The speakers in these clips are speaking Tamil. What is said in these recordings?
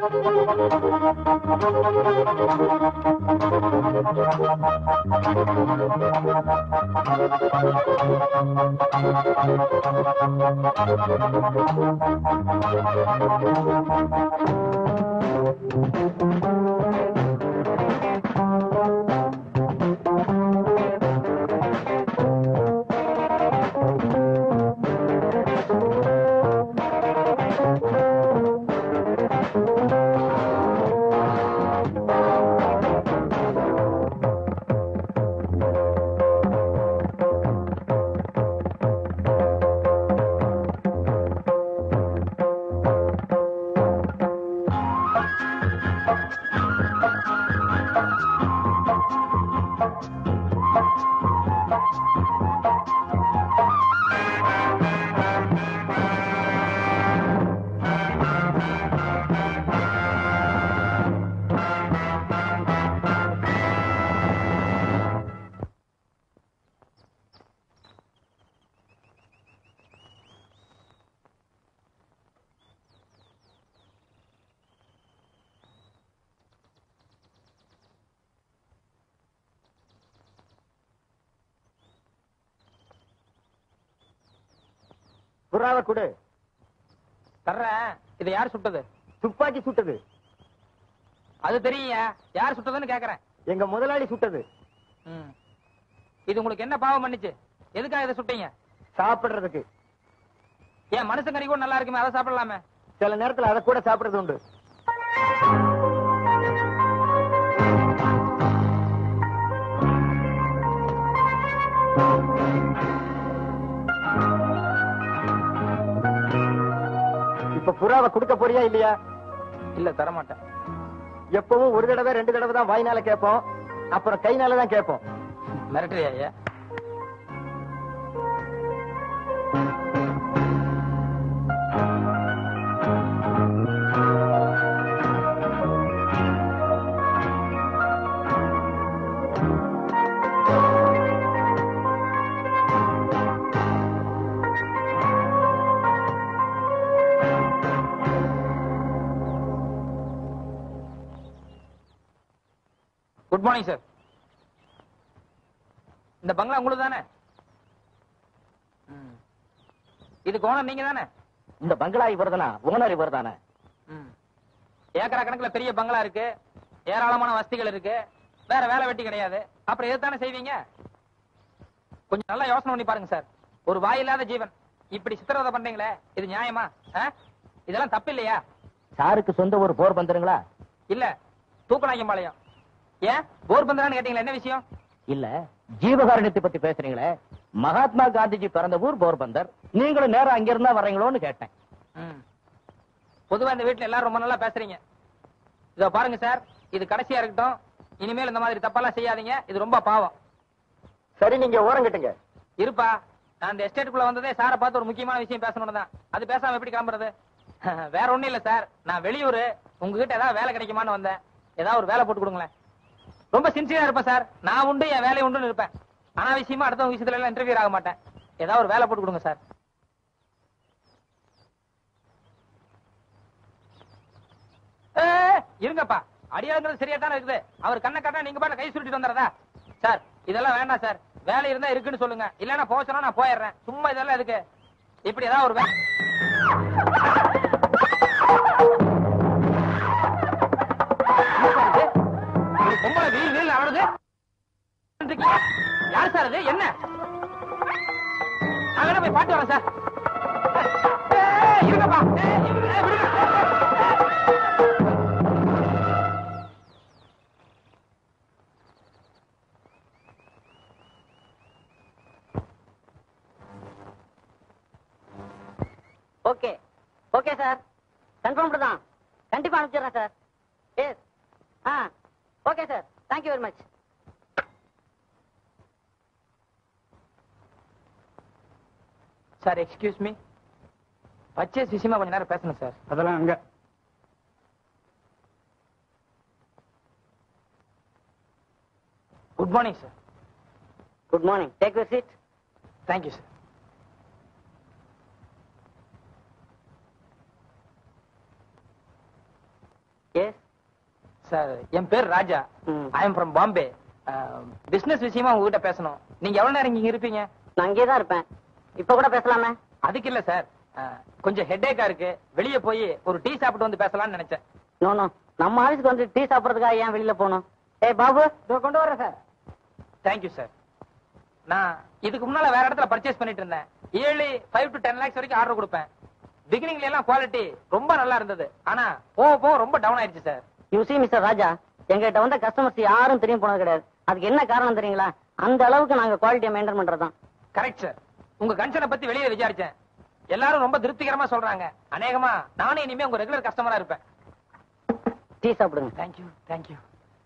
புறாவை கொடு தர்றேன் இதை யார் சுட்டது துப்பாக்கி சுட்டது அது தெரியுங்க யார் சுட்டதுன்னு கேக்குறேன் எங்க முதலாளி சுட்டது ம். இது உங்களுக்கு என்ன பாவம் பண்ணுச்சு எதுக்காக இதை சுட்டீங்க சாப்பிடுறதுக்கு ஏன் மனுஷன் கறி கூட நல்லா இருக்குமே அதை சாப்பிடலாமே சில நேரத்துல அதை கூட சாப்பிடுறது உண்டு இப்ப புறாவை கொடுக்க போறியா இல்லையா இல்ல தரமாட்டேன் எப்பவும் ஒரு தடவை ரெண்டு தடவை தான் வாய்னால கேட்போம் அப்புறம் கைனால தான் கேட்போம் மிரட்டுறியா ஐயா குட் மார்னிங் சார் இந்த பங்களா உங்களுக்கு தானே ம். இதுக்கு ஓனர் நீங்க தானே இந்த பங்களா இவர் தானா ஓனர் இவர் தானே ம். ஏக்கரா கணக்குல பெரிய பங்களா இருக்கு ஏராளமான வசதிகள் இருக்கு வேற வேலை வெட்டி கிடையாது அப்புறம் எது தானே செய்வீங்க கொஞ்சம் நல்லா யோசனை பண்ணி பாருங்க சார் ஒரு வாயில்லாத ஜீவன் இப்படி சித்திரவதை பண்றீங்களே இது நியாயமா ஆ? இதெல்லாம் தப்பு இல்லையா சாருக்கு சொந்த ஒரு போர் பந்தருங்களா இல்ல தூக்கநாயக்கம்பாளையம் ஏன் போர் பந்தரான்னு கேட்டீங்களா என்ன விஷயம் இல்ல ஜீவகாருண்யத்தை பத்தி பேசுறீங்களே மகாத்மா காந்திஜி பிறந்த ஊர் போர்பந்தர் நீங்களும் நேரம் அங்க இருந்தா வர்றீங்களோன்னு கேட்டேன் ம். பொதுவா இந்த வீட்டுல எல்லாரும் ரொம்ப நல்லா பேசுறீங்க இதோ பாருங்க சார் இது கடைசியா இருக்கட்டும் இனிமேல் இந்த மாதிரி தப்பெல்லாம் செய்யாதீங்க இது ரொம்ப பாவம் சரி நீங்க ஓரங்கட்டுங்க இருப்பா நான் இந்த எஸ்டேட்டுக்குள்ள வந்ததே சாரை பார்த்து ஒரு முக்கியமான விஷயம் பேசணும்னு தான் அது பேசாம எப்படி கிளம்புறது வேற ஒண்ணும் இல்ல சார் நான் வெளியூர் உங்ககிட்ட ஏதாவது வேலை கிடைக்குமான்னு வந்தேன் ஏதாவது ஒரு வேலை போட்டு கொடுங்களேன் ரொம்ப சின்சியரா இருப்பேன் சார் நான் உண்டு என் வேலை உண்டுன்னு இருப்பேன் அனாவசியமா அடுத்தவங்க விஷயத்துல எல்லாம் இன்டர்வியூ ஆக மாட்டேன் ஏதாவது ஒரு வேலை போட்டு கொடுங்க சார் ஏய், இருங்கப்பா அடியாளுங்கிறது சரியா தானே இருக்குது அவர் கண்ணை காட்டா நீங்க பாட்டு கை சுருட்டிட்டு வந்துறதா சார் இதெல்லாம் வேண்டாம் சார் வேலை இருந்தா இருக்குன்னு சொல்லுங்க இல்லன்னா போக சொன்னா நான் போயிடுறேன் சும்மா இதெல்லாம் எதுக்கு இப்படி ஏதாவது ஒரு வே- என்னப்பா இது? ஒரு பொம்பளை வீல் வீல் ஆடுது யார் சார் அது என்ன நான் வேணா போய் பாட்டு வரேன் சார் ஏய், இருங்கப்பா ஏய், ஏய், விடுங்க ஓகே ஓகே சார் கன்ஃபார்ம் தான் கண்டிப்பா அனுப்பிச்சிடுறேன் சார் எஸ் ஆ okay sir thank you very much sir excuse me purchase விஷயமா கொஞ்ச நேரம் பேசணும் சார் அதெல்லாம் அங்க good morning sir good morning take your seat thank you sir sir என் பேர் ராஜா ம். I am from Bombay business விஷயமா உங்ககிட்ட பேசணும் நீங்க எவ்வளவு நேரம் இங்க இருப்பீங்க நான் அங்கேயே தான் இருப்பேன் இப்ப கூட பேசலாமே அதுக்கு இல்ல சார் கொஞ்சம் ஹெட்டேக்கா இருக்கு வெளிய போய் ஒரு டீ சாப்பிட்டு வந்து பேசலாம்னு நினைச்சேன் நோ நோ நம்ம ஆபீஸ்க்கு வந்து டீ சாப்பிடறதுக்காக ஏன் வெளியில போகணும் ஏய் பாபு இதோ கொண்டு வரேன் சார் தேங்க்யூ சார் நான் இதுக்கு முன்னால வேற இடத்துல பர்ச்சேஸ் பண்ணிட்டு இருந்தேன் yearly five to ten lakhs வரைக்கும் ஆர்டர் கொடுப்பேன் பிகினிங்ல எல்லாம் குவாலிட்டி ரொம்ப நல்லா இருந்தது ஆனா போக போக ரொம்ப டவுன் ஆயிடுச்சு sir you see mister Raja எங்ககிட்ட வந்த கஸ்டமர்ஸ் யாரும் தெரியும் போனது கிடையாது அதுக்கு என்ன காரணம் தெரியுங்களா அந்த அளவுக்கு நாங்க குவாலிட்டியை மெயின்டைன் பண்றதுதான் கரெக்ட் சார் உங்க கன்சர்னை பத்தி வெளியே விசாரிச்சேன் எல்லாரும் ரொம்ப திருப்திகரமா சொல்றாங்க அநேகமா நானே இனிமே உங்க ரெகுலர் கஸ்டமரா இருப்பேன் டீ சாப்பிடுங்க தேங்க்யூ தேங்க்யூ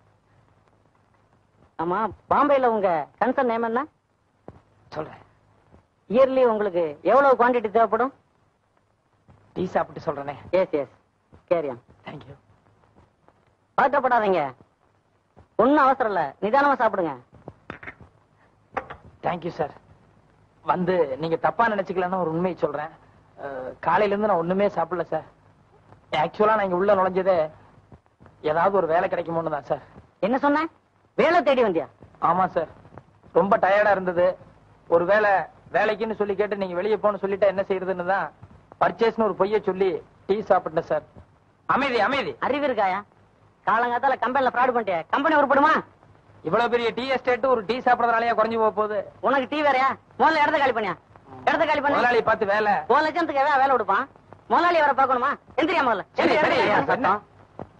ஆமா பாம்பேல உங்க கன்சர்ன் நேம் என்ன சொல்றேன் இயர்லி உங்களுக்கு எவ்வளவு குவாண்டிட்டி தேவைப்படும் டீ சாப்பிட்டு சொல்றேனே எஸ் எஸ் கேரியம் தேங்க்யூ பதட்டப்படாதீங்க ஒன்னும் அவசரம் இல்ல நிதானமா சாப்பிடுங்க தேங்க்யூ சார் வந்து நீங்க தப்பா நினைச்சுக்கலன்னு ஒரு உண்மையை சொல்றேன் அஹ், காலையில இருந்து நான் ஒண்ணுமே சாப்பிடல சார் ஆக்சுவலா நான் இங்க உள்ள நுழைஞ்சதே ஏதாவது ஒரு வேலை கிடைக்குமோன்னு தான் சார் என்ன சொன்ன வேலை தேடி வந்தியா ஆமா சார் ரொம்ப டயர்டா இருந்தது ஒரு வேலை வேலைக்குன்னு சொல்லி கேட்டு நீங்க வெளியே போன்னு சொல்லிட்டா என்ன செய்யறதுன்னு தான் பர்ச்சேஸ்னு ஒரு பொய்ய சொல்லி டீ சாப்பிட்டேன் சார் அமைதி அமைதி அறிவு இருக்காயா காலங்காத்தால கம்பெனில ஃப்ராட் பண்ணிட்டியா கம்பெனி உருப்படுமா இவ்வளவு பெரிய டீ எஸ்டேட் ஒரு டீ சாப்பிடறதுனாலயா குறைஞ்சு போக போகுது உனக்கு டீ வேறயா முதல்ல இடத்த காலி பண்ணியா இடத்த காலி பண்ணி முதலாளி பார்த்து வேலை ஒரு லட்சத்துக்கு எவன் வேலை கொடுப்பான் முதலாளி வர பார்க்கணுமா எந்திரியா முதல்ல சரி, எந்திரி, சரி, எந்திரி, சத்தம். சத்தம்.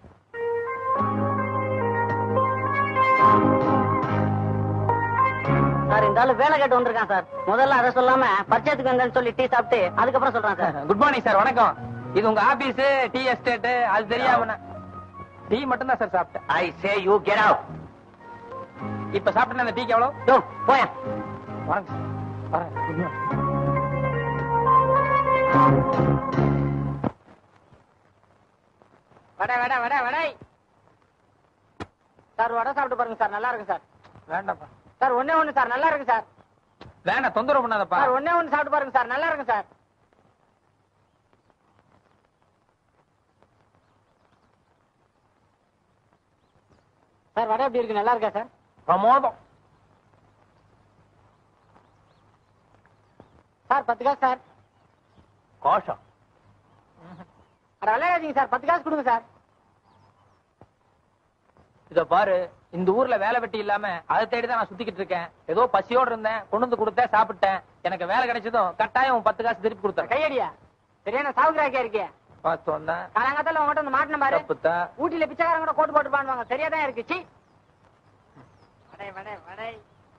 சார் இந்த ஆளு வேலை கேட்டு வந்திருக்கான் சார் முதல்ல அதை சொல்லாம பர்ச்சேஸ்க்கு வந்தேன்னு சொல்லி டீ சாப்பிட்டு அதுக்கப்புறம் சொல்றான் சார் குட் மார்னிங் சார் வணக்கம் இது உங்க ஆபீஸ் டீ எஸ்டேட் அது தெரியாம நான் டீ மட்டும் தான் சார் சாப்பிட்டேன் I say you get out இப்ப சாப்பிட்டேன் அந்த டீக்கு எவ்வளவு யோ போயா வரேங்க சார் வரேன் Good morning. Vada vada vada vada sir vada சாப்பிட்டு பாருங்க சார் நல்லா இருக்கு சார் வேண்டாம்ப்பா சார் ஒண்ணே ஒண்ணு சார் நல்லா இருக்கு சார் வேண்டாம் தொந்தரவு பண்ணாதப்பா சார் ஒண்ணே ஒண்ணு சாப்பிட்டு பாருங்க சார் நல்லா இருக்கு சார் சார் வடை எப்படி இருக்கு நல்லா இருக்கா சார் பிரமோதம் சார் பத்து காசு சார் கோஷம் அட விளையாடாதீங்க சார் பத்து காசு கொடுங்க சார் இத பாரு இந்த ஊர்ல வேலை வெட்டி இல்லாம அதை தேடி தான் நான் சுத்திக்கிட்டு இருக்கேன் ஏதோ பசியோட இருந்தேன் கொண்டு வந்து கொடுத்தேன் சாப்பிட்டேன் எனக்கு வேலை கிடைச்சதும் கட்டாயம் உன் பத்து காசு திருப்பி கொடுத்தேன் கையடியா சரியான சாவுகிராக்கியா இருக்கே பார்த்து வந்தேன் காலங்காத்தால உங்ககிட்ட வந்து மாட்டின பாரு தப்புத்தான் ஊட்டியில பிச்சைக்காரங்க கூட கோட்டு போட்டு பாடுவாங்க சரியா தான் இருக்கு சி வடை வடை வடை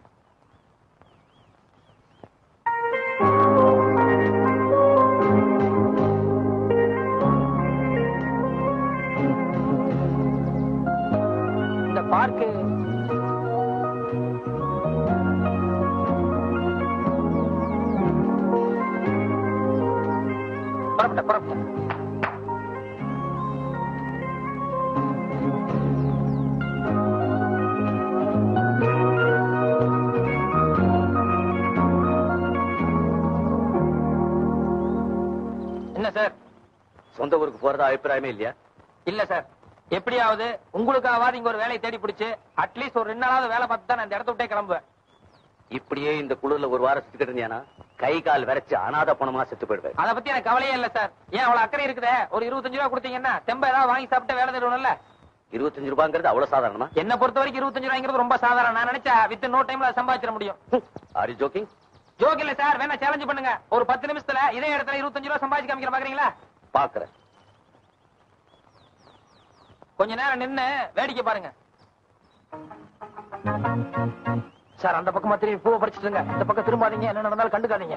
இந்த பார்க்கு புறப்பட்ட புறப்பட்ட என்ன சார் சொந்த ஊருக்கு போறதா அபிப்பிராயமே இல்லையா இல்ல சார் எப்படியாவது உங்களுக்காவது இங்க ஒரு வேலையை தேடி பிடிச்சு அட்லீஸ்ட் ஒரு ரெண்டு நாளாவது வேலை பார்த்து தான் நான் இந்த இடத்த விட்டே கிளம்புவேன் இப்படியே இந்த குளிர்ல ஒரு வாரம் சுத்திக்கிட்டு இருந்தியானா கை கால் விரைச்சு அனாத பணமா செத்து போயிடுவேன் அத பத்தி எனக்கு கவலையே இல்ல சார் ஏன் அவ்வளவு அக்கறை இருக்குதே ஒரு இருபத்தஞ்சு ரூபா கொடுத்தீங்கன்னா தெம்ப ஏதாவது வாங்கி சாப்பிட்டு வேலை தேடுவோம்ல இருபத்தஞ்சு ரூபாங்கிறது அவ்வளவு சாதாரணமா என்ன பொறுத்த வரைக்கும் இருபத்தஞ்சு ரூபாய்ங்கிறது ரொம்ப சாதாரணம் நான் நினைச்சா வித் நோ டைம்ல சம்பாதிச்சிட முடியும் ஆர் யூ ஜோக்கிங் ஜோக் இல்ல சார் வேணா சேலஞ்ச் பண்ணுங்க ஒரு பத்து நிமிஷத்துல இதே இடத்துல இருபத்தஞ்சு ரூபா சம்பாதிச்சு காமிக்கிற பாக்குறீங்களா பாக்குறேன் கொஞ்ச நேரம் நின்னு வேடிக்கை பாருங்க சார் அந்த பக்கமா திரும்பி பூவை பறிச்சுட்டுங்க இந்த பக்கம் திரும்பாதீங்க என்ன நடந்தாலும் கண்டுக்காதீங்க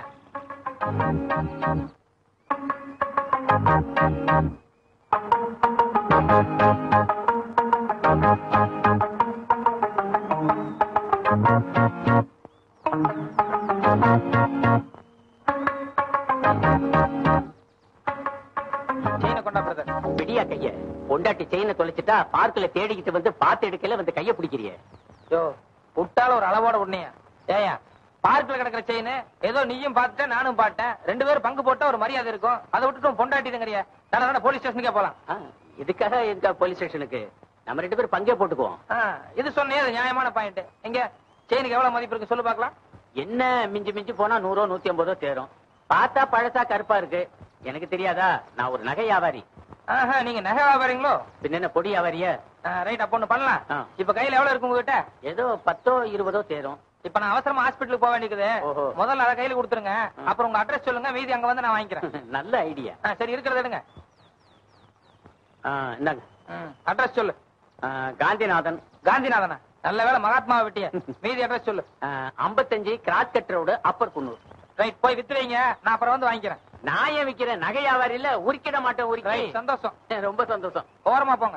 செயினை கொண்டா பிரதர் விடியா கைய பொண்டாட்டி செயினை தொலைச்சிட்டா பார்க்கல தேடிக்கிட்டு வந்து பார்த்து எடுக்கல வந்து கைய பிடிக்கிறிய யோ விட்டால ஒரு அளவோட உடனே ஏயா பார்க்ல கிடக்குற செயின் ஏதோ நீயும் பார்த்துட்ட நானும் பார்த்தேன் ரெண்டு பேரும் பங்கு போட்டா ஒரு மரியாதை இருக்கும் அதை விட்டுட்டு பொண்டாட்டிதுங்கறிய நான் போலீஸ் ஸ்டேஷனுக்கே போலாம் இதுக்காக எதுக்கா போலீஸ் ஸ்டேஷனுக்கு நம்ம ரெண்டு பேரும் பங்கே போட்டுக்குவோம் ஆ, இது சொன்னே அது நியாயமான பாயிண்ட் எங்க செயினுக்கு எவ்வளவு மதிப்பு இருக்கு சொல்லு பார்க்கலாம் என்ன மிஞ்சி மிஞ்சி போனா நூறோ நூத்தி ஐம்பதோ தேரும் பார்த்தா பழசா கருப்பா இருக்கு எனக்கு தெரியாதா நான் ஒரு நகை வியாபாரி ஆஹா நீங்க நகை வியாபாரிங்களோ பின்ன என்ன பொடி வியாபாரிய ரைட் அப்ப ஒண்ணு பண்ணலாம் ஆ. இப்ப கையில எவ்வளவு இருக்கு உங்ககிட்ட ஏதோ பத்தோ இருபதோ தேரும் இப்ப நான் அவசரமா ஹாஸ்பிட்டலுக்கு போக வேண்டியது ஓஹோ. முதல்ல அதை கையில கொடுத்துருங்க ம். அப்புறம் உங்க அட்ரஸ் சொல்லுங்க மீதி அங்க வந்து நான் வாங்கிக்கிறேன் நல்ல ஐடியா ஆ, சரி இருக்கிறத எடுங்க இந்தாங்க அட்ரஸ் சொல்லு ஆ, காந்திநாதன் காந்திநாதனா நல்ல வேளை மகாத்மா வெட்டிய மீதி அட்ரஸ் சொல்லு ஐம்பத்தஞ்சு cross cut road upper Coonoor right போய் வித்து வைங்க நான் அப்புறம் வந்து வாங்கிக்கிறேன் நான் ஏன் விக்கிறேன் நகை வியாபாரி இல்ல உரிக்கிட மாட்டேன் ரைட் உரிக்க சந்தோஷம் ரொம்ப சந்தோஷம் ஓரமா போங்க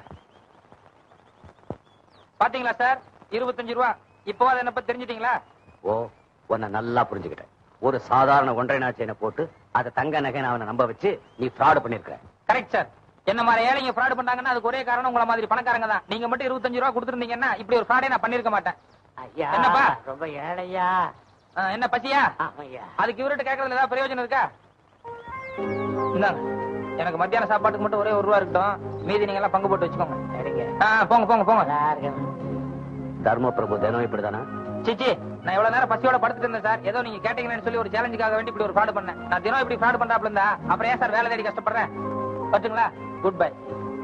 பாத்தீங்களா சார் இருபத்தஞ்சு ரூபா இப்போ அதை என்ன பத்தி தெரிஞ்சிட்டீங்களா ஓ உன்னை நல்லா புரிஞ்சுக்கிட்டேன் ஒரு சாதாரண ஒன்றை நாள் செயினை போட்டு அதை தங்க நகை அவனை நம்ப வச்சு நீ ஃப்ராட் பண்ணிருக்க கரெக்ட் சார் என்ன மாதிரி ஏழைங்க ஃப்ராட் பண்ணாங்கன்னா அதுக்கு ஒரே காரணம் உங்கள மாதிரி பணக்காரங்க தான் நீங்க மட்டும் இருபத்தஞ்சு ரூபா கொடுத்துருந்தீங்கன்னா இப்படி ஒரு ஃப்ராடே நான் பண்ணிருக்க மாட்டேன் ஐயா என்னப்பா? ரொம்ப ஏழையா ஆ, என்ன பசியா ஆமையா அதுக்கு இவர்கிட்ட கேட்கறதுல ஏதாவது பிரயோஜனம் இருக்கா இந்தாங்க எனக்கு மத்தியான சாப்பாட்டுக்கு மட்டும் ஒரே ஒரு ரூபா இருக்கட்டும் மீதி நீங்க எல்லாம் பங்கு போட்டு வச்சுக்கோங்க சரிங்க ஆ, போங்க போங்க போங்க தர்ம பிரபு தினம் இப்படிதானா சிச்சி நான் எவ்வளவு நேரம் பசியோட படுத்துட்டு இருந்தேன் சார் ஏதோ நீங்க கேட்டீங்கன்னு சொல்லி ஒரு சேலஞ்சுக்காக வேண்டி இப்படி ஒரு ஃப்ராட் பண்ணேன் நான் தினம் இப்படி ஃப்ராட் பண்றாப்ல இருந்தா அப்புறம் ஏன் சார் வேலை தேடி கஷ்டப்படுறேன் பட்டுங்களா good bye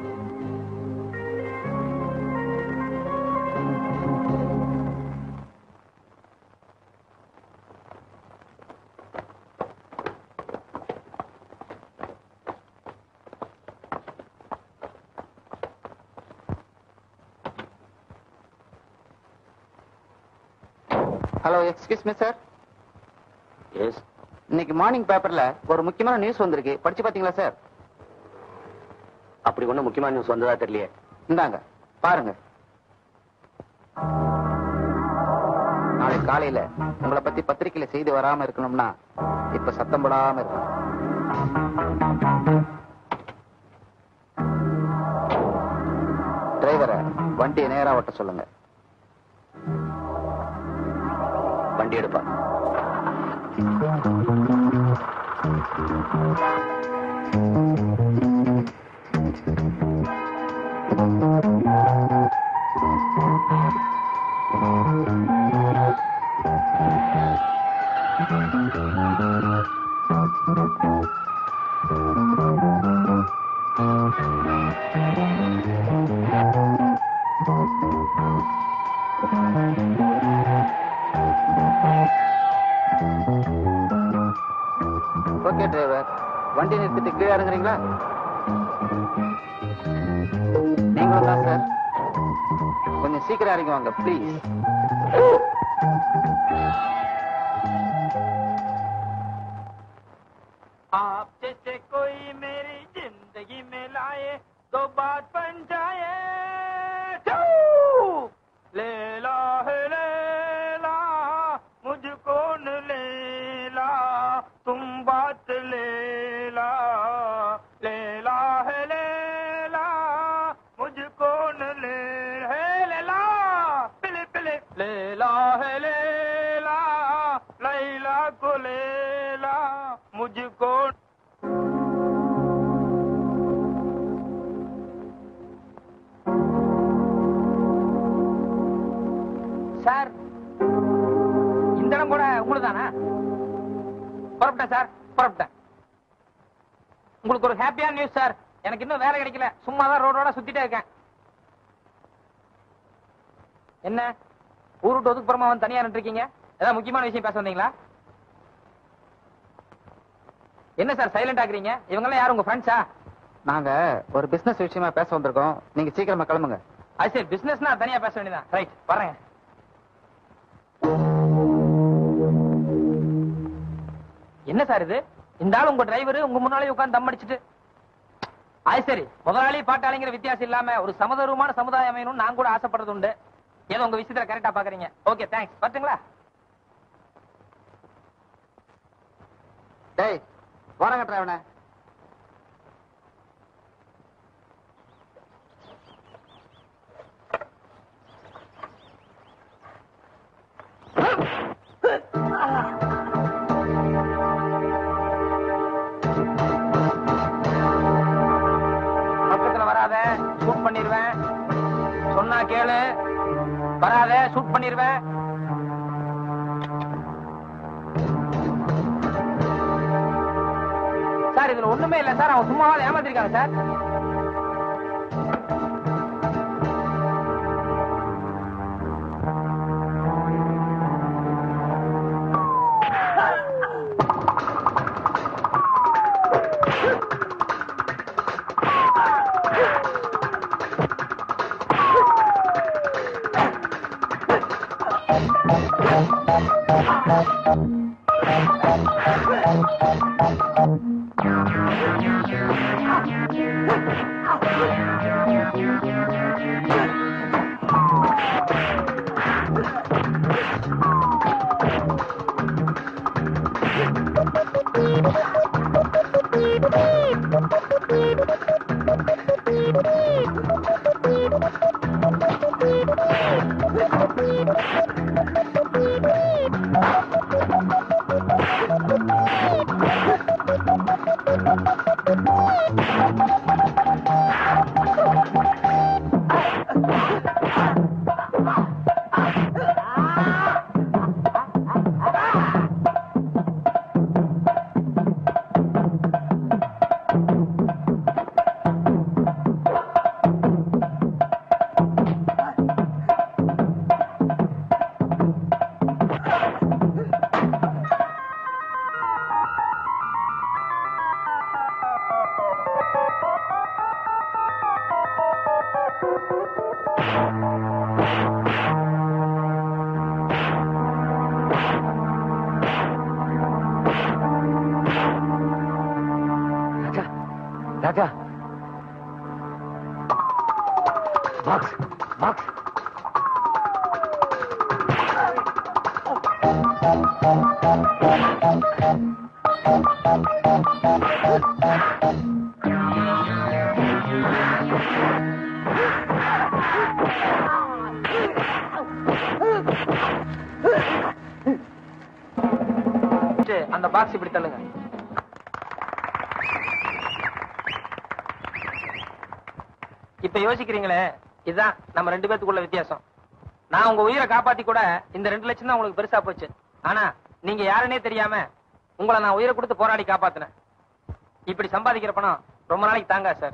hello excuse me sir yes இன்னைக்கு மார்னிங் பேப்பர்ல ஒரு முக்கியமான நியூஸ் வந்திருக்கு படிச்சு பாத்தீங்களா சார் அப்படி ஒண்ணும் முக்கியமான நியூஸ் வந்ததா தெரியலையே இந்தாங்க பாருங்க நாளை காலையில உங்களை பத்தி பத்திரிக்கையில செய்தி வராம இருக்கணும்னா இப்ப சத்தம் போடாம இருக்கணும் டிரைவரை வண்டியை நேரா ஓட்ட சொல்லுங்க வண்டி எடுப்பா ஓகே டிரைவர் வண்டி நிறுத்திட்டு கீழே இறங்குறீங்களா நீங்களும் தான் சார் கொஞ்சம் சீக்கிரம் இறங்கி வாங்க ப்ளீஸ் आप जैसे कोई मेरी जिंदगी में लाए तो बात बन जाए टू! लेला है लेला मुझको न लेला तुम बात लेला लेला है लेला मुझको न ले है लेला पिले पिले लेला है लेला लैला को लेला मुझको சார் இந்த இடம் கூட உங்களுதானா புறப்பட்டேன் சார் புறப்பட்டேன் உங்களுக்கு ஒரு ஹாப்பியான நியூஸ் சார் எனக்கு இன்னும் வேலை கிடைக்கல சும்மா தான் ரோடோட சுத்திட்டே இருக்கேன் என்ன ஊர் விட்டு ஒதுக்குப்புறமா வந்து தனியா நின்றுருக்கீங்க ஏதாவது முக்கியமான விஷயம் பேச வந்தீங்களா என்ன சார் சைலண்ட் ஆகுறீங்க இவங்கெல்லாம் யார் உங்க ஃப்ரெண்ட்ஸா நாங்க ஒரு பிசினஸ் விஷயமா பேச வந்திருக்கோம் நீங்க சீக்கிரமா கிளம்புங்க அது சரி பிசினஸ்னா தனியா பேச வேண்டியதான் ரைட் வரேன் என்ன சார் இது இந்த ஆள் உங்க டிரைவர் உங்க முன்னாலே உட்கார்ந்து தம் அடிச்சிட்டு அது சரி முதலாளி பாட்டாளிங்கிற வித்தியாசம் இல்லாம ஒரு சமதர்வமான சமுதாயம் அமையணும்னு நான் கூட ஆசைப்படுறது உண்டு ஏதோ உங்க விஷயத்துல கரெக்டா பாக்குறீங்க ஓகே தேங்க்ஸ் வரட்டுங்களா டேய் வாரங்க டிரைவனே பக்கத்துல வராத ஷூட் பண்ணிடுவேன் வராத ஷூட் பண்ணிருவேன் சார் இதுல ஒண்ணுமே இல்ல சார் அவன் சும்மாவே ஏமாத்திருக்காங்க sir Raja Raja box box அந்த பாக்ஸ் இப்படி தள்ளுங்க இப்ப யோசிக்கிறீங்களே இதுதான் நம்ம ரெண்டு பேத்துக்குள்ள வித்தியாசம் நான் உங்க உயிரை காப்பாத்தி கூட இந்த ரெண்டு லட்சம் தான் உங்களுக்கு பெருசா போச்சு ஆனா நீங்க யாருன்னே தெரியாம உங்களை நான் உயிரை கொடுத்து போராடி காப்பாத்தினேன் இப்படி சம்பாதிக்கிற பணம் ரொம்ப நாளைக்கு தாங்க சார்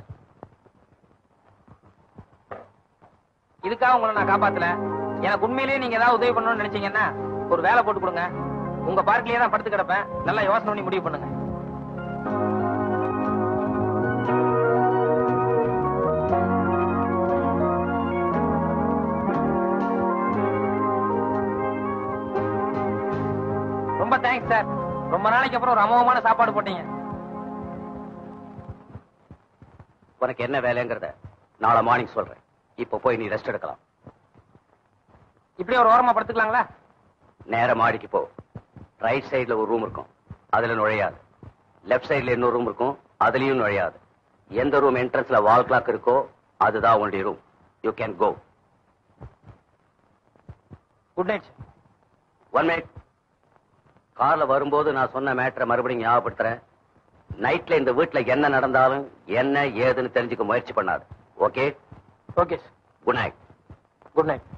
இதுக்காக உங்களை நான் காப்பாத்தல எனக்கு உண்மையிலேயே நீங்க ஏதாவது உதவி பண்ணணும்னு நினைச்சீங்கன்னா ஒரு வேலை போட்டு கொடுங்க உங்க பார்க்லயே தான் படுத்து கிடப்பேன் நல்லா யோசனை பண்ணி முடிவு பண்ணுங்க ரொம்ப தேங்க்ஸ் சார் ரொம்ப நாளைக்கு அப்புறம் ஒரு அமோகமான சாப்பாடு போட்டீங்க உனக்கு என்ன வேலைங்கிறத நாளை மார்னிங் சொல்றேன் இப்ப போய் நீ ரெஸ்ட் எடுக்கலாம் இப்படியே ஒரு ஓரமா படுத்துக்கலாங்களா நேர மாடிக்கு போ ரைட் சைடுல ஒரு ரூம் இருக்கும் அதுல நுழையாது லெஃப்ட் சைடுல இன்னொரு ரூம் இருக்கும் அதுலயும் நுழையாது எந்த ரூம் என்ட்ரன்ஸ்ல வால் கிளாக் இருக்கோ அதுதான் உன்னுடைய room you can go good night one minute கார்ல வரும்போது நான் சொன்ன மேட்டரை மறுபடியும் ஞாபகப்படுத்துறேன் நைட்ல இந்த வீட்ல என்ன நடந்தாலும் என்ன ஏதுன்னு தெரிஞ்சுக்க முயற்சி பண்ணாது okay okay good night good night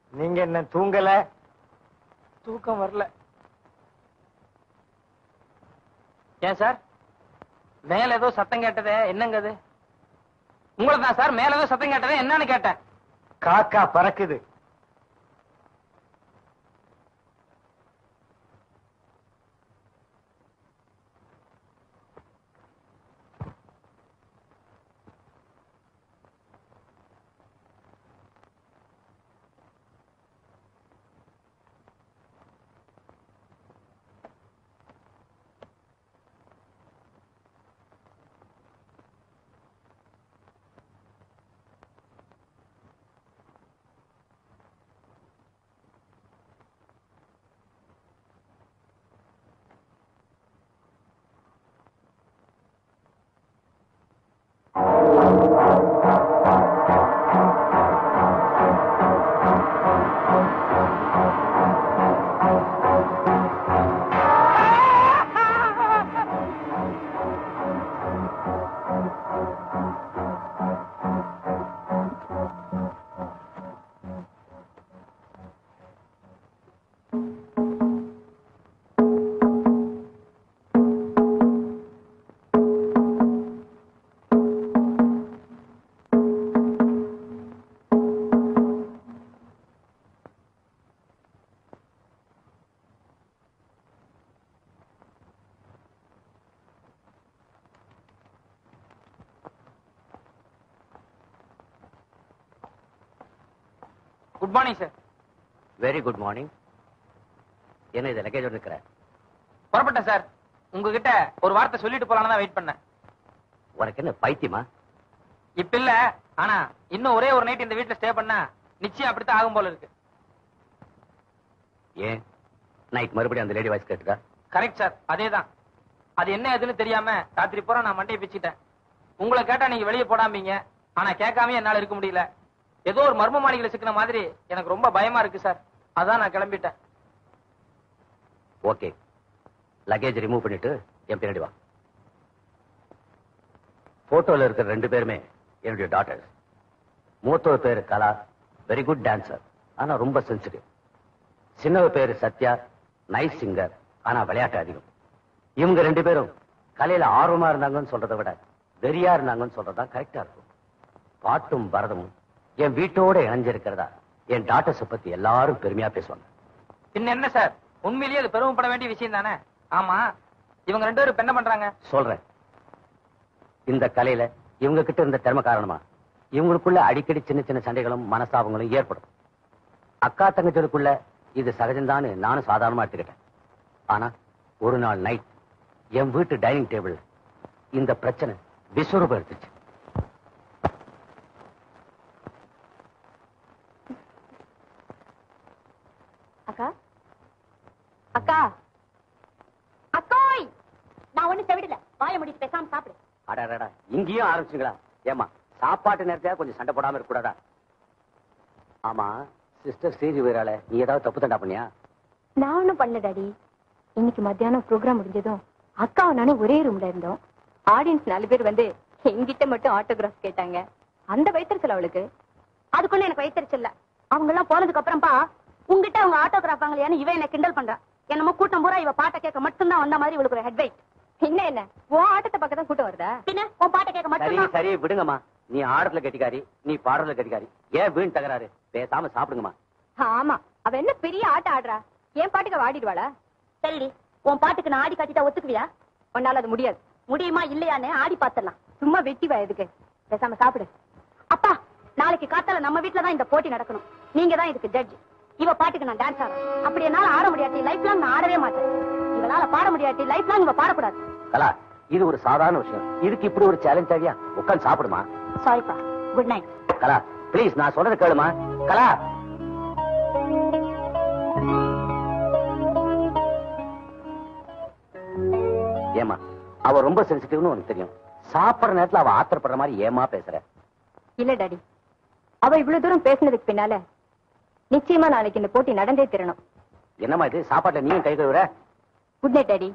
நீங்க என்ன தூங்கல தூக்கம் வரல ஏன் சார் மேல ஏதோ சத்தம் கேட்டதே என்னங்க அது உங்களுக்கு தான் சார் மேல ஏதோ சத்தம் கேட்டதே என்னன்னு கேட்டேன் காக்கா பறக்குது good morning sir very good morning என்ன இது லக்கேஜ் இருக்கிற புறப்பட்டேன் சார் உங்ககிட்ட ஒரு வார்த்தை சொல்லிட்டு போலான்னு தான் வெயிட் பண்ணேன் உனக்கு என்ன பைத்தியமா இப்ப இல்ல ஆனா இன்னும் ஒரே ஒரு நைட் இந்த வீட்ல ஸ்டே பண்ணா நிச்சயம் அப்படித்தான் ஆகும் போல இருக்கு ஏன் நைட் மறுபடியும் அந்த லேடி வாய்ஸ் கேட்டுதா கரெக்ட் சார் அதேதான் அது என்ன ஏதுன்னு தெரியாம ராத்திரி பூரா நான் மண்டையை பிச்சிட்டேன் உங்களை கேட்டா நீங்க வெளியே போடாமீங்க ஆனா கேட்காம என்னால இருக்க முடியல ஏதோ ஒரு மர்ம மாளிகையில சிக்கின மாதிரி எனக்கு ரொம்ப பயமா இருக்கு சார் அதான் நான் கிளம்பிட்டேன் ஓகே லக்கேஜ் ரிமூவ் பண்ணிட்டு என் பின்னாடி வா போட்டோல இருக்கிற ரெண்டு பேருமே என்னுடைய டாட்டர்ஸ் மூத்தவ பேரு கலா வெரி குட் டான்சர் ஆனா ரொம்ப சென்சிட்டிவ் சின்னவ பேரு சத்யா நைஸ் சிங்கர் ஆனா விளையாட்டு அதிகம் இவங்க ரெண்டு பேரும் கலையில ஆர்வமா இருந்தாங்கன்னு சொல்றதை விட வெறியா இருந்தாங்கன்னு சொல்றதுதான் கரெக்டா இருக்கும் பாட்டும் பரதமும் என் வீட்டோட இணைஞ்சிருக்கிறதா என் டாட்டர்ஸ பத்தி எல்லாரும் பெருமையா பேசுவாங்க பின்ன என்ன சார் உண்மையிலேயே அது பெருமைப்பட வேண்டிய விஷயம் தானே ஆமா இவங்க ரெண்டு பேரும் இப்ப என்ன பண்றாங்க சொல்றேன் இந்த கலையில இவங்க கிட்ட இருந்த திறமை காரணமா இவங்களுக்குள்ள அடிக்கடி சின்ன சின்ன சண்டைகளும் மனஸ்தாபங்களும் ஏற்படும் அக்கா தங்கச்சிகளுக்குள்ள இது சகஜம்தான்னு நானும் சாதாரணமா எடுத்துக்கிட்டேன் ஆனா ஒரு நாள் நைட் என் வீட்டு டைனிங் டேபிள் இந்த பிரச்சனை விஸ்வரூபம் எடுத்துச்சு அக்கா அக்கா அக்கோய் நான் ஒண்ணு செவிடல வாய முடிச்சு பேசாம சாப்பிடு அடடடா இங்கேயும் ஆரம்பிச்சுங்களா ஏமா சாப்பாட்டு நேரத்தையா கொஞ்சம் சண்டை போடாம இருக்க கூடாதா ஆமா சிஸ்டர் ஸ்ரீஜி வீரால நீ ஏதாவது தப்பு தண்டா பண்ணியா நான் ஒண்ணும் பண்ணல டாடி இன்னைக்கு மத்தியானம் ப்ரோக்ராம் முடிஞ்சதும் அக்காவும் நானும் ஒரே ரூம்ல இருந்தோம் ஆடியன்ஸ் நாலு பேர் வந்து என்கிட்ட மட்டும் ஆட்டோகிராஃப் கேட்டாங்க அந்த வைத்தறிச்சல் அவளுக்கு அதுக்குள்ள எனக்கு வைத்தறிச்சல் இல்ல அவங்க எல்லாம் போனதுக்கு அப்புறம்பா உங்ககிட்ட அவங்க ஆட்டோகிராஃப் வாங்கலையான்னு இவன் என்ன கிண்டல் பண்றா என்னமோ கூட்டம் பூரா இவ பாட்டை கேட்க மட்டும்தான் வந்த மாதிரி இவளுக்கு ஒரு ஹெட் வெயிட் என்ன என்ன உன் ஆட்டத்தை பக்கம் தான் கூட்டம் வருதா பின்ன உன் பாட்டை கேட்க சரி மட்டும் சரி விடுங்கம்மா நீ ஆடுறதுல கெட்டிக்காரி நீ பாடுறதுல கெட்டிக்காரி ஏன் வீண் தகராறு பேசாம சாப்பிடுங்கம்மா ஆமா அவ என்ன பெரிய ஆட்டம் ஆடுறா என் பாட்டுக்கு வாடிடுவாளா சரி உன் பாட்டுக்கு நான் ஆடி காட்டிட்டா ஒத்துக்குவியா உன்னால அது முடியாது முடியுமா இல்லையான்னு ஆடி பாத்துடலாம் சும்மா வெட்டி வா எதுக்கு பேசாம சாப்பிடு அப்பா நாளைக்கு காத்தால நம்ம வீட்ல தான் இந்த போட்டி நடக்கணும் நீங்க தான் இதுக்கு ஜட்ஜ் இவ பாட்டுக்கு நான் டான்ஸ் ஆடுறேன் அப்படி என்னால ஆட முடியாட்டி லைஃப் லாங் நான் ஆடவே மாட்டேன் இவனால பாட முடியாட்டி லைஃப் லாங் இவ பாடக்கூடாது கலா இது ஒரு சாதாரண விஷயம் இதுக்கு இப்படி ஒரு சேலஞ்ச் தேவையா உட்காந்து சாப்பிடுமா சாரிப்பா குட் நைட் கலா ப்ளீஸ் நான் சொல்றத கேளுமா கலா ஏமா அவ ரொம்ப சென்சிட்டிவ்னு உனக்கு தெரியும் சாப்பிடுற நேரத்துல அவ ஆத்திரப்படுற மாதிரி ஏமா பேசுற இல்ல டாடி அவ இவ்வளவு தூரம் பேசினதுக்கு பின்னால நிச்சயமா நாளைக்கு இந்த போட்டி நடந்தே தீரணும் என்னம்மா இது சாப்பாட்டுல நீயும் கை கழுவுற குட் நைட் டாடி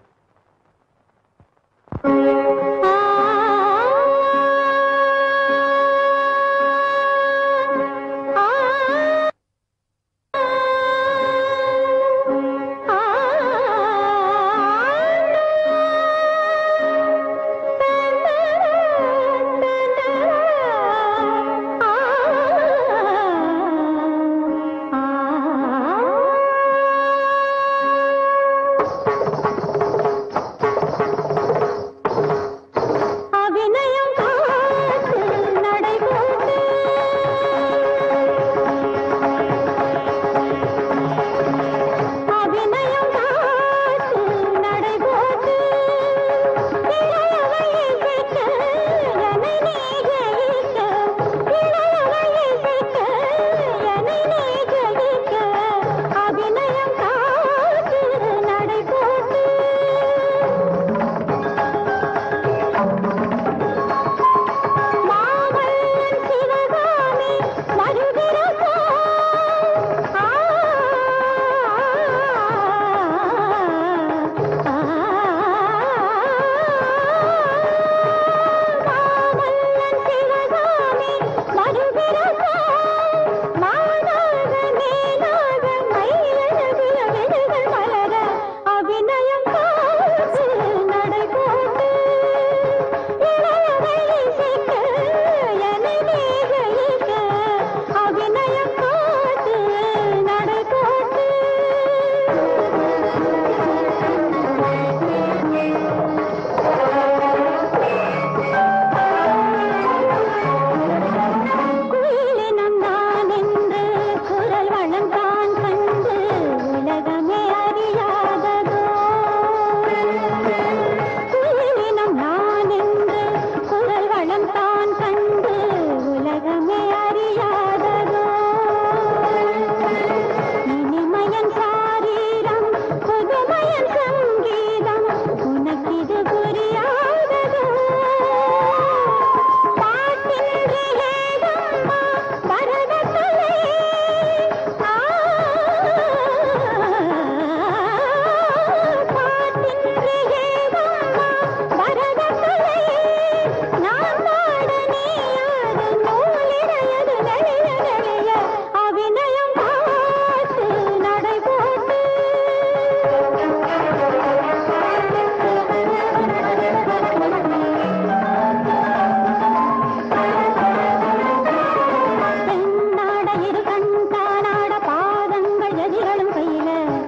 மறதிகளும் கையில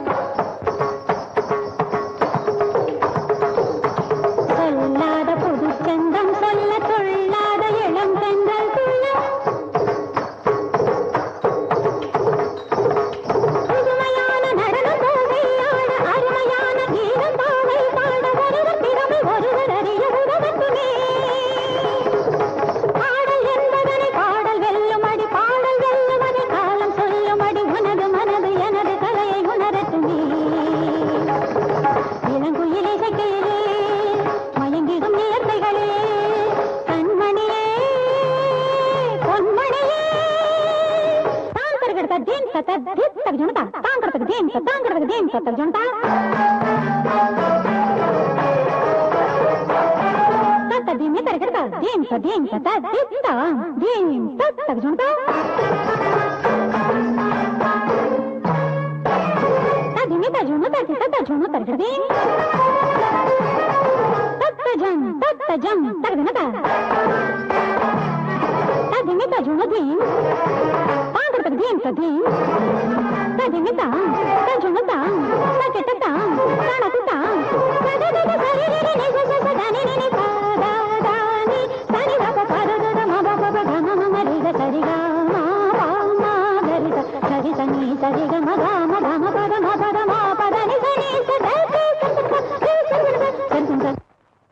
சொல்லாத புது சந்தம் சொல்ல சொல்லாத இளம் கண்கள் துள்ள புதுமையான நடன போகையாட அருமையான கீதம் பாவை பாட ஒருவர் திறமை ஒருவர் அறிய உதவட்டுமே பாடல் என்பதனை பாடல் வெல்லும் அடி பாடல் வெல்லுமதி காலம் சொல்லும் அடி உனது மனது எனது கலையை உணரட்டுமே இளங்குயிலை சைக்கையிலே மயங்கிடும் இயற்கைகளே கண்மணியே பொன்மணியே தாம் கருகடுத்த தேன் சத்த தித் தக் ஜுனதா தாம் கருத்தக்கு தேன் சத்த தாம் கருத்தக்கு தேன் சத்த ஜுனதா தத்த தீமே தரகடுத்த தேன் ச தேன் சத்த தித் தா தேன் சத் தக் ஜுனதா ததிமே தஜுனு தத்தி தத்த ஜுனு தரகடுதே தத்த ஜன் தத்த ஜம் தகதனதா ததிமே தஜுனு தீம் பாங்கறதுக்கு தீம் ததீம் ததிமே தா தஜுனு தா தக்கெட்ட தா தானத்து தா தததத சரிரி நி ச ச ச தனி நி நி பா தா தா நி சரி த ப ப த த த ம ப ப ப க ம ம ம ரி க சரி க ம ப ம க ரி த சரி த நி சரி க ம க ம க ம ப த ம ப த ம ப த நி ச நி ச த சி ச ச ச ரி ச ரி த சரி சரி சரி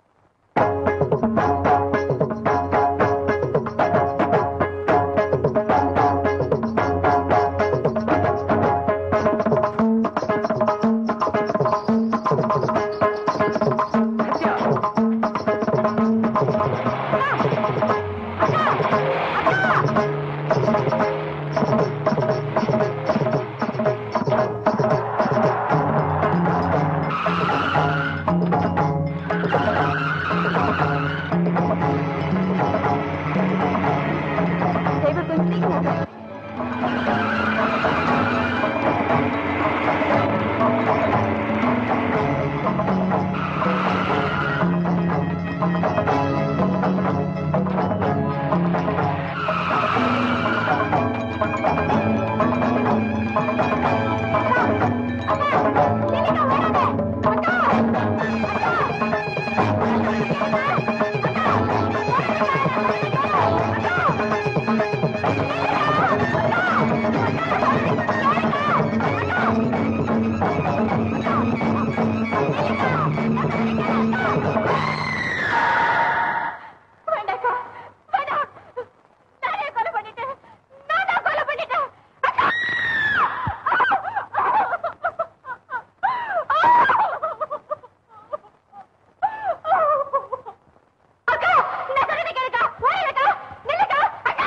வேண்டாக்கா வேண்டாம் நானே கொலை பண்ணிட்டேன் நான் தான் கொலை பண்ணிட்டேன் அக்கா அக்கா நான் சொல்றதை கேளுக்கா ஓடிடக்கா நில்லுக்கா அக்கா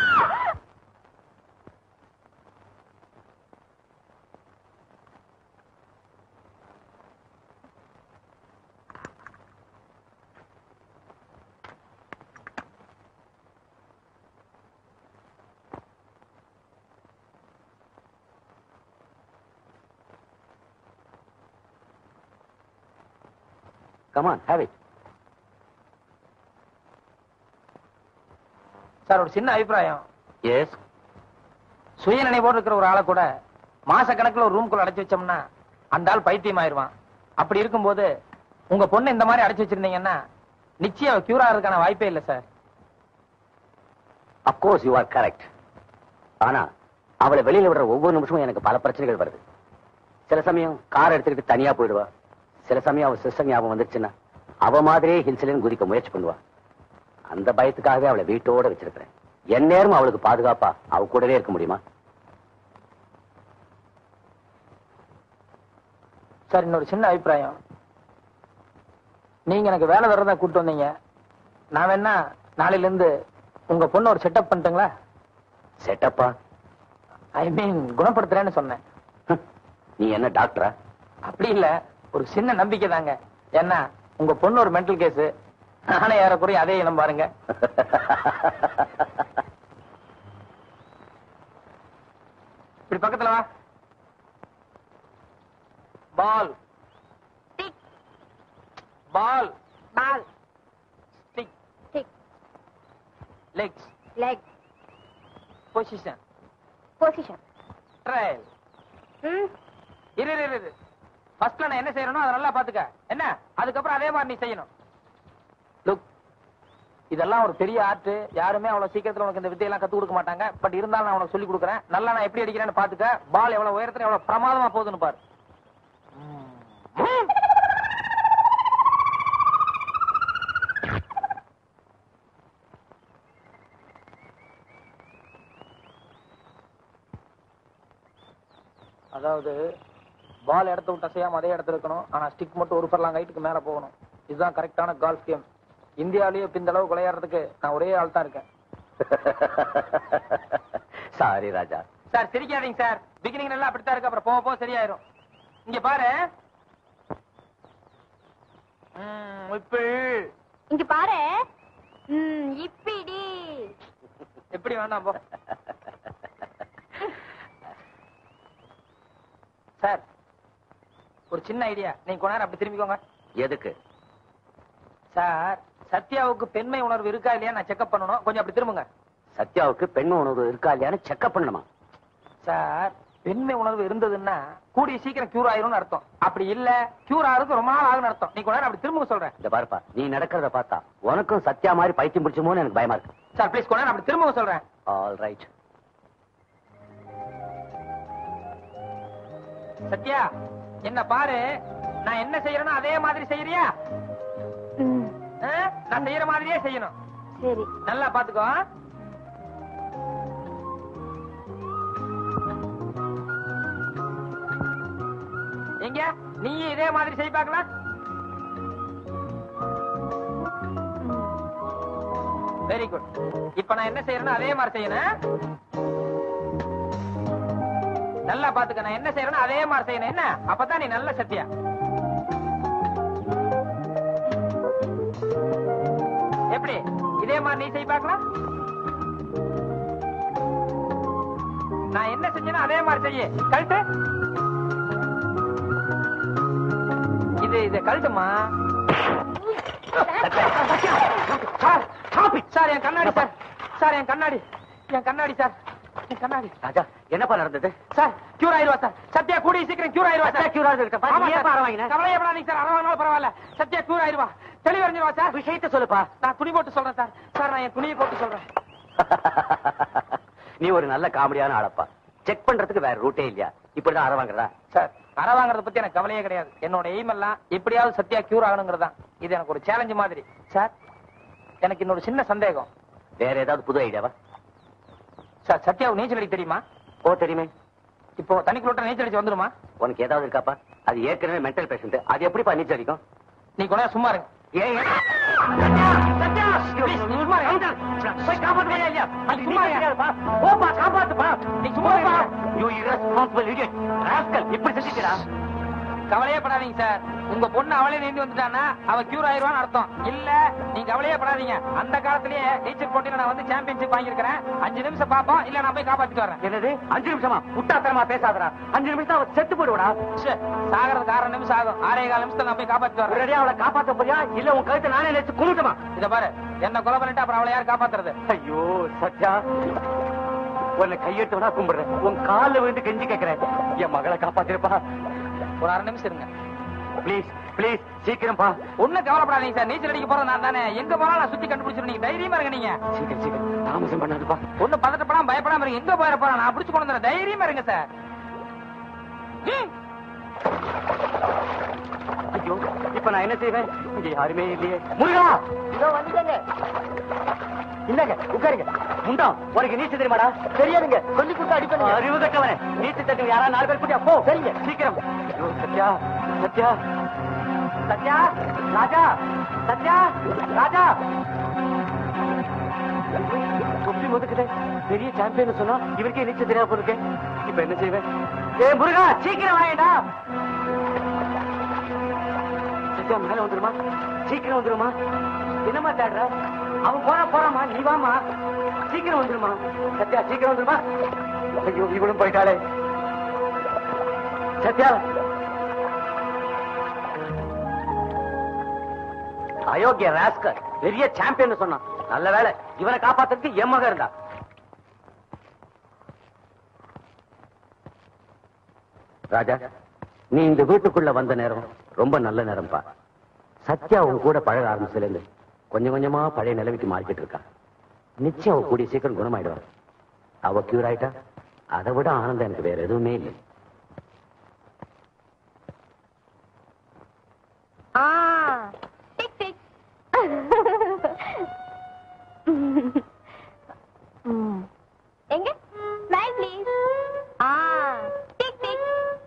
கமான் ஹேவ் இட் சார் ஒரு சின்ன அபிப்பிராயம் எஸ் சுய நினைவோடு இருக்கிற ஒரு ஆளை கூட மாச கணக்குல ஒரு ரூம்குள்ள அடைச்சு வச்சோம்னா அந்த ஆள் பைத்தியம் ஆயிருவான் அப்படி இருக்கும்போது உங்க பொண்ணு இந்த மாதிரி அடைச்சு வச்சிருந்தீங்கன்னா நிச்சயம் கியூர் ஆகிறதுக்கான வாய்ப்பே இல்லை sir of course you are correct ஆனா அவளை வெளியில விடுற ஒவ்வொரு நிமிஷமும் எனக்கு பல பிரச்சனைகள் வருது சில சமயம் கார் எடுத்துக்கிட்டு தனியா போயிடுவா சில சமயம் அவ சிஸ்டர் ஞாபகம் வந்துருச்சுன்னா அவ மாதிரியே ஹில்ஸ்லன்னு குதிக்க முயற்சி பண்ணுவா அந்த பயத்துக்காகவே அவளை வீட்டோட வச்சிருக்கிறேன் என் நேரம் அவளுக்கு பாதுகாப்பா அவ கூடவே இருக்க முடியுமா சார் இன்னொரு சின்ன அபிப்பிராயம் நீங்க எனக்கு வேலை வர்றதா கூப்பிட்டு வந்தீங்க நான் வேணா நாளையில இருந்து உங்க பொண்ணு ஒரு செட்டப் பண்ணிட்டுங்களா செட்டப்பா ஐ மீன் குணப்படுத்துறேன்னு சொன்னேன் நீ என்ன டாக்டரா அப்படி இல்ல ஒரு சின்ன நம்பிக்கை தாங்க ஏன்னா உங்க பொண்ணு ஒரு மென்டல் கேஸ் நானே ஏறக்குறைய அதே இனம் பாருங்க இப்படி பக்கத்துல வா ball ball ball stick tick legs leg position position trial ம் இரு இரு, இரு இரு ஃபர்ஸ்ட்ல நான் என்ன செய்யறேனோ அதை நல்லா பாத்துக்க என்ன அதுக்கப்புறம் அதே மாதிரி நீ செய்யணும் லுக் இதெல்லாம் ஒரு பெரிய ஆர்ட் யாருமே அவ்வளவு சீக்கிரத்துல உனக்கு இந்த வித்தையெல்லாம் கத்து கொடுக்க மாட்டாங்க பட் இருந்தாலும் நான் உனக்கு சொல்லி கொடுக்குறேன் நல்லா நான் எப்படி அடிக்கிறேன்னு பாத்துக்க பால் எவ்வளவு உயரத்துல எவ்வளவு பிரமாதமா போகுதுன்னு பாரு அதாவது பால் இடத்த விட்டு அசையாம அதே இடத்துல இருக்கணும் ஆனா ஸ்டிக் மட்டும் ஒரு பரலாம் ஹைட்டுக்கு மேல போகணும் இதுதான் கரெக்டான கால்ஃப் கேம் இந்தியாவிலேயே இப்ப இந்த அளவுக்கு விளையாடுறதுக்கு நான் ஒரே ஆள் தான் இருக்கேன் சாரி ராஜா சார் சிரிக்காதீங்க சார் பிகினிங் நல்லா அப்படித்தான் இருக்கு அப்புறம் போக போக சரியாயிரும் இங்க பாரு ம், இப்ப இங்க பாரு ம் இப்பிடி எப்படி வேணாம் போ சார் ஒரு சின்ன ஐடியா நீங்க கொஞ்ச நேரம் அப்படி திரும்பிக்கோங்க எதுக்கு சார் சத்யாவுக்கு பெண்மை உணர்வு இருக்கா இல்லையா நான் செக்அப் பண்ணணும் கொஞ்சம் அப்படி திரும்புங்க சத்யாவுக்கு பெண் உணர்வு இருக்கா இல்லையான்னு செக்அப் பண்ணணுமா சார் பெண்மை உணர்வு இருந்ததுன்னா கூடிய சீக்கிரம் கியூர் ஆயிரும்னு அர்த்தம் அப்படி இல்ல கியூர் ஆகுறது ரொம்ப நாள் ஆகும்னு அர்த்தம் நீ கொஞ்ச நேரம் அப்படி திரும்ப சொல்றேன் இந்த பாருப்பா நீ நடக்கிறத பார்த்தா உனக்கும் சத்யா மாதிரி பைத்தியம் பிடிச்சுமோன்னு எனக்கு பயமா இருக்கு சார் ப்ளீஸ் கொஞ்ச நேரம் அப்படி திரும்ப சொல்றேன் ஆல் ரைட் சத்யா என்ன பாரு நான் என்ன செய்யறேனோ அதே மாதிரி செய்யறியா ம் ஆ? நான் செய்யற மாதிரியே செய்யணும் சரி நல்லா பாத்துக்கோ ஆ? எங்க நீ இதே மாதிரி செய் பார்க்கலாம் வெரி குட் இப்ப நான் என்ன செய்யறேனோ அதே மாதிரி செய்யணும் நல்லா பாத்துக்க நான் என்ன செய்யறேனோ அதே மாதிரி செய்யணும் என்ன அப்பதான் நீ நல்ல சத்தியா எப்படி இதே மாதிரி நீ செய் பார்க்கலாம் நான் என்ன செஞ்சேனோ அதே மாதிரி செய்ய கழட்டு இது இது கழட்டுமா சார் சார் என் கண்ணாடி சார் சார் என் கண்ணாடி என் கண்ணாடி சார் என் கண்ணாடி ராஜா என்னப்பா நடந்தது சார் கியூர் ஆயிருவா சார் சத்யா கூடிய சீக்கிரம் கியூர் ஆயிருவா சார் cure ஆகுறதுக்கு ஆமா நீ ஏன் சார். அரை வாங்கின? கவலையப்படாதீங்க சார் அரை வாங்கினாலும் பரவாயில்ல சத்யா கியூர் ஆயிருவா தெளிவறிஞ்சிருவா சார் விஷயத்த சொல்லுப்பா நான் துணி போட்டு சொல்றேன் சார் சார் நான் என் துணியை போட்டு சொல்றேன் நீ ஒரு நல்ல காமெடியான ஆளப்பா செக் பண்றதுக்கு வேற ரூட்டே இல்லையா இப்படிதான் அற வாங்குறதா சார் அரை வாங்குறத பத்தி எனக்கு கவலையே கிடையாது என்னோட எய்ம் எல்லாம் எப்படியாவது சத்யா கியூர் ஆகணுங்கிறது தான் இது எனக்கு ஒரு சேலஞ்சு மாதிரி சார் எனக்கு இன்னொரு சின்ன சந்தேகம் வேற ஏதாவது புது ஐடியாவா சார் சத்யாவுக்கு நீச்சல் அடிக்க தெரியுமா ஓ தெரியுமே இப்போ தண்ணிக்குள்ள நீச்சல் அடிச்சு வந்துருமா உனக்கு ஏதாவது இருக்காப்பா அது ஏற்கனவே மென்டல் பேஷண்ட் அது எப்படிப்பா நீச்சல் அடிக்கும் நீ கொஞ்ச நேரம் சும்மா இருங்க ஏன் ஏன்? Please, நீ சும்மா இருங்க. போய் காப்பாத்து போறியா இல்லையா? அது சும்மா நீச்சல் இருங்க. தெரியாதுப்பா. போப்பா, காப்பாத்துப்பா. நீ சும்மா போப்பா. இருங்க. You irresponsible idiot. Rascal, இப்படி செஞ்சுட்டா கவலையே படாதீங்க சார் உங்க பொண்ணு அவளே நீந்தி வந்துட்டானா அவ கியூர் ஆயிருவான்னு அர்த்தம் இல்ல நீங்க கவலையே படாதீங்க அந்த காலத்திலேயே நீச்சல் போட்டியில நான் வந்து சாம்பியன்ஷிப் வாங்கியிருக்கிறேன் அஞ்சு நிமிஷம் பாப்போம் இல்ல நான் போய் காப்பாத்திட்டு வரேன் என்னது அஞ்சு நிமிஷமா முட்டாத்தனமா பேசாதடா அஞ்சு நிமிஷம் அவ செத்து போடுவடா ச்சே, சாகறதுக்கு ஆறு நிமிஷம் ஆகும் ஆறே கால நிமிஷத்துல நான் போய் காப்பாத்திட்டு வரேன் ஒரேடியா அவளை காப்பாத்த போறியா இல்ல உன் கழுத்தை நானே நினைச்சு கும்பிட்டுமா இத பாரு என்ன கொலை பண்ணிட்டு அப்புறம் அவளை யார் காப்பாத்துறது ஐயோ சத்யா உன்னை கையெடுத்தவனா கும்பிடுறேன் உன் கால்ல விழுந்து கெஞ்சி கேக்குறேன் என் மகளை காப்பாத்திருப்பா ஒரு அரை நிமிஷம் இருங்க ப்ளீஸ் ப்ளீஸ் சீக்கிரம் பா ஒண்ணும் கவலைப்படாதீங்க சார் நீச்சல் அடிக்க போறது நான் தானே எங்க போனாலும் நான் சுத்தி கண்டுபிடிச்சிருவேன் நீங்க தைரியமா இருங்க நீங்க சீக்கிரம் சீக்கிரம் தாமசம் பண்ணாதுப்பா ஒண்ணு பதட்டப்படாம பயப்படாம இருங்க எங்க போயிட போறேன் நான் பிடிச்சு கொண்டு வந்துடுறேன் தைரியமா இருங்க சார் ம். ஐயோ இப்ப நான் என்ன செய்வேன் இங்க யாருமே இல்லையே முருகா இதோ வந்துட்டேங்க இல்லங்க உட்காருங்க முண்டா உனக்கு நீச்சல் தெரியுமாடா தெரியாதுங்க சொல்லி கொடுத்து அடிப்பேன் அறிவு கட்டவனே நீச்சல் தெரியும் யாரா நாலு பேர் கூட்டியா போ சரிங்க சீக்கிரம் ஐயோ சத்யா சத்யா சத்யா ராஜா சத்யா ராஜா தொப்பி ஒதுக்குதே பெரிய சாம்பியன் சொன்னா இவருக்கே நீச்சல் தெரியாம போருக்கு இப்ப என்ன செய்வேன் ஏ முருகா சீக்கிரம் வாங்கடா சத்யா மேல வந்துருமா சீக்கிரம் வந்துருமா என்னம்மா தேடுற அவன் போறா போறாமா நீ வாமா சீக்கிரம் வந்துருமா சத்யா சீக்கிரம் வந்துருமா ஐயோ இவளும் போயிட்டாளே சத்யா அயோக்கிய ராஸ்கர் பெரிய சாம்பியன் சொன்னான் நல்ல வேலை இவனை காப்பாத்துறதுக்கு என் மகன் இருந்தா ராஜா நீ இந்த வீட்டுக்குள்ள வந்த நேரம் ரொம்ப நல்ல நேரம்ப்பா சத்யா உன் கூட பழக ஆரம்பிச்சதுல இருந்து கொஞ்சம் கொஞ்சமா பழைய நிலைமைக்கு மாறிக்கிட்டு இருக்கா நிச்சயம் அவ கூடிய சீக்கிரம் குணமாயிடுவா அவ கியூர் ஆயிட்டா அதை விட ஆனந்தம் எனக்கு வேற எதுவுமே இல்லை ஆ டிக் டிக் ம். எங்க ஸ்மைல் ப்ளீஸ் ஆ டிக் டிக்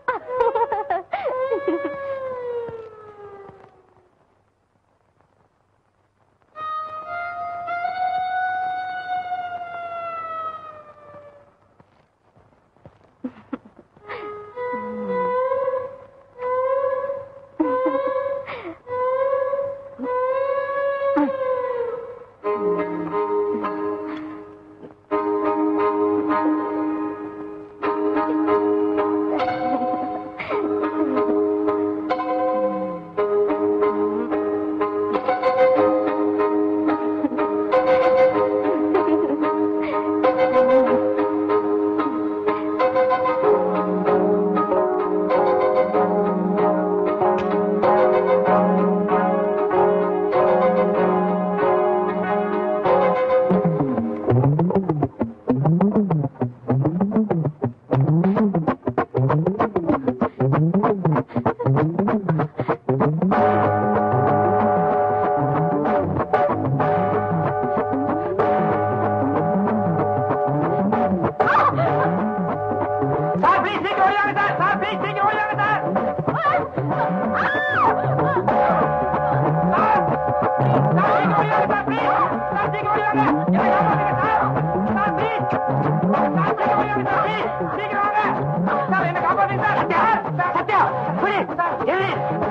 சார் ப்ளீஸ் சீக்கிரம் ஓடியாங்க சார் சார் ப்ளீஸ் சீக்கிரம் ஓடியாங்க சார் சார் சார் சீக்கிரம் ஓடியாங்க சார் ப்ளீஸ் சார் சீக்கிரம் ஓடியாங்க என்ன காப்பாத்துங்க சார் சார் ப்ளீஸ் சார் சீக்கிரம் ஓடியாங்க சார் ப்ளீஸ் சீக்கிரம் வாங்க சார் என்ன காப்பாத்துங்க சார் சத்யா சார் சத்யா புடி சார் எழுதி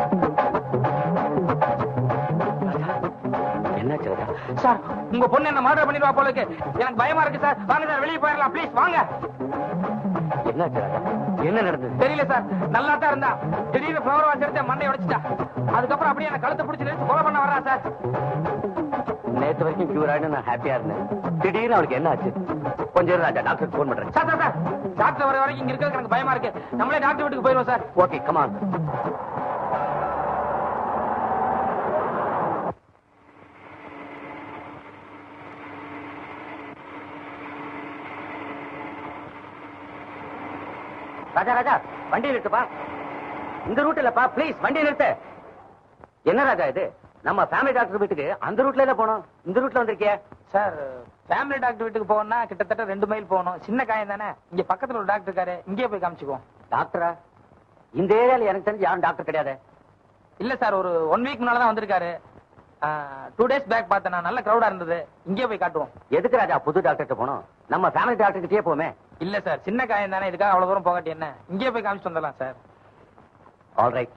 என்னாச்சு ராஜா சார் உங்க பொண்ணு என்ன மர்டர் பண்ணிடுவா போல இருக்கு எனக்கு பயமா இருக்கு சார் வாங்க சார் வெளியே போயிடலாம் ப்ளீஸ் வாங்க என்னாச்சு ராஜா என்ன நடந்தது தெரியல சார் நல்லா தான் இருந்தா திடீர்னு ஃப்ளவர் வாஷ் எடுத்து மண்டை உடைச்சிட்டா அதுக்கப்புறம் அப்படியே எனக்கு கழுத்தை பிடிச்சி நிறுத்தி கொலை பண்ண வர்றா சார் நேத்து வரைக்கும் கியூர் ஆயிடு நான் ஹாப்பியா இருந்தேன் திடீர்னு அவளுக்கு என்ன ஆச்சு கொஞ்சம் இரு ராஜா டாக்டருக்கு ஃபோன் பண்றேன் சார் சார் சார் டாக்டர் வர வரைக்கும் இங்க இருக்கிறதுக்கு எனக்கு பயமா இருக்கு நம்மளே டாக்டர் வீட்டுக்கு போயிருவோம் sir okay come on Raja Raja வண்டி நிறுத்துப்பா இந்த ரூட் இல்லப்பா ப்ளீஸ் வண்டி நிறுத்து என்ன ராஜா இது நம்ம ஃபேமிலி டாக்டர் வீட்டுக்கு அந்த ரூட்ல தான் போனோம் இந்த ரூட்ல வந்திருக்கிய சார் ஃபேமிலி டாக்டர் வீட்டுக்கு போகணும்னா கிட்டத்தட்ட ரெண்டு மைல் போகணும் சின்ன காயம் தானே இங்க பக்கத்துல ஒரு டாக்டர் இருக்காரு இங்கேயே போய் காமிச்சுக்குவோம் டாக்டரா இந்த ஏரியால எனக்கு தெரிஞ்சு யாரும் டாக்டர் கிடையாது இல்ல சார் ஒரு ஒன் வீக் முன்னால தான் வந்திருக்காரு டூ டேஸ் பேக் பார்த்தேன் நான் நல்ல கிரௌடா இருந்தது இங்கேயே போய் காட்டுவோம் எதுக்கு ராஜா புது டாக்டர்கிட்ட போனோம் நம்ம ஃபேமிலி டாக்டர் கிட்டே போமே இல்ல சார் சின்ன காயம் தானே இதுக்காக அவ்வளவு தூரம் போகாட்டி என்ன இங்கேயே போய் காமிச்சிட்டு வந்துடலாம் சார் ஆல் ரைட்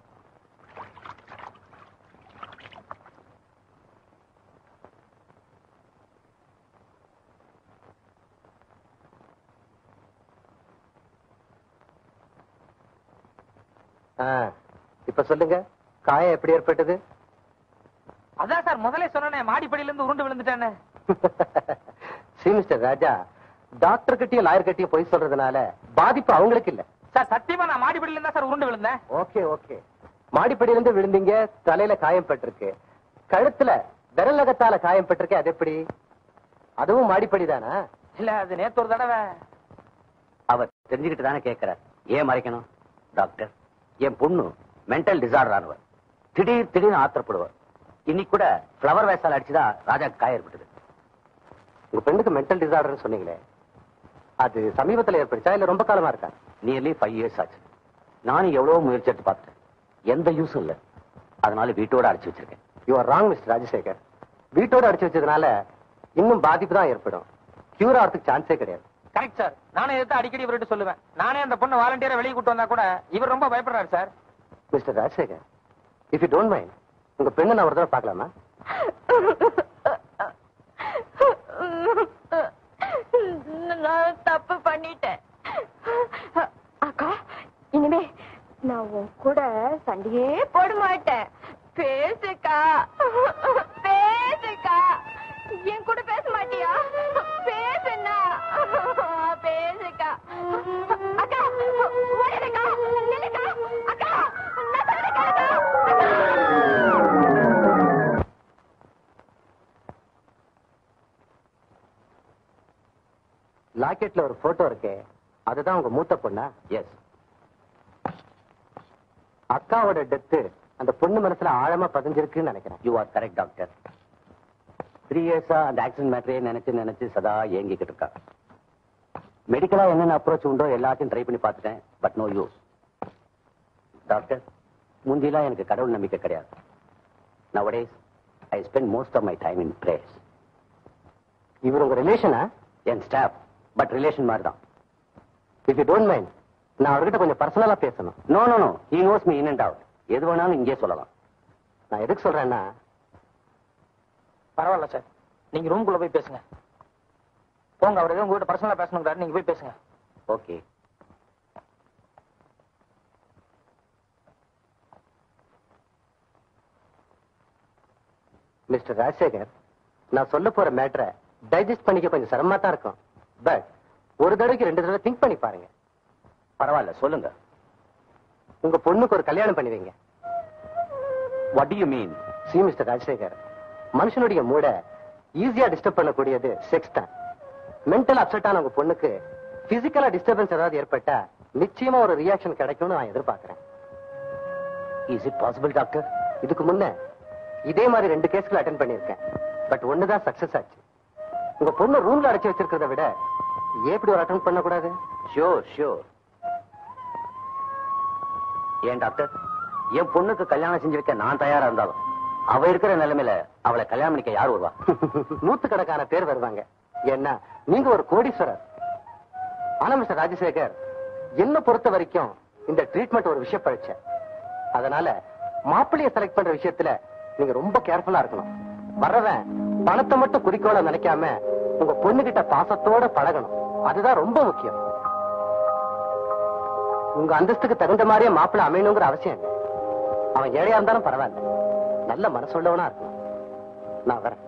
இப்ப சொல்லுங்க காயம் எப்படி ஏற்பட்டது அதான் சார் முதல்ல சொன்னேன் மாடிப்படியில இருந்து உருண்டு விழுந்துட்டேன்னு சி மிஸ்டர் ராஜா டாக்டர் கிட்டயும் லாயர் கிட்டயும் போய் சொல்றதுனால பாதிப்பு அவங்களுக்கு இல்ல சார் சத்தியமா நான் மாடிப்படியில இருந்தா சார் உருண்டு விழுந்தேன் ஓகே ஓகே மாடிப்படியில இருந்து விழுந்தீங்க தலையில காயம் பட்டிருக்கு கழுத்துல விரல் நகத்தால காயம் பட்டிருக்கு அது எப்படி அதுவும் மாடிப்படி தானா இல்ல அது நேத்து ஒரு தடவை அவர் தெரிஞ்சுக்கிட்டு தானே கேட்கிறார் ஏன் மறைக்கணும் டாக்டர் என் பொண்ணு மென்டல் டிசார்டர் ஆனவர் திடீர் திடீர்னு ஆத்திரப்படுவார் இன்னைக்கு கூட ஃப்ளவர் வேசால் அடிச்சுதான் ராஜாக்கு காயம் ஏற்பட்டது உங்க பெண்ணுக்கு மென்டல் டிசார்டர் சொன்னீங்களே அது சமீபத்துல ஏற்பட்டுச்சா இல்ல ரொம்ப காலமா இருக்கா நியர்லி ஃபைவ் இயர்ஸ் ஆச்சு நானும் எவ்வளவு முயற்சி எடுத்து பார்த்துட்டேன் எந்த யூஸும் இல்ல அதனால வீட்டோட அடைச்சு வச்சிருக்கேன் you are wrong mister Rajasekar வீட்டோட அடிச்சு வச்சதுனால இன்னும் பாதிப்பு தான் ஏற்படும் கியூர் ஆகிறதுக்கு சான்ஸே கிடையாது கரெக்ட் சார் நானே எதிர்த்து அடிக்கடி இவர்கிட்ட சொல்லுவேன் நானே அந்த பொண்ணு வாலண்டியரா வெளியே கூட்டு வந்தா கூட இவர் ரொம்ப பயப்படுறாரு sir mister Rajasekar if you don't mind உங்க பெண்ணை நான் ஒரு தடவை பார்க்கலாமா நான் தப்பு பண்ணிட்டேன் அக்கா இனிமே நான் உன் கூட சண்டையே போட மாட்டேன் பேசுக்கா பேசுக்கா என் கூட பேச மாட்டியா பேசுனா பேசுக்கா அக்கா ஓடிடுக்கா லாக்கெட்ல ஒரு போட்டோ இருக்கே அதுதான் உங்க மூத்த பொண்ணா எஸ் அக்காவோட டெத்து அந்த பொண்ணு மனசுல ஆழமா பதிஞ்சிருக்குன்னு நினைக்கிறேன் you are correct doctor three இயர்ஸா அந்த ஆக்சிடென்ட் மேட்டரே நினைச்சு நினைச்சு சதா ஏங்கிக்கிட்டு இருக்கா மெடிக்கலா என்னென்ன அப்ரோச் உண்டோ எல்லாத்தையும் ட்ரை பண்ணி பார்த்துட்டேன் பட் நோ யூஸ் டாக்டர் முந்திலாம் எனக்கு கடவுள் நம்பிக்கை கிடையாது nowadays I spend most of my time in prayers இவர் உங்க ரிலேஷனா என் ஸ்டாஃப் பட் ரிலேஷன் மாதிரி தான் இஃப் யூ டோன்ட் மைண்ட் நான் அவர்கிட்ட கொஞ்சம் பர்சனலா பேசணும் no no no he knows me in and out எது வேணாலும் இங்கே சொல்லலாம் நான் எதுக்கு சொல்றேன்னா பரவாயில்ல சார் நீங்க ரூம்குள்ள போய் பேசுங்க போங்க அவர் எதுவும் உங்ககிட்ட பர்சனலா பேசணுங்கிறாரு நீங்க போய் பேசுங்க ஓகே மிஸ்டர் ராஜசேகர் நான் சொல்ல போற மேட்டரை டைஜஸ்ட் பண்ணிக்க கொஞ்சம் சிரமமா தான் இருக்கும் பட் ஒரு தடவைக்கு ரெண்டு தடவை திங்க் பண்ணி பாருங்க பரவாயில்ல சொல்லுங்க உங்க பொண்ணுக்கு ஒரு கல்யாணம் பண்ணி வைங்க what do you mean see mister Rajasekar மனுஷனுடைய மூட ஈஸியா டிஸ்டர்ப் பண்ணக்கூடியது செக்ஸ் தான் மென்டல் அப்செட் ஆன உங்க பொண்ணுக்கு பிசிக்கலா டிஸ்டர்பன்ஸ் ஏதாவது ஏற்பட்டா நிச்சயமா ஒரு ரியாக்ஷன் கிடைக்கும்னு நான் எதிர்பார்க்கிறேன் இஸ் இட் பாசிபிள் டாக்டர் இதுக்கு முன்ன இதே மாதிரி ரெண்டு கேஸ்கள் அட்டென்ட் பண்ணியிருக்கேன் பட் ஒண்ணுதான் சக்சஸ் ஆச்சு உங்க பொண்ணு ரூம்ல அடைச்சு வச்சிருக்கிறத விட ஏன் இப்படி ஒரு அட்டன் பண்ணக்கூடாது ஷியோர் ஷியோர் ஏன் டாக்டர் என் பொண்ணுக்கு கல்யாணம் செஞ்சு வைக்க நான் தயாரா இருந்தாலும் அவ இருக்கிற நிலைமையில அவளை கல்யாணம் பண்ணிக்க யார் வருவா நூத்துக்கணக்கான பேர் வருவாங்க ஏன்னா நீங்க ஒரு கோடீஸ்வரர் ஆனா மிஸ்டர் ராஜசேகர் என்ன பொறுத்த வரைக்கும் இந்த ட்ரீட்மெண்ட் ஒரு விஷயம் பழிச்ச அதனால மாப்பிள்ளைய செலக்ட் பண்ற விஷயத்துல நீங்க ரொம்ப கேர்ஃபுல்லா இருக்கணும் வர்றவன் பணத்தை மட்டும் குறிக்கோள நினைக்காம உங்க பொண்ணுகிட்ட பாசத்தோட பழகணும் அதுதான் ரொம்ப முக்கியம் உங்க அந்தஸ்துக்கு தகுந்த மாதிரியே மாப்பிள்ளை அமையணுங்கிற அவசியம் இல்லை அவன் ஏழையா இருந்தாலும் பரவாயில்ல நல்ல மனசுள்ளவனா இருக்கணும் நான் வரேன்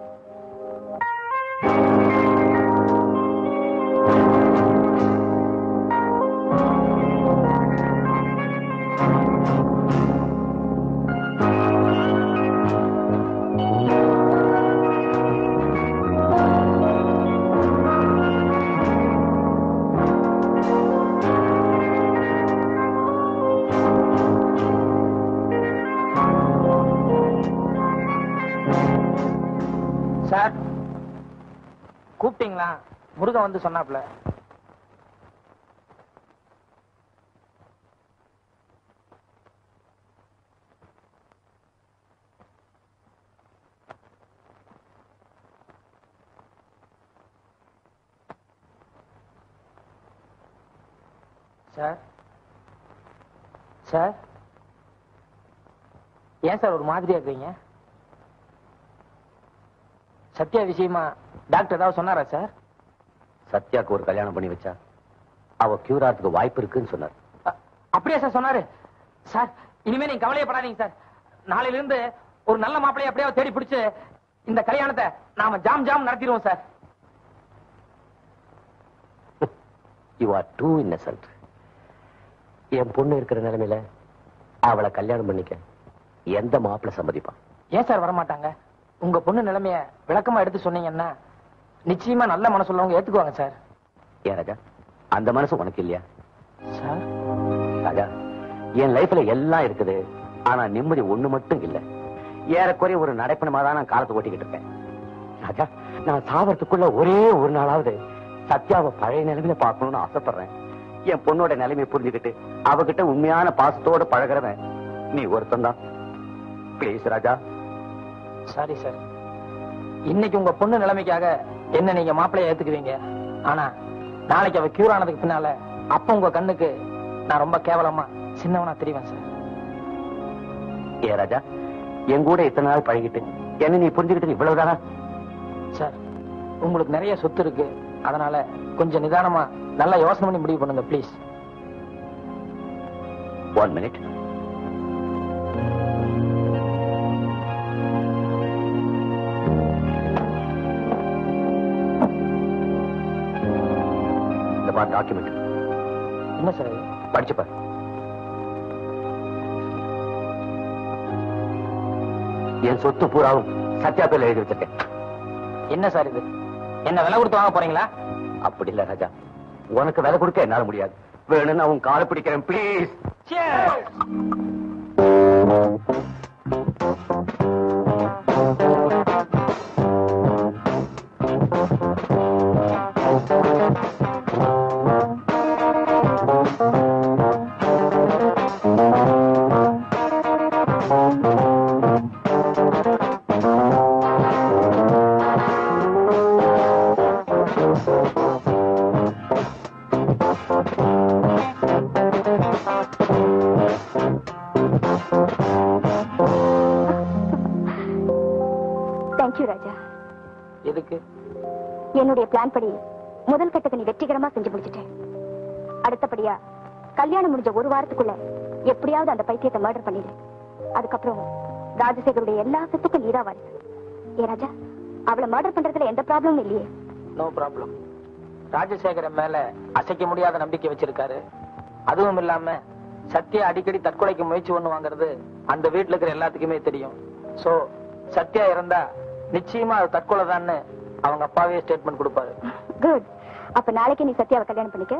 சார் கூப்பிட்டீங்களா முருகன் வந்து சொன்னாப்ல சார் சார் ஏன் சார் ஒரு மாதிரியா இருக்கீங்க சத்யா விஷயமா டாக்டர் ஏதாவது சொன்னாரா சார் சத்யாக்கு ஒரு கல்யாணம் பண்ணி வச்சா அவ கியூர் ஆகிறதுக்கு வாய்ப்பு இருக்குன்னு சொன்னார் அ- அப்படியா சார் சொன்னாரு சார் இனிமே நீங்க கவலையப்படாதீங்க சார் நாளையில இருந்து ஒரு நல்ல மாப்பிளைய அப்படியே தேடி பிடிச்சு இந்த கல்யாணத்தை நாம ஜாம் ஜாம் நடத்திடுவோம் sir you are too innocent என் பொண்ணு இருக்கிற நிலைமையில அவளை கல்யாணம் பண்ணிக்க எந்த மாப்பிள்ளை சம்மதிப்பான் ஏன் சார் வரமாட்டாங்க உங்க பொண்ணு நிலைமைய விளக்கமா எடுத்து சொன்னீங்கன்னா நிச்சயமா நல்ல மனசுள்ளவங்க ஏத்துக்குவாங்க சார் ஏன் ராஜா அந்த மனசு உனக்கு இல்லையா சார் ராஜா என் லைஃப்ல எல்லாம் இருக்குது ஆனா நிம்மதி ஒண்ணு மட்டும் இல்ல ஏறக்குறைய ஒரு நடைப்பணமா தான் நான் காலத்தை ஓட்டிக்கிட்டு இருக்கேன் ராஜா நான் சாவறதுக்குள்ள ஒரே ஒரு நாளாவது சத்யாவை பழைய நிலைமையில பார்க்கணும்னு ஆசைப்படுறேன் என் பொண்ணோட நிலைமையை புரிஞ்சுக்கிட்டு அவகிட்ட உண்மையான பாசத்தோட பழகிறவன் நீ ஒருத்தன் தான் ப்ளீஸ் ராஜா சாரி சார் இன்னைக்கு உங்க பொண்ணு நிலைமைக்காக என்ன நீங்க மாப்பிளைய ஏத்துக்குவீங்க ஆனா நாளைக்கு அவ கியூர் ஆனதுக்கு பின்னால அப்ப உங்க கண்ணுக்கு நான் ரொம்ப கேவலமா சின்னவனா தெரிவேன் சார் ஏ ராஜா என் கூட இத்தனை நாள் பழகிட்டு என்ன நீ புரிஞ்சுக்கிட்டு இவ்வளவுதானா சார் உங்களுக்கு நிறைய சொத்து இருக்கு அதனால கொஞ்சம் நிதானமா நல்லா யோசனை பண்ணி முடிவு பண்ணுங்க ப்ளீஸ் ஒன் மினிட் இந்த பார் டாக்குமெண்ட் என்ன சார் இது படிச்சு பாரு என் சொத்து பூராவும் சத்யா பேர்ல எழுதி வச்சிருக்கேன் என்ன சார் இது என்ன விலை கொடுத்து வாங்க போறீங்களா அப்படி இல்ல ராஜா உனக்கு விலை கொடுக்க என்னால முடியாது வேணும்னு அவன் காலை பிடிக்கிறேன் ப்ளீஸ் தேங்க்யூ ராஜா எதுக்கு என்னுடைய பிளான் படி முதல் கட்டத்தை நீ வெற்றிகரமா செஞ்சு முடிச்சிட்டேன் அடுத்தபடியா கல்யாணம் முடிஞ்ச ஒரு வாரத்துக்குள்ள எப்படியாவது அந்த பைத்தியத்தை மர்டர் பண்ணிடு அதுக்கப்புறம் ராஜசேகருடைய எல்லா சொத்துக்கும் நீதான் வாரிசு ஏ ராஜா அவளை மர்டர் பண்றதுல எந்த ப்ராப்ளமும் இல்லையே நோ ப்ராப்ளம் ராஜசேகரன் மேல அசைக்க முடியாத நம்பிக்கை வச்சிருக்காரு அதுவும் இல்லாம சத்யா அடிக்கடி தற்கொலைக்கு முயற்சி பண்ணுவாங்கிறது அந்த வீட்டுல இருக்கிற எல்லாத்துக்குமே தெரியும் சோ சத்யா இருந்தா நிச்சயமா அது தற்கொலை தான்னு அவங்க அப்பாவே ஸ்டேட்மெண்ட் கொடுப்பாரு குட் அப்ப நாளைக்கு நீ சத்யாவை கல்யாணம் பண்ணிக்க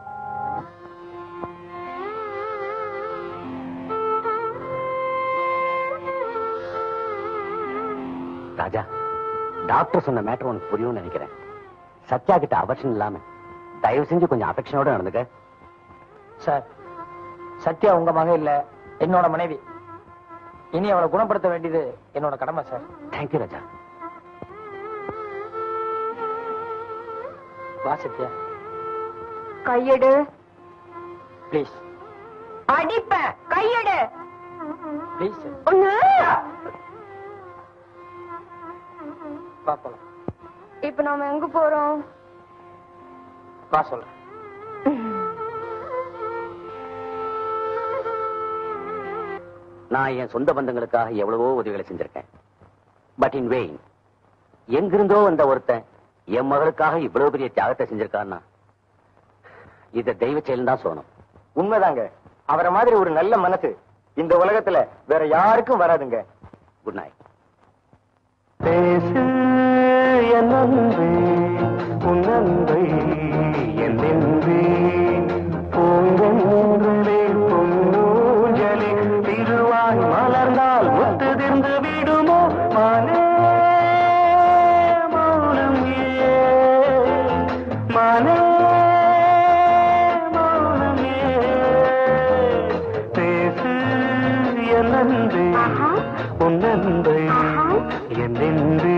ராஜா டாக்டர் சொன்ன மேட்டர் உனக்கு புரியும்னு நினைக்கிறேன் சத்யா கிட்ட அவர்ஷன் இல்லாம தயவு செஞ்சு கொஞ்சம் அஃபெக்ஷனோட நடந்துக்க சார் சத்யா உங்க மகன் இல்ல என்னோட மனைவி இனி அவளை குணப்படுத்த வேண்டியது என்னோட கடமை சார் தேங்க்யூ ராஜா வா சத்யா கையெடு ப்ளீஸ் அடிப்ப கையெடு ப்ளீஸ் சார் ஒண்ணு வா போலாம் இப்ப நாம எங்க போறோம் வா சொல்றேன் நான் என் சொந்த பந்தங்களுக்காக எவ்வளவோ உதவிகளை செஞ்சிருக்கேன் பட் இன் வெயின் எங்கிருந்தோ வந்த ஒருத்தன் என் மகளுக்காக இவ்வளவு பெரிய தியாகத்தை செஞ்சிருக்கான்னா இத தெய்வ செயல் தான் சொல்லணும் உண்மைதாங்க அவரை மாதிரி ஒரு நல்ல மனசு இந்த உலகத்துல வேற யாருக்கும் வராதுங்க குட் நைட் பேசு என் அன்பே உன் அன்பை என்னென்றேன் பூங்கொன்றே பொன்னூஞ்சலே திருவாய் மலர்ந்தால் முத்துதிர்ந்து விடுமோ மானே மௌனம் ஏன் மானே மௌனம் ஏன் பேசு என் அன்பே உன் அன்பை என்னென்றே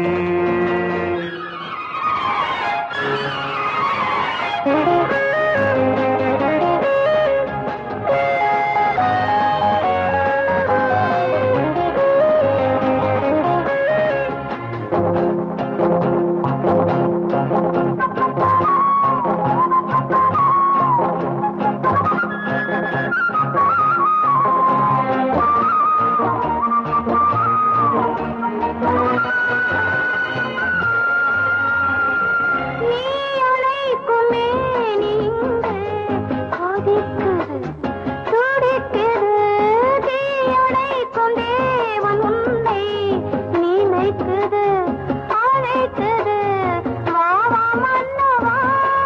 நீ அழைக்கும் மேனி இங்கு கொதிக்குது, துடிக்குது. தீ அணைக்கும் தேவன் உன்னை நினைக்குது, அழைக்குது. வா, வா, மன்னவா.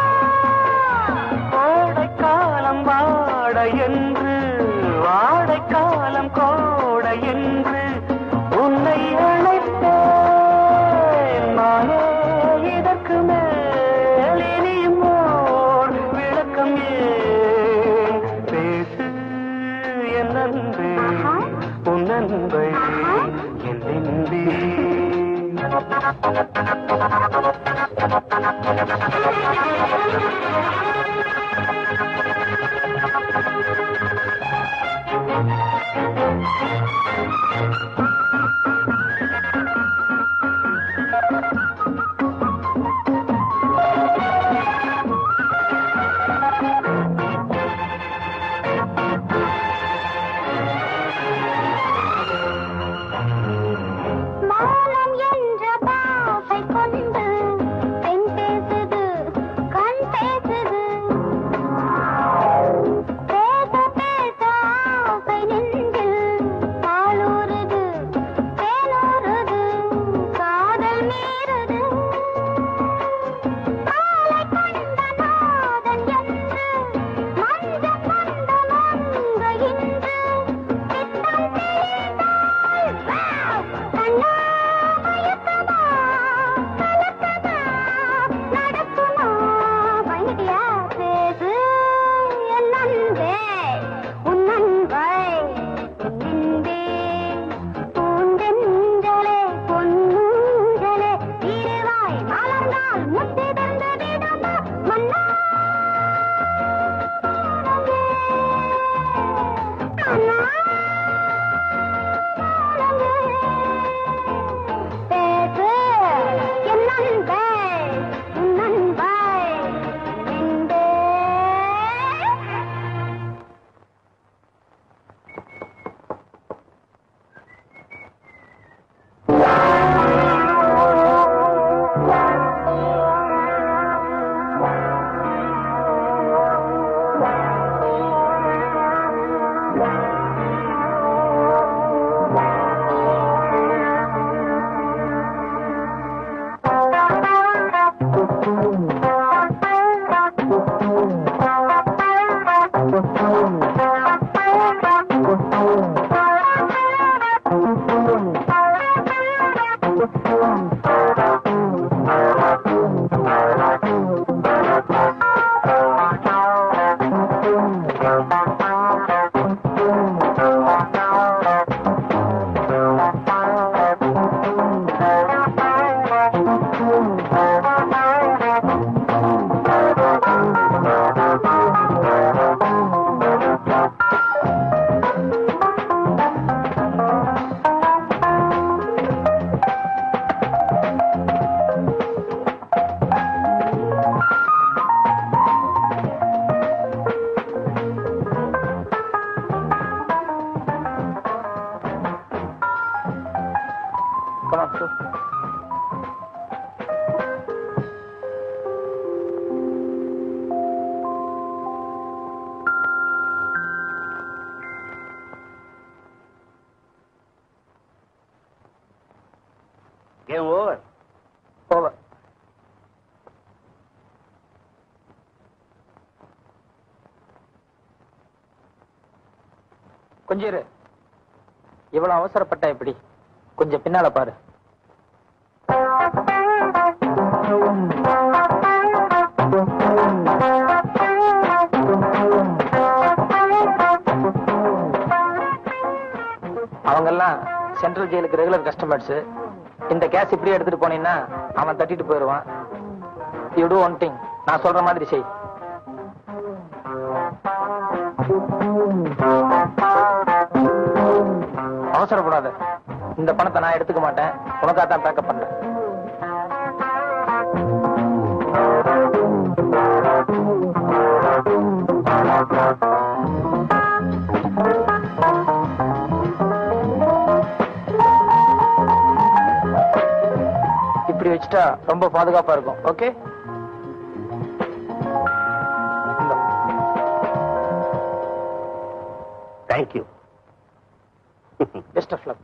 கோடைக்காலம் வாட என்று வாடைக்காலம் கோட என்று உன்னை அழைத்தேன் நானே இதற்கு மேல் இனியும் ஓர் விளக்கம் ஏன் பேசு என் அன்பே உன் அன்பை என் நெஞ்சே. மானம் என்ற பாசை கொண்டு பெண் பேசுது கண் பேசுது பேச பேச ஆசை நெஞ்சில் பாலூறுது பேசு என் நண்பே உன் நண்பை நின்றே Come on, Sue. Game over Over. கொஞ்சம் இரு இவ்வளவு அவசரப்பட்ட எப்படி கொஞ்சம் பின்னால பாரு அவங்கெல்லாம் சென்ட்ரல் ஜெயிலுக்கு ரெகுலர் கஸ்டமர்ஸ் இந்த கேஸ் இப்படியே எடுத்துட்டு போனீங்கன்னா அவன் தட்டிட்டு போயிடுவான் யூ டூ ஒன் திங் நான் சொல்ற மாதிரி செய் அவசரப்படாத இந்த பணத்தை நான் எடுத்துக்க மாட்டேன் உனக்காக தான் பேக்கப் பண்றேன் இப்படி வச்சுட்டா ரொம்ப பாதுகாப்பா இருக்கும் okay thank you best of luck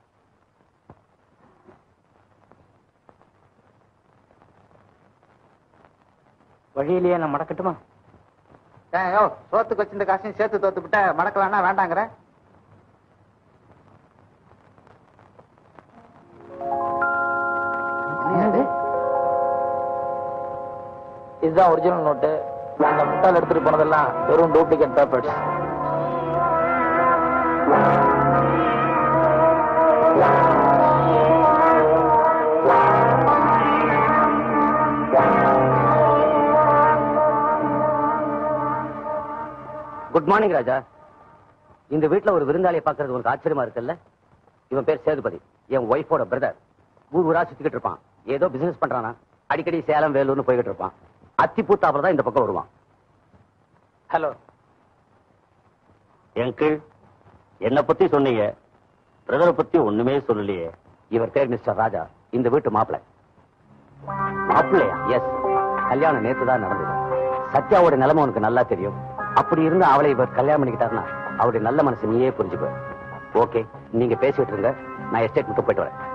வழியிலேயே நான் மடக்கட்டுமா ஏன் யோ சோத்துக்கு வச்சிருந்த காசையும் சேர்த்து தோத்து விட்ட மடக்கலாம்னா வேண்டாங்கிற என்னது? இதுதான் ஒரிஜினல் நோட்டு அந்த முட்டாள் எடுத்துட்டு போனதெல்லாம் வெறும் duplicate papers good morning Raja இந்த வீட்ல ஒரு விருந்தாளியை பார்க்கறது உனக்கு ஆச்சரியமா இருக்குல்ல இவன் பேர் சேதுபதி என் ஒய்ஃபோட பிரதர் ஊர் ஊரா சுத்திக்கிட்டு இருப்பான் ஏதோ பிசினஸ் பண்றானா அடிக்கடி சேலம் வேலூர்னு போய்கிட்டு இருப்பான் அத்திப்பூத்தாப்புல தான் இந்த பக்கம் வருவான் ஹலோ எங்கிள் என்ன பத்தி சொன்னீங்க பிரதரை பத்தி ஒண்ணுமே சொல்லலையே இவர் பேர் மிஸ்டர் ராஜா இந்த வீட்டு மாப்பிள்ளை மாப்பிள்ளையா எஸ் கல்யாணம் நேத்து தான் நடந்தது சத்யாவோட நிலைமை உனக்கு நல்லா தெரியும் அப்படி இருந்து அவளை இவர் கல்யாணம் பண்ணிக்கிட்டாருன்னா அவருடைய நல்ல மனசு நீயே புரிஞ்சுக்க ஓகே நீங்க பேசிட்டு இருங்க நான் எஸ்டேட் மட்டும் போயிட்டு வரேன்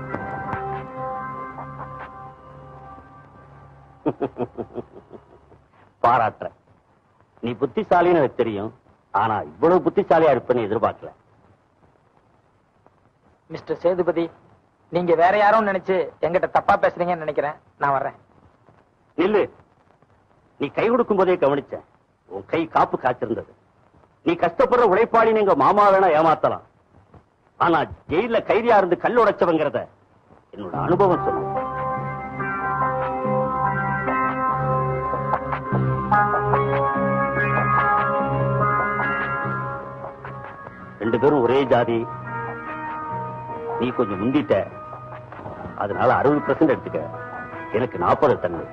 பாராட்டுறேன் நீ புத்திசாலின்னு எனக்கு தெரியும் ஆனா இவ்வளவு புத்திசாலியா இருப்பேன்னு எதிர்பார்க்கல மிஸ்டர் சேதுபதி நீங்க வேற யாரும் நினைச்சு எங்கிட்ட தப்பா பேசுறீங்கன்னு நினைக்கிறேன் நான் வர்றேன் நில்லு நீ கை கொடுக்கும் போதே கவனிச்சேன் உன் கை காப்பு காய்ச்சிருந்தது நீ கஷ்டப்படுற உழைப்பாளின்னு எங்க மாமா வேணா ஏமாத்தலாம் ஆனா ஜெயில கைதியா இருந்து கல் உடைச்சவங்கிறத என்னோட அனுபவம் சொல்லும் ரெண்டு பேரும் ஒரே ஜாதி நீ கொஞ்சம் முந்திட்ட அதனால அறுபது பர்சன்ட் எடுத்துக்க எனக்கு நாற்பது தண்ணு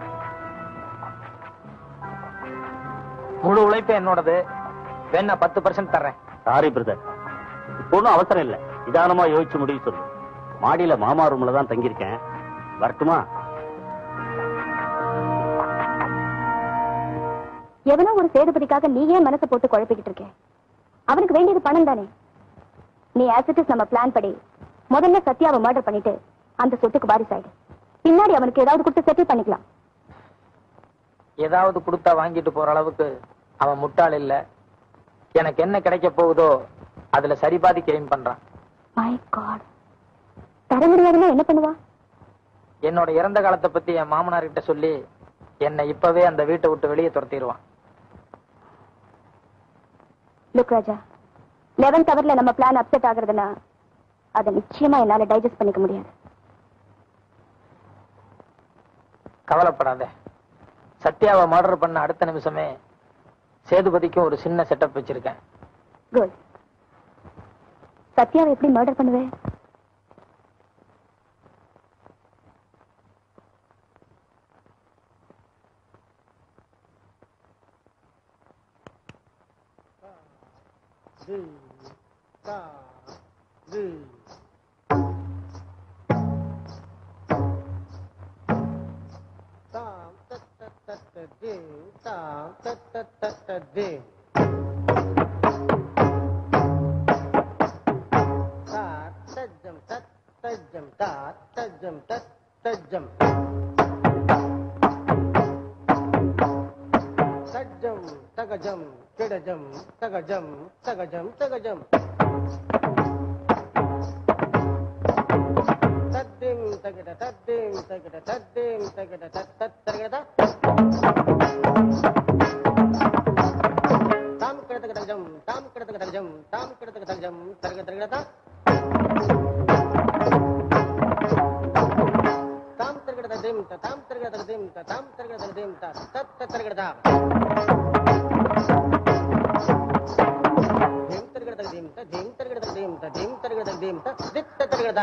முழு உழைப்பு என்னோடது வேணா பத்து பர்சன்ட் தர்றேன் சாரி பிரதர் இப்போ ஒன்றும் அவசரம் இல்லை நிதானமா யோசிச்சு முடிவு சொல்லு மாடியில மாமா ரூம்ல தான் தங்கியிருக்கேன் வரட்டுமா எவனோ ஒரு சேதுபதிக்காக நீ ஏன் மனசை போட்டு குழப்பிக்கிட்டு இருக்க அவனுக்கு வேண்டியது பணம் தானே நீ ஆசிட்டிஸ் நம்ம பிளான் படி முதல்ல சத்யாவை மர்டர் பண்ணிட்டு அந்த சொத்துக்கு வாரிசாயிடு பின்னாடி அவனுக்கு ஏதாவது கொடுத்து செட்டில் பண்ணிக்கலாம் ஏதாவது கொடுத்தா வாங்கிட்டு போற அளவுக்கு அவன் முட்டாள் இல்ல எனக்கு என்ன கிடைக்க போகுதோ அதுல சரிபாதி கிரைம் பண்றான் மை காட் தர முடியாதுன்னா என்ன பண்ணுவா என்னோட இறந்த காலத்தை பத்தி என் மாமனார் கிட்ட சொல்லி என்னை இப்பவே அந்த வீட்டை விட்டு வெளியே துரத்திடுவான் லுக் ராஜா லெவன்த் ஹவர்ல நம்ம பிளான் அப்செட் ஆகுறதுன்னா அதை நிச்சயமா என்னால டைஜஸ்ட் பண்ணிக்க முடியாது கவலைப்படாத சத்யாவை மர்டர் பண்ண அடுத்த நிமிஷமே சேதுபதிக்கும் ஒரு சின்ன செட்டப் வச்சிருக்கேன் குட் சத்யாவை எப்படி மர்டர் பண்ணுவேன் சஜ்ஜம் தகஜம் கிடஜம் தகஜம் தகஜம் தகஜம் தத்திம் தகிட தத்திம் தகிட தத்திம் தகிட தத்தத் தகிட தாம் கிடத்தக தகஜம் தாம் கிடத்தக தகஜம் தாம் கிடத்தக தகஜம் தரக தரகடதா தாம் தரகட ததிம் தாம் தரகட ததிம் தாம் தரகட ததிம் தத் தரகடதா ಧಿಂ ತರಗಡ ಧಿಂ ತ ಧಿಂ ತರಗಡ ಧಿಂ ತ ಧಿಂ ತರಗಡ ಧಿಂ ತ ದಿತ್ತ ತರಗಡ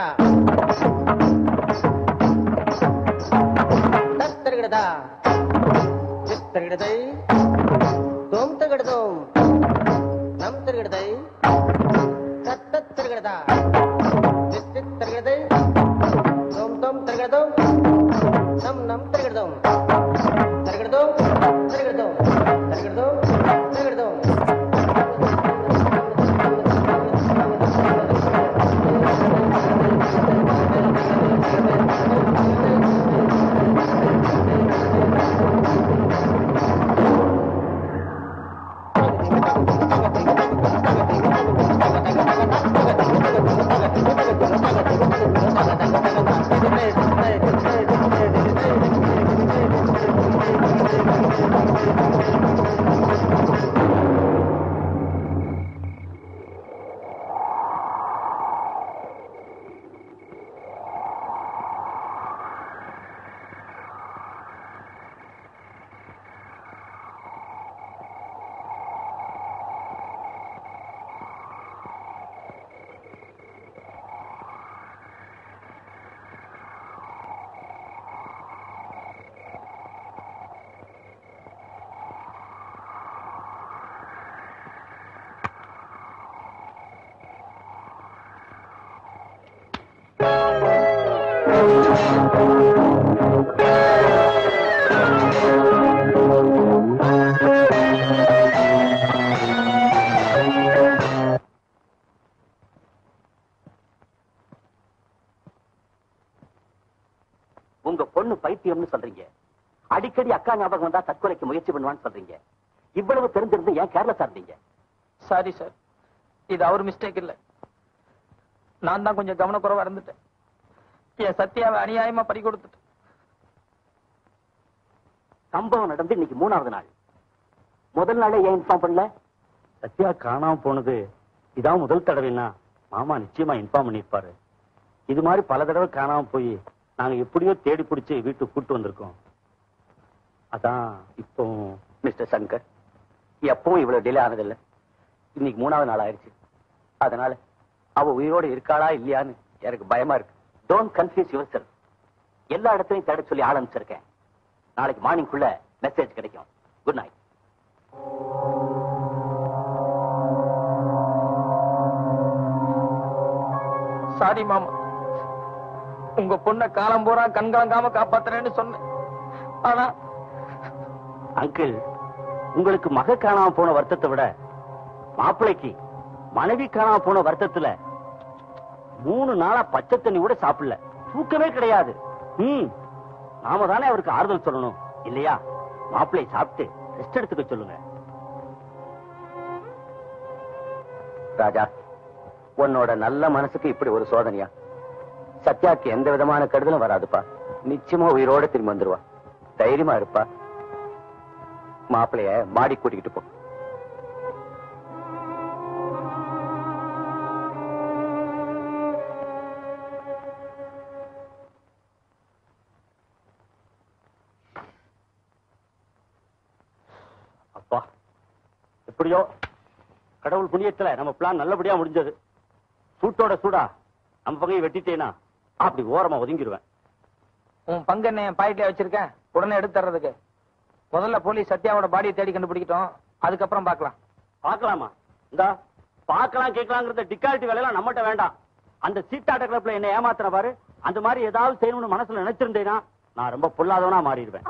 ತತ್ ತರಗಡ ದಿತ್ ತರಗಡದೈ ತೋಂ ತರಗಡದೋಂ ನಂ ತರಗಡದೈ ತತ್ ತತ್ ತರಗಡ ದಿತ್ ದಿತ್ ತರಗಡದೈ ತೋಂ ತೋಂ ತರಗಡದೋಂ ನಂ ನಂ ತರಗಡದೋಂ ತರಗಡದೋಂ ತರಗಡದೋಂ ತರಗಡದೋಂ ತರಗಡದೋಂ உங்க பொண்ணு பைத்தியம்னு சொல்றீங்க அடிக்கடி அக்கா ஞாபகம் வந்தா தற்கொலைக்கு முயற்சி பண்ணுவான்னு சொல்றீங்க இவ்வளவு தெரிஞ்சிருந்து ஏன் கேர்லெஸ்ஸா இருந்தீங்க சாரி சார் இது அவர் மிஸ்டேக் இல்ல நான் தான் கொஞ்சம் கவனக்குறைவா இருந்துட்டேன் என் சத்யாவை அநியாயமா பறி கொடுத்துட்டேன் சம்பவம் நடந்து இன்னைக்கு மூணாவது நாள் முதல் நாளே ஏன் இன்ஃபார்ம் பண்ணல சத்யா காணாம போனது இதான் முதல் தடவைன்னா மாமா நிச்சயமா இன்ஃபார்ம் பண்ணிருப்பாரு இது மாதிரி பல தடவை காணாம போய் நாங்க எப்படியோ தேடி பிடிச்சு வீட்டுக்கு கூட்டு வந்திருக்கோம் அதான் இப்போ மிஸ்டர் சங்கர் எப்பவும் இவ்வளவு டிலே ஆனதில்லை இன்னைக்கு மூணாவது நாள் ஆயிடுச்சு அதனால அவ உயிரோட இருக்காளா இல்லையான்னு எனக்கு பயமா இருக்கு டோன்ட் கன்ஃபியூஸ் யுவர் செல்ஃப் எல்லா இடத்துலயும் தேட சொல்லி ஆரம்பிச்சிருக்கேன் நாளைக்கு மார்னிங்குள்ள மெசேஜ் கிடைக்கும் குட் நைட் சாரி மாமா உங்க பொண்ண காலம் பூரா கண்கலங்காம காப்பாத்துறேன்னு சொன்னேன் ஆனா அங்கிள் உங்களுக்கு மக காணாம போன வருத்தத்தை விட மாப்பிள்ளைக்கு மனைவி காணாம போன வருத்தத்துல மூணு நாளா பச்சை தண்ணி கூட சாப்பிடல தூக்கமே கிடையாது ம் நாம தானே அவருக்கு ஆறுதல் சொல்லணும் இல்லையா மாப்பிள்ளை சாப்பிட்டு ரெஸ்ட் எடுத்துக்க சொல்லுங்க ராஜா உன்னோட நல்ல மனசுக்கு இப்படி ஒரு சோதனையா சத்யாக்கு எந்த விதமான கெடுதலும் வராதுப்பா நிச்சயமா உயிரோட திரும்பி வந்துருவா தைரியமா இருப்பா மாப்பிளைய மாடி கூட்டிக்கிட்டு போ அப்பா எப்படியோ கடவுள் புண்ணியத்துல நம்ம பிளான் நல்லபடியா முடிஞ்சது சூட்டோட சூடா நம்ம பகையை வெட்டிட்டேனா அப்படி ஓரமா ஒதுங்கிடுவேன் உன் பங்கு என்ன என் பாக்கெட்ல வச்சிருக்கேன் உடனே எடுத்து தர்றதுக்கு முதல்ல போலீஸ் சத்யாவோட பாடியை தேடி கண்டுபிடிக்கட்டும் அதுக்கப்புறம் பார்க்கலாம் பார்க்கலாமா இந்தா பார்க்கலாம் கேட்கலாங்கிறத டிக்காலிட்டி வேலையெல்லாம் நம்மகிட்ட வேண்டாம் அந்த சீட்டாட்ட கிளப்ல என்ன ஏமாத்துற பாரு அந்த மாதிரி ஏதாவது செய்யணும்னு மனசுல நினைச்சிருந்தேனா நான் ரொம்ப பொல்லாதவனா மாறிடுவேன்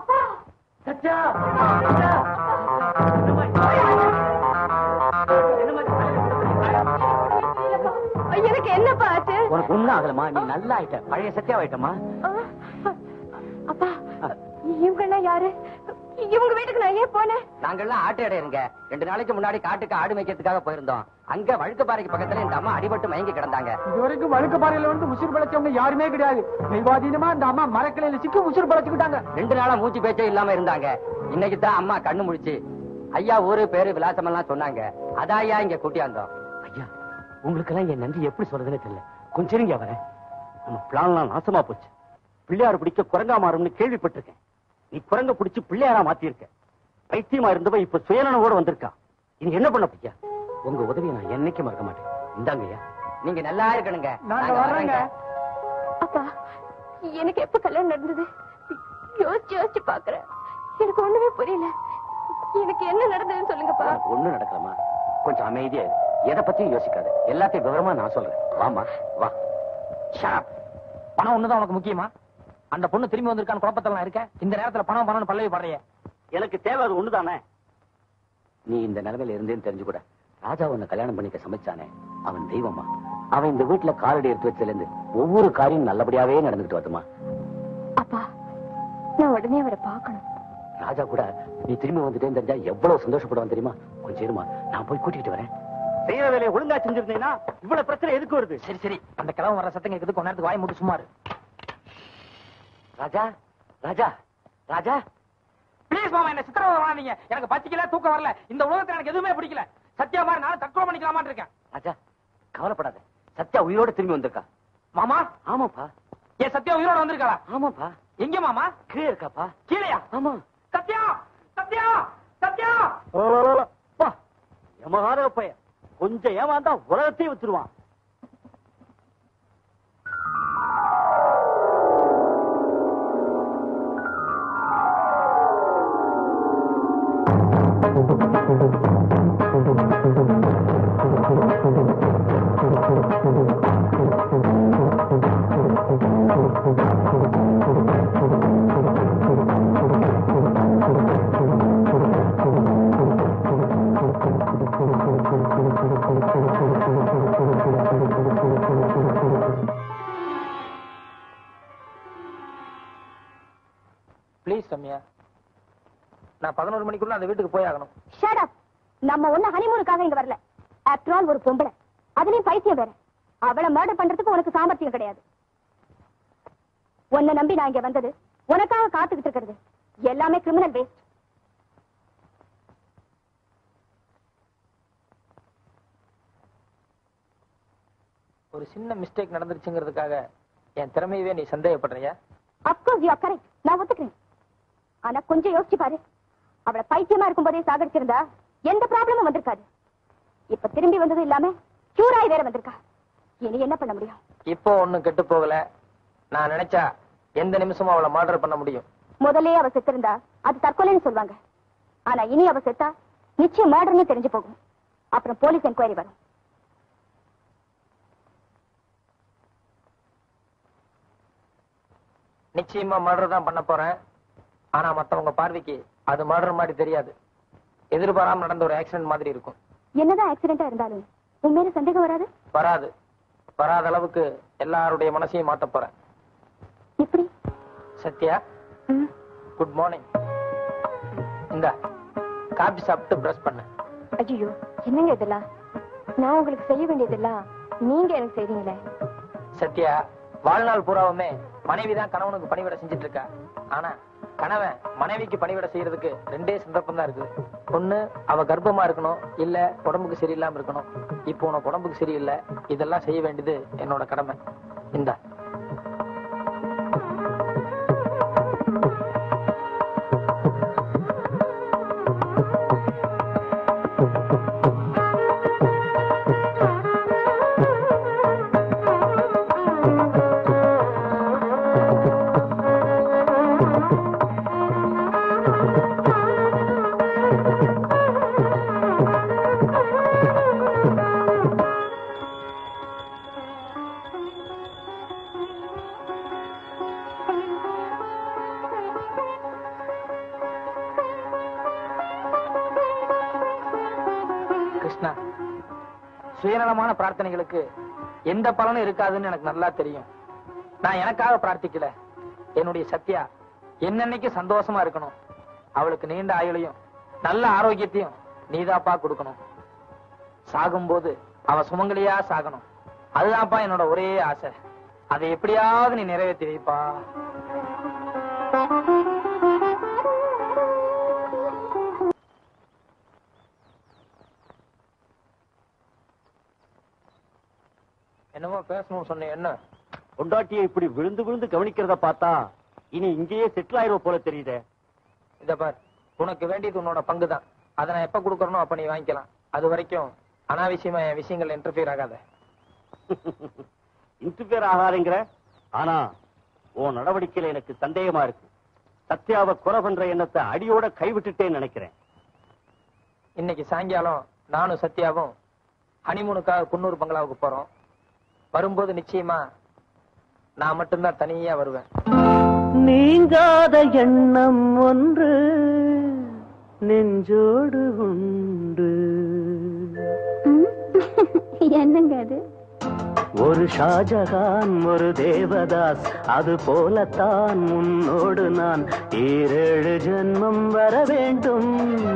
எனக்கு என்னப்பா ஆச்சு உனக்கு ஒண்ணும் ஆகலமா நீ நல்லா ஆயிட்ட பழைய சத்தியா ஆயிட்டமா ஆ, அப்பா இவங்க எல்லாம் யாரு இவங்க வீட்டுக்கு நான் ஏன் போனேன் நாங்கெல்லாம் ஆட்டு இடையருங்க ரெண்டு நாளைக்கு முன்னாடி காட்டுக்கு ஆடு மேய்க்கிறதுக்காக போயிருந்தோம் அங்க வழுக்குப்பாறைக்கு பக்கத்துல இந்த அம்மா அடிபட்டு மயங்கி கிடந்தாங்க இது வரைக்கும் வழுக்கு பாறையில வந்து உசுர் பழச்சவங்க யாருமே கிடையாது தெய்வாதீனமா இந்த அம்மா மரக்கிளையில சிக்கி உசுர் பழச்சுக்கிட்டாங்க ரெண்டு நாளா மூச்சு பேச்சே இல்லாம இருந்தாங்க இன்னைக்கு தான் அம்மா கண்ணு முழிச்சு ஐயா ஊரு பேரு விலாசம் எல்லாம் சொன்னாங்க அதான் ஐயா இங்க கூட்டியாந்தோம் ஐயா உங்களுக்கெல்லாம் என் நன்றி எப்படி சொல்றதுன்னு தெரியல கொஞ்சம் இருங்க வரேன் நம்ம பிளான்லாம் நாசமா போச்சு பிள்ளையார் பிடிக்க குரங்கா மாறும்னு கேள்விப்பட்டிருக்கேன் நீ குரங்க பிடிச்சு பிள்ளையாரா மாத்திருக்க பைத்தியமா இருந்தவ இப்ப சுயநனவோட வந்திருக்கா இது என்ன பண்ண பையா உங்க உதவியை நான் என்னைக்கு மறக்க மாட்டேன் இந்தாங்க ஐயா நீங்க நல்லா இருக்கணுங்க நாங்க வர்றோங்க அப்பா எனக்கு எப்ப கல்யாணம் நடந்தது யோசிச்சு யோசிச்சு பாக்குறேன் எனக்கு ஒண்ணுமே புரியல எனக்கு என்ன நடந்ததுன்னு சொல்லுங்கப்பா உனக்கு ஒண்ணு நடக்கலமா கொஞ்சம் அமைதியா இரு. எதை பத்தியும் யோசிக்காத எல்லாத்தையும் விவரமா நான் சொல்றேன் வாமா வா Shut up. பணம் ஒண்ணுதான் உனக்கு முக்கியமா அந்த பொண்ணு திரும்பி வந்திருக்கான்னு குழப்பத்தில் நான் இருக்கேன் இந்த நேரத்துல பணம் பணம்னு பல்லவி படுறிய எனக்கு தேவை அது ஒண்ணுதானே நீ இந்த நிலைமையில இருந்தேன்னு தெரிஞ்சு கூட ராஜா உன்னை கல்யாணம் பண்ணிக்க சமைச்சானே அவன் தெய்வமா அவன் இந்த வீட்டுல காலடி எடுத்து வச்சதுல இருந்து ஒவ்வொரு காரியம் நல்லபடியாவே நடந்துகிட்டு வருமா அப்பா நான் உடனே அவரை பார்க்கணும் ராஜா கூட நீ திரும்பி வந்துட்டேன்னு தெரிஞ்சா எவ்வளவு சந்தோஷப்படுவான் தெரியுமா கொஞ்சம் இருமா நான் போய் கூட்டிட்டு வரேன் செய்யற வேலையை ஒழுங்கா செஞ்சிருந்தீங்கன்னா இவ்வளவு பிரச்சனை எதுக்கு வருது சரி சரி அந்த கிழவன் வர சத்தம் கேட்குது கொஞ்ச நேரத்துக்கு வாய் மூட்டு சும்மா இரு ராஜா ராஜா ராஜா ப்ளீஸ் மாமா என்ன சித்திரவதை பண்ணாதீங்க எனக்கு பச்சிக்கல தூக்கம் வரல இந்த உலகத்துல எனக்கு எதுவுமே பிடிக்கல சத்யா மாதிரி நானும் தற்கொலை பண்ணிக்கலாமான்னு இருக்கேன் ராஜா கவலைப்படாத சத்யா உயிரோட திரும்பி வந்திருக்கா மாமா ஆமாப்பா ஏன் சத்யா உயிரோட வந்திருக்காளா ஆமாப்பா எங்க மாமா கீழே இருக்காப்பா கீழையா ஆமா சத்யா சத்யா சத்யா பா எமகாத பையன் கொஞ்சம் ஏமாந்தா உலகத்தையும் வித்துருவான் ப்ளீஸ் ரம்யா நான் பதினோரு மணிக்குள்ள அந்த வீட்டுக்கு போய் ஆகணும் ஷட் அப் நம்ம ஒண்ணு ஹனிமூனுக்காக இங்க வரல ஆஃப்டர் ஆல் ஒரு பொம்பளை அதுலயும் பைத்தியம் வேற அவளை மர்டர் பண்றதுக்கு உனக்கு சாமர்த்தியம் கிடையாது உன்னை நம்பி நான் இங்க வந்தது உனக்காக காத்துக்கிட்டு இருக்கிறது எல்லாமே கிரிமினல் வேஸ்ட் ஒரு சின்ன மிஸ்டேக் நடந்துருச்சுங்கிறதுக்காக என் திறமையவே நீ சந்தேகப்படுறியா அப்கோர்ஸ் யூ கரெக்ட் நான் ஒத்துக்கிறேன் ஆனா கொஞ்சம் யோசிச்சு பாரு அவளை பைத்தியமா இருக்கும்போதே சாகடிச்சிருந்தா எந்த ப்ராப்ளமும் வந்திருக்காது இப்ப திரும்பி வந்தது இல்லாம கியூர் ஆகி வேற வந்திருக்கா இனி என்ன பண்ண முடியும் இப்போ ஒண்ணும் கெட்டு போகல நான் நினைச்சா எந்த நிமிஷமும் அவளை மர்டர் பண்ண முடியும் முதலே அவ செத்திருந்தா அது தற்கொலைன்னு சொல்லுவாங்க ஆனா இனி அவ செத்தா நிச்சயம் மர்டர்னு தெரிஞ்சு போகும் அப்புறம் போலீஸ் என்கொயரி வரும் நிச்சயமா மர்டர் தான் பண்ண போறேன் ஆனா மத்தவங்க பார்வைக்கு அது மர்டர் மாதிரி தெரியாது எதிர்பாராம நடந்த ஒரு ஆக்சிடென்ட் மாதிரி இருக்கும் என்னதான் ஆக்சிடென்டா இருந்தாலும் உன் மேல சந்தேகம் வராது வராது வராத அளவுக்கு எல்லாருடைய மனசையும் மாத்த போறேன் எப்படி சத்யா ம், குட் மார்னிங் இந்த காபி சாப்பிட்டு பிரஷ் பண்ண ஐயோ என்னங்க இதெல்லாம் நான் உங்களுக்கு செய்ய வேண்டியதெல்லாம் நீங்க எனக்கு செய்றீங்களே சத்யா வாழ்நாள் பூராவுமே மனைவி தான் கணவனுக்கு பணிவிட செஞ்சுட்டு இருக்கா ஆனா கணவன் மனைவிக்கு பணிவிட செய்யறதுக்கு ரெண்டே சந்தர்ப்பம் தான் இருக்குது ஒண்ணு அவ கர்ப்பமா இருக்கணும் இல்ல உடம்புக்கு சரியில்லாம இருக்கணும் இப்போ உனக்கு உடம்புக்கு சரியில்லை இதெல்லாம் செய்ய வேண்டியது என்னோட கடமை இந்த கிருஷ்ணா சுயநலமான பிரார்த்தனைகளுக்கு எந்த பலனும் இருக்காதுன்னு எனக்கு நல்லா தெரியும் நான் எனக்காக பிரார்த்திக்கல என்னுடைய சத்யா என்னன்னைக்கு சந்தோஷமா இருக்கணும் அவளுக்கு நீண்ட ஆயுளையும் நல்ல ஆரோக்கியத்தையும் நீதாப்பா கொடுக்கணும் சாகும்போது அவ சுமங்கலியா சாகணும் அதுதான்ப்பா என்னோட ஒரே ஆசை அதை எப்படியாவது நீ நிறைவேற்றி வைப்பா என்னமோ பேசணும்னு சொன்னேன் என்ன பொண்டாட்டியை இப்படி விழுந்து விழுந்து கவனிக்கிறத பார்த்தா இனி இங்கேயே செட்டில் ஆயிரும் போல தெரியுதே இத பார் உனக்கு வேண்டியது உன்னோட பங்கு தான் அதை நான் எப்ப கொடுக்கறனோ அப்ப நீ வாங்கிக்கலாம் அது வரைக்கும் அனாவசியமா என் விஷயங்கள் இன்டர்ஃபியர் ஆகாத இன்டர்பியர் ஆகாதுங்கிற ஆனா உன் நடவடிக்கையில எனக்கு சந்தேகமா இருக்கு சத்யாவை கொலை பண்ற எண்ணத்தை அடியோட கைவிட்டுட்டேன்னு நினைக்கிறேன் இன்னைக்கு சாயங்காலம் நானும் சத்யாவும் ஹனிமூனுக்காக குன்னூர் பங்களாவுக்கு போறோம் வரும்போது நிச்சயமா நான் மட்டும்தான் தனியா வருவேன் நீங்காத எண்ணம் ஒன்று நெஞ்சோடு உண்டு என்னங்க அது ஒரு ஷாஜகான் ஒரு தேவதாஸ் அது போலத்தான் உன்னோடு நான் ஈரேழு ஜென்மம் வர வேண்டும்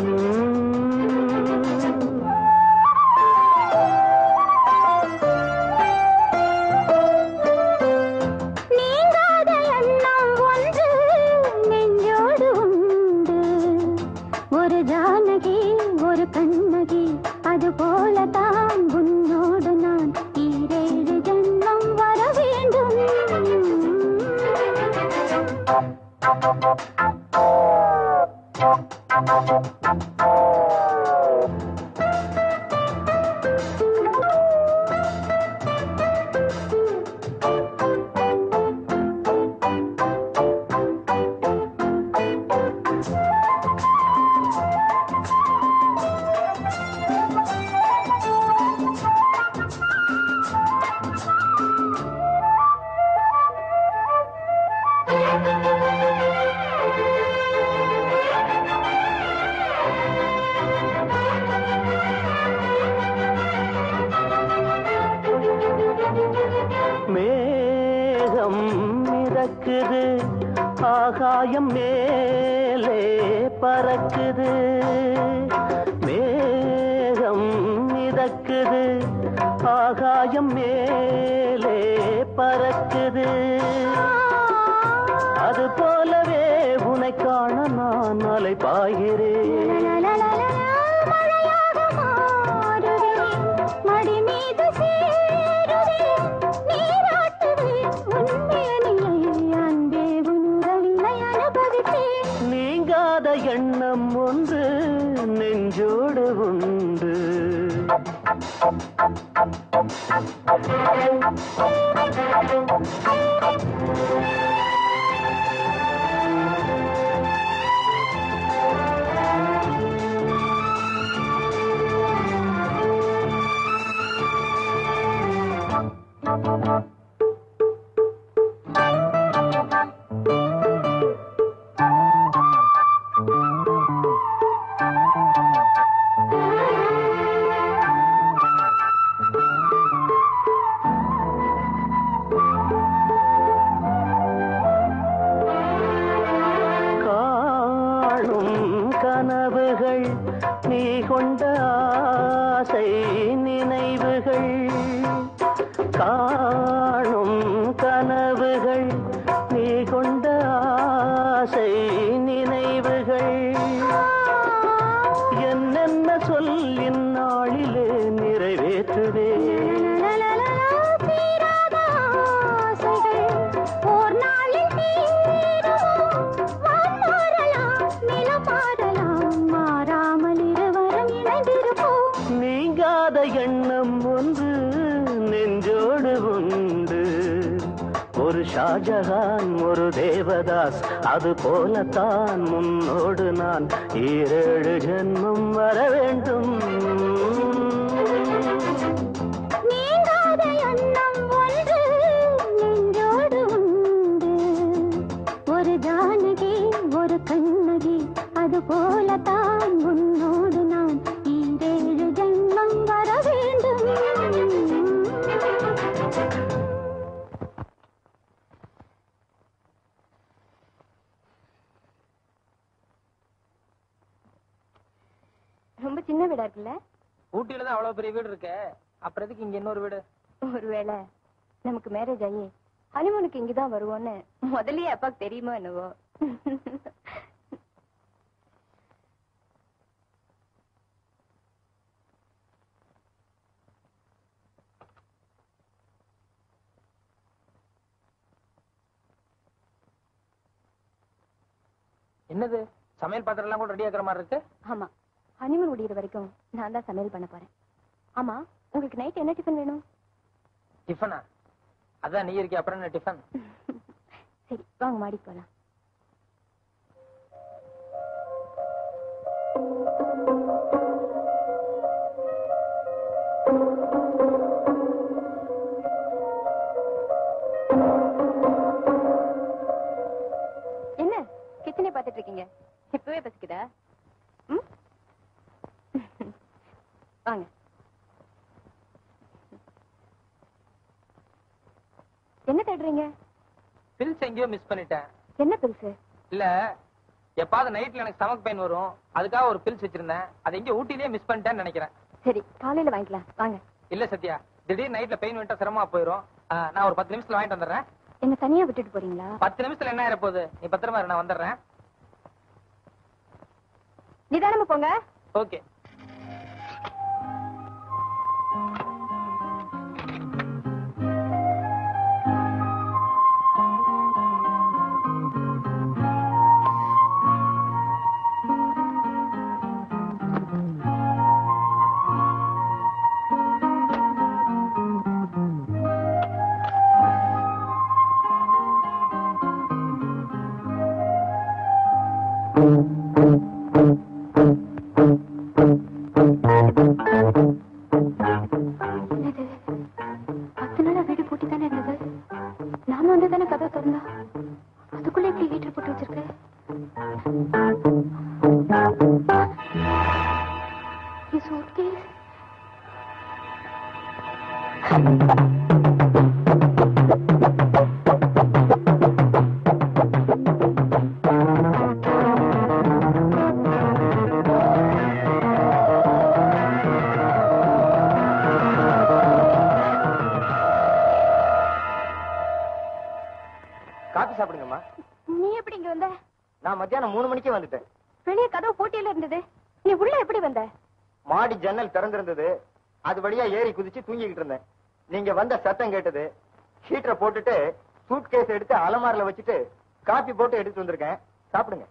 நீங்காத எண்ணம் ஒன்று நெஞ்சோடு உண்டு ஒரு ஜானகி ஒரு கண்ணகி அது போலதான் உன்னோடு நான் ஈரேழு ஜென்மம் வர வேண்டும் மேகம் மிதக்குது ஆகாயம் மேலே பறக்குது மேகம் மிதக்குது ஆகாயம் மேலே பறக்குது அது போலவே உனை காண நான் அலை பாய்கிறேன் மழையாக மாறுதே மடி மீது சேருதே நீராட்டுதே உண்மையிலே அன்பே உன்னை அனுபவித்தேன் நீங்காத எண்ணம் ஒன்று நெஞ்சோடு உண்டு காணும் கனவுகள் நீ கொண்ட ஆசை நினைவுகள் காணும் கனவுகள் நீ கொண்ட ஆசை நினைவுகள் என்னென்ன சொல்லின் நாளிலே நிறைவேற்றுவே தீராத ஆசைகள் ஓர் நாளில் தீரும். வான் மாறலாம், நிலம் மாறலாம், மாறாமல் இருவரும் இணைந்திருப்போம். நீங்காத எண்ணம் ஒன்று நெஞ்சோடு உண்டு ஒரு ஷாஜகான் ஒரு தேவதாஸ் அது போலத்தான் முன்னோடு நான் ஈரேழு ஜென்மம் வர வேண்டும் நீங்காத எண்ணம் ஒன்று நெஞ்சோடு உண்டு. ஒரு ஜானகி ஒரு கண்ணகி அது போலத்தான் உன்னோடு நான் ஈரேழு ஜென்மம் வர வேண்டும் ரொம்ப சின்ன வீடா இருக்குல்ல ஊட்டியில தான் அவ்வளவு பெரிய வீடு இருக்கு அப்புறம் எதுக்கு இங்க இன்னொரு வீடு ஒருவேளை நமக்கு மேரேஜ் ஆகி ஹனிமூனுக்கு இங்கதான் வருவோன்னு முதல்லயே அப்பாக்கு தெரியுமோ என்னவோ என்னது சமையல் பாத்திரம் எல்லாம் கூட ரெடி ஆக்குற மாதிரி இருக்கு ஆமா ஹனிமூன் முடியிற வரைக்கும் நான் தான் சமையல் பண்ண போறேன் ஆமா உங்களுக்கு நைட் என்ன டிஃபன் வேணும் டிஃபனா அதான் நீ இருக்கே அப்புறம் என்ன டிஃபன் சரி வாங்க மாடி போலாம் என்ன கிச்சனே பார்த்துட்டு இருக்கீங்க இப்பவே பசிக்குதா ம்? வாங்க என்ன தேடுறீங்க பில்ஸ் எங்கேயோ மிஸ் பண்ணிட்டேன் என்ன பில்ஸு இல்ல எப்பாவது நைட்ல எனக்கு ஸ்டமக் பெயின் வரும் அதுக்காக ஒரு பில்ஸ் வச்சிருந்தேன் அதை எங்க ஊட்டிலேயே மிஸ் பண்ணிட்டேன்னு நினைக்கிறேன் சரி காலையில வாங்கிக்கலாம் வாங்க இல்ல சத்யா திடீர்னு நைட்ல பெயின் வந்துட்டா சிரமமா போயிரும் ஆ, நான் ஒரு பத்து நிமிஷத்துல வாங்கிட்டு வந்துடுறேன் என்ன தனியா விட்டுட்டு போறீங்களா பத்து நிமிஷத்துல என்ன ஆயிர போகுது நீ பத்திரமா இரு, நான் வந்துடுறேன் நிதானமா போங்க ஓகே என்னது பத்து நாளா வீடு பூட்டி தானே இருந்தது நானும் வந்து தானே கதவை திறந்தா அதுக்குள்ள எப்படி ஹீட்டர் போட்டு வச்சிருக்க என் suitcase. காபி சாப்பிடுங்கம்மா நீ எப்படி இங்க வந்த நான் மத்தியானம் மூணு மணிக்கே வந்துட்டேன் வெளியே கதவு போட்டியில இருந்தது நீ உள்ள எப்படி வந்த மாடி ஜன்னல் திறந்திருந்தது அது வழியா ஏறி குதிச்சு தூங்கிக்கிட்டு இருந்தேன் நீங்க வந்த சத்தம் கேட்டது ஹீட்டரை போட்டுட்டு சூட் கேஸ் எடுத்து அலமாரில வச்சுட்டு காபி போட்டு எடுத்து வந்திருக்கேன் சாப்பிடுங்க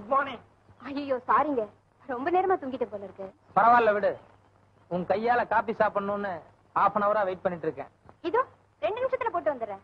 குட் மார்னிங் ஐயோ சாரிங்க ரொம்ப நேரமா தூங்கிட்ட போல இருக்கு பரவாயில்ல விடு உன் கையால காபி சாப்பிடணும்னு ஹாஃப் அன் அவரா வெயிட் பண்ணிட்டு இருக்கேன் இதோ ரெண்டு நிமிஷத்துல போட்டு வந்துடுறேன்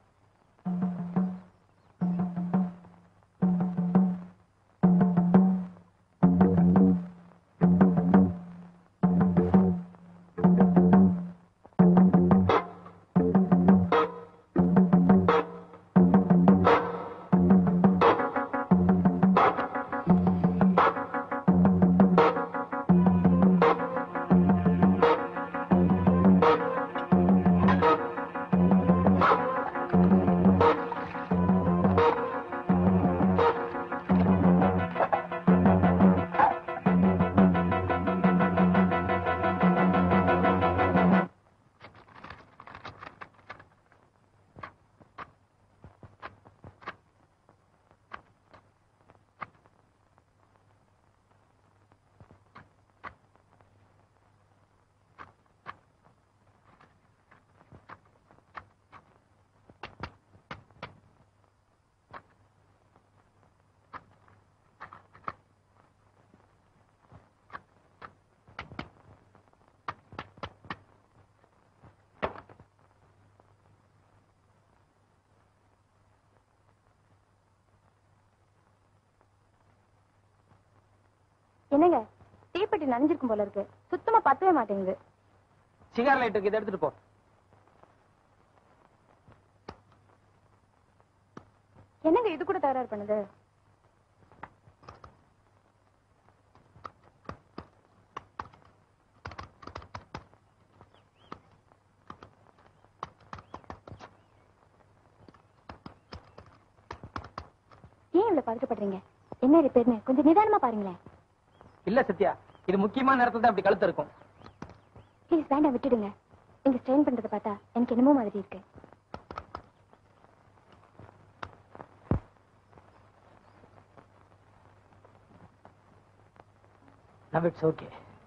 என்னங்க தீப்பெட்டி நனைஞ்சிருக்கும் போல இருக்கு சுத்தமா பத்தவே மாட்டேங்குது சிகார் லைட் இருக்கு இதை எடுத்துட்டு போ என்னங்க இது கூட தகராறு பண்ணுது ஏன் இவ்வளவு பதட்டப்படுறீங்க என்ன ரிப்பேர்னு கொஞ்சம் நிதானமா பாருங்களேன் இல்ல சத்யா இது முக்கியமான நேரத்துல தான் அப்படி கழுத்து இருக்கும் ப்ளீஸ் வேண்டாம் விட்டுடுங்க நீங்க ஸ்ட்ரெயின் பண்றதை பார்த்தா எனக்கு என்னமோ மாதிரி இருக்கு Now it's okay.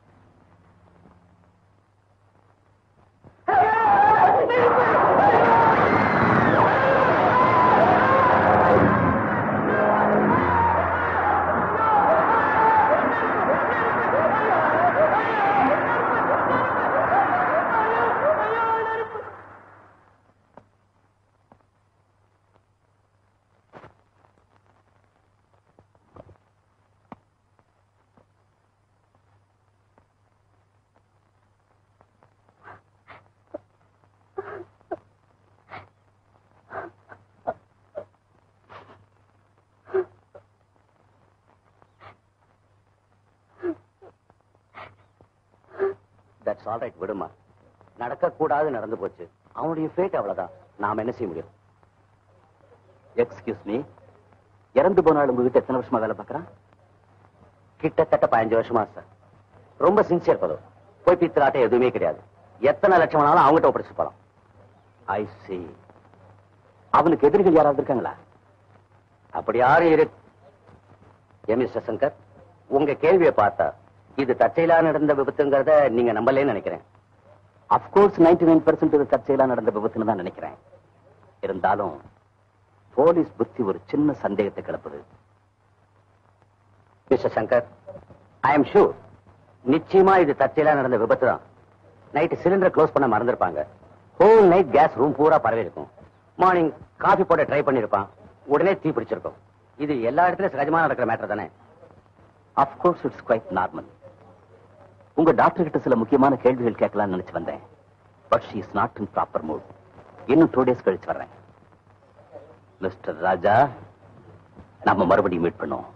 That's all right விடுமா நடக்க கூடாது நடந்து போச்சு அவனுடைய ஃபேட் அவ்வளவுதான் நாம என்ன செய்ய முடியும் எக்ஸ்கியூஸ் மீ இறந்து போனாலும் உங்ககிட்ட எத்தனை வருஷமா வேலை பார்க்கறான் கிட்டத்தட்ட பதினஞ்சு வருஷமா சார் ரொம்ப சின்சியர் பதம் போய் பித்தலாட்டம் எதுவுமே கிடையாது எத்தனை லட்சம் வேணாலும் அவங்ககிட்ட ஒப்படைச்சு போலாம் ஐ see அவனுக்கு எதிரிகள் யாராவது இருக்காங்களா அப்படி யாரும் இரு ஏ மிஸ்டர் சங்கர் உங்க கேள்வியை பார்த்தா இது தற்செயலா நடந்த விபத்துங்கிறத நீங்க நம்பலேன்னு நினைக்கிறேன் அப்கோர்ஸ் நைன்டி நைன் பர்சன்ட் இது தற்செயலா நடந்த விபத்துன்னு தான் நினைக்கிறேன் இருந்தாலும் போலீஸ் புத்தி ஒரு சின்ன சந்தேகத்தை கிளப்புது mister Shankar I am sure நிச்சயமா இது தற்செயலா நடந்த விபத்து தான் நைட்டு சிலிண்டர் க்ளோஸ் பண்ண மறந்துருப்பாங்க ஹோல் நைட் கேஸ் ரூம் பூரா பரவி இருக்கும் மார்னிங் காஃபி போட ட்ரை பண்ணிருப்பான் உடனே தீ பிடிச்சிருக்கும் இது எல்லா இடத்துலயும் சகஜமா நடக்கிற மேட்டர் தானே அப்கோர்ஸ் இட்ஸ் குவைட் நார்மல் உங்க டாக்டர் கிட்ட சில முக்கியமான கேள்விகள் கேட்கலாம்னு நினைச்சு வந்தேன் but she is not in proper mood இன்னும் டூ டேஸ் கழிச்சு வர்றேன் மிஸ்டர் ராஜா நாம மறுபடியும் மீட் பண்ணுவோம்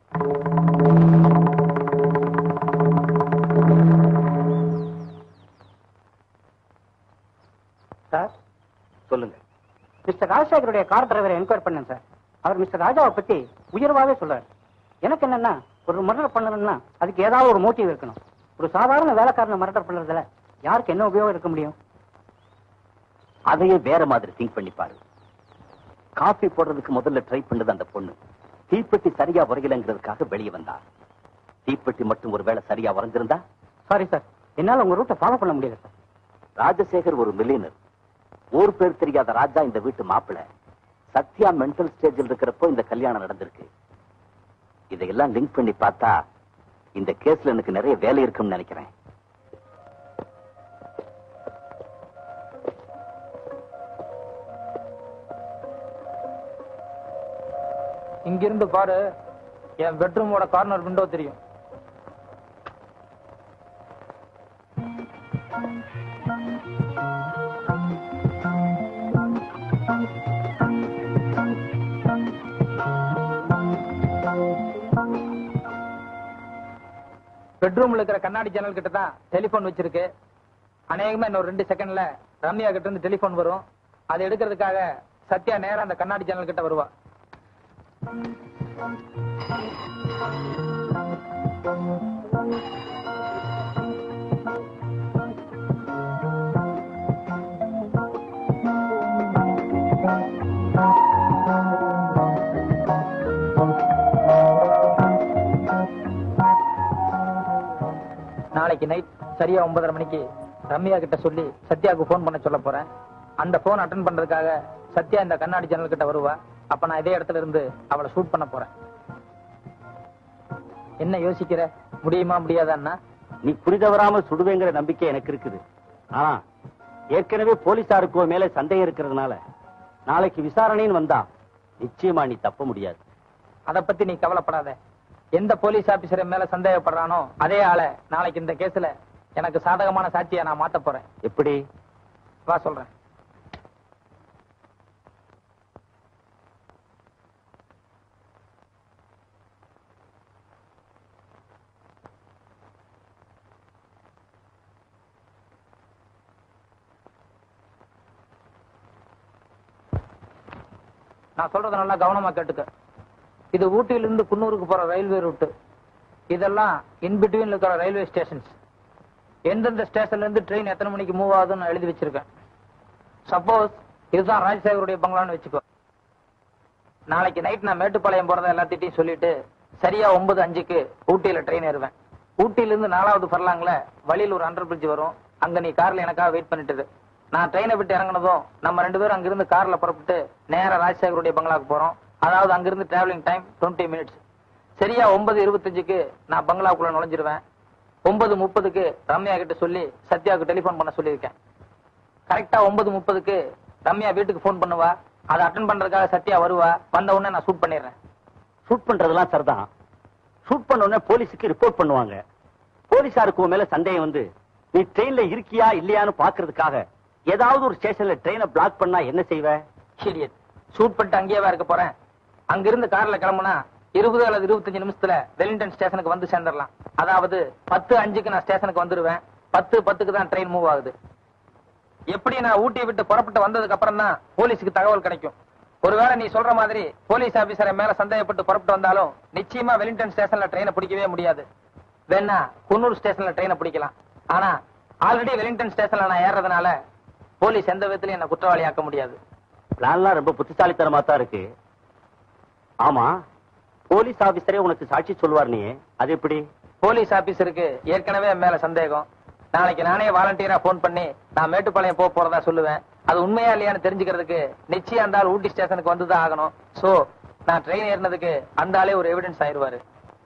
சார் சொல்லுங்க மிஸ்டர் ராஜசேகருடைய கார் டிரைவரை என்கொயர் பண்ணேன் சார் அவர் மிஸ்டர் ராஜாவை பத்தி உயர்வாவே சொல்றாரு எனக்கு என்னன்னா ஒரு மர்டர் பண்ணணும்னா அதுக்கு ஏதாவது ஒரு மோட்டிவ் இருக்கணும் ஒரு சாதாரண வேலைக்காரனை மர்டர் பண்றதுல யாருக்கு என்ன உபயோகம் இருக்க முடியும் அதையே வேற மாதிரி திங்க் பண்ணி பாரு காஃபி போடுறதுக்கு முதல்ல ட்ரை பண்ணது அந்த பொண்ணு தீப்பெட்டி சரியா உரையலங்கிறதுக்காக வெளியே வந்தா தீப்பெட்டி மட்டும் ஒருவேளை சரியா உறைஞ்சிருந்தா சாரி சார் என்னால உங்க ரூட்டை ஃபாலோ பண்ண முடியல சார் ராஜசேகர் ஒரு மில்லியனர் ஊர் பேர் தெரியாத ராஜா இந்த வீட்டு மாப்பிள சத்யா மென்டல் ஸ்டேஜில் இருக்கிறப்போ இந்த கல்யாணம் நடந்திருக்கு இதையெல்லாம் லிங்க் பண்ணி பார்த்தா இந்த கேஸ்ல எனக்கு நிறைய வேலை இருக்கும்னு நினைக்கிறேன் இங்கிருந்து பாரு என் பெட்ரூமோட கார்னர் விண்டோ தெரியும் பெட்ரூம்ல இருக்கிற கண்ணாடி ஜன்னல் கிட்ட தான் டெலிபோன் வச்சிருக்கு அநேகமா இன்னொரு ரெண்டு செகண்ட்ல ரம்யா கிட்ட இருந்து டெலிபோன் வரும் அதை எடுக்கிறதுக்காக சத்யா நேரா அந்த கண்ணாடி ஜன்னல் கிட்ட வருவா நாளைக்கு நைட் சரியா ஒன்பதரை மணிக்கு ரம்யா கிட்ட சொல்லி சத்யாவுக்கு ஃபோன் பண்ண சொல்ல போறேன் அந்த போன் அட்டன் பண்றதுக்காக சத்யா இந்த கண்ணாடி ஜன்னல் கிட்ட வருவா அப்ப நான் இதே இடத்துல இருந்து அவளை ஷூட் பண்ண போறேன் என்ன யோசிக்கிற முடியுமா முடியாதான்னா நீ புரிதவராம சுடுவேங்கிற நம்பிக்கை எனக்கு இருக்குது ஆனா ஏற்கனவே போலீசாருக்கு உன் மேல சந்தேகம் இருக்கிறதுனால நாளைக்கு விசாரணைன்னு வந்தா நிச்சயமா நீ தப்ப முடியாது அத பத்தி நீ கவலைப்படாத எந்த போலீஸ் ஆபீசர் மேல சந்தேகப்படுறானோ அதே ஆளை நாளைக்கு இந்த கேஸ்ல எனக்கு சாதகமான சாட்சியை நான் மாத்த போறேன் எப்படி வா சொல்றேன் நான் சொல்றத நல்லா கவனமா கேட்டுக்க இது ஊட்டியிலிருந்து குன்னூருக்கு போற ரயில்வே ரூட் இதெல்லாம் இன் பிட்வீன் இருக்கிற ரயில்வே ஸ்டேஷன்ஸ் எந்தெந்த ஸ்டேஷன்ல இருந்து ட்ரெயின் எத்தனை மணிக்கு மூவ் ஆகுதுன்னு நான் எழுதி வச்சிருக்கேன் சப்போஸ் இதுதான் ராஜசேகருடைய பங்களான்னு வச்சுக்கோ நாளைக்கு நைட் நான் மேட்டுப்பாளையம் போறத எல்லாத்திட்டையும் சொல்லிட்டு சரியா ஒன்பது அஞ்சுக்கு ஊட்டியில ட்ரெயின் ஏறுவேன் ஊட்டியில இருந்து நாலாவது ஃபர்லாங்ல வழியில் ஒரு அண்டர் பிரிட்ஜ் வரும் அங்க நீ கார்ல எனக்காக வெயிட் பண்ணிட்டு இரு. நான் ட்ரெயினை விட்டு இறங்குனதும் நம்ம ரெண்டு பேரும் அங்கிருந்து கார்ல புறப்பட்டு நேரா ராஜசேகருடைய பங்களாக்கு போறோம் அதாவது அங்கிருந்து டிராவலிங் டைம் 20 மினிட்ஸ் சரியா ஒன்பது இருபத்தஞ்சுக்கு நான் பங்களாக்குள்ள நுழைஞ்சிருவேன் ஒன்பது முப்பதுக்கு ரம்யா கிட்ட சொல்லி சத்யாவுக்கு டெலிபோன் பண்ண சொல்லியிருக்கேன் கரெக்டா ஒன்பது முப்பதுக்கு ரம்யா வீட்டுக்கு ஃபோன் பண்ணுவா அதை அட்டன் பண்றதுக்காக சத்யா வருவா வந்த உடனே நான் ஷூட் பண்ணிடுறேன் ஷூட் பண்றதெல்லாம் சரிதான் ஷூட் பண்ண உடனே போலீஸுக்கு ரிப்போர்ட் பண்ணுவாங்க போலீசாருக்கு உன் மேல சந்தேகம் வந்து நீ ட்ரெயின்ல இருக்கியா இல்லையான்னு பாக்குறதுக்காக ஏதாவது ஒரு ஸ்டேஷன்ல ட்ரெயினை பிளாக் பண்ணா என்ன செய்வ இடியட் ஷூட் பண்ணிட்டு அங்கேயே இருக்க போறேன் அங்கிருந்து கார்ல கிளம்புனா இருபது அல்லது இருபத்தஞ்சு நிமிஷத்துல வெலிங்டன் ஸ்டேஷனுக்கு வந்து சேர்ந்துடலாம் அதாவது பத்து அஞ்சுக்கு நான் ஸ்டேஷனுக்கு வந்துருவேன் பத்து பத்துக்கு தான் ட்ரெயின் மூவ் ஆகுது எப்படி நான் ஊட்டியை விட்டு புறப்பட்டு வந்ததுக்கு அப்புறம் தான் போலீஸுக்கு தகவல் கிடைக்கும் ஒருவேளை நீ சொல்ற மாதிரி போலீஸ் ஆபீசரை மேல சந்தேகப்பட்டு புறப்பட்டு வந்தாலும் நிச்சயமா வெலிங்டன் ஸ்டேஷன்ல ட்ரெயினை பிடிக்கவே முடியாது வேணா குன்னூர் ஸ்டேஷன்ல ட்ரெயினை பிடிக்கலாம் ஆனா ஆல்ரெடி வெலிங்டன் ஸ்டேஷன்ல நான் ஏறதுனால போலீஸ் எந்த விதத்திலையும் என்ன குற்றவாளியாக்க முடியாது பிளான்லாம் ரொம்ப புத்திசாலித்தனமா தான் இருக்கு ஆமா போலீஸ் ஆபீசரே உனக்கு சாட்சி சொல்லுவார் நீ அது எப்படி போலீஸ் ஆபீசருக்கு ஏற்கனவே என் மேல சந்தேகம் நாளைக்கு நானே வாலண்டியரா போன் பண்ணி நான் மேட்டுப்பாளையம் போக போறதா சொல்லுவேன் அது உண்மையா இல்லையான்னு தெரிஞ்சுக்கிறதுக்கு நிச்சயம் அந்த ஆள் ஊட்டி ஸ்டேஷனுக்கு வந்துதான் ஆகணும் சோ நான் ட்ரெயின் ஏறினதுக்கு அந்த ஆளே ஒரு எவிடன்ஸ் ஆயிருவாரு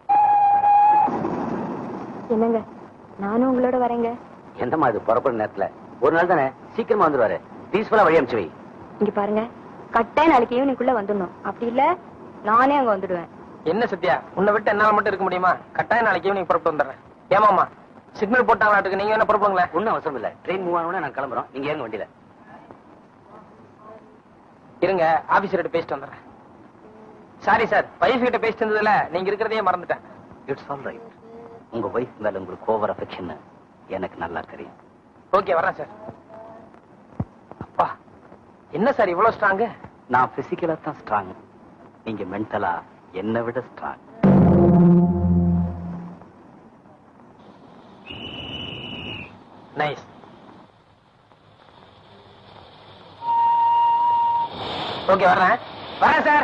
என்னங்க நானும் உங்களோட வரேங்க என்னம்மா இது புறப்படுற நேரத்துல ஒரு நாள் தானே சீக்கிரமா வந்துருவாரு பீஸ்ஃபுல்லா வழி அனுப்பிச்சு வை இங்க பாருங்க கட்டாயம் நாளைக்கு ஈவினிங்குள்ள வந்துடணும் அப்படி இல்ல நானே அங்க வந்துடுவேன் என்ன சத்யா உன்னை விட்டு என்னால மட்டும் இருக்க முடியுமா கட்டாயம் நாளைக்கு ஈவினிங் புறப்பட்டு வந்துடுறேன் ஏமாமா சிக்னல் போட்டாங்களாட்டுக்கு நீங்க என்ன புறப்படுங்களேன் ஒன்னும் அவசரம் இல்ல ட்ரெயின் மூவ் ஆனோட நான் கிளம்புறோம் நீங்க ஏங்க வண்டியில இருங்க ஆபீசர்கிட்ட பேசிட்டு வந்துடுறேன் சாரி சார் வைஃப் கிட்ட பேசிட்டு இருந்ததுல நீங்க இருக்கிறதையே மறந்துட்டேன் இட்ஸ் ஆல் ரைட் உங்க வைஃப் மேல உங்களுக்கு ஓவர் அஃபெக்ஷன் எனக்கு நல்லா தெரியும் ஓகே வரேன் சார் அப்பா என்ன சார் இவ்வளவு ஸ்ட்ராங்கு நான் பிசிக்கலா தான் ஸ்ட்ராங் நீங்க மென்டலா என்னை விட ஸ்ட்ராங் நைஸ் ஓகே வர்றேன் வரேன் சார்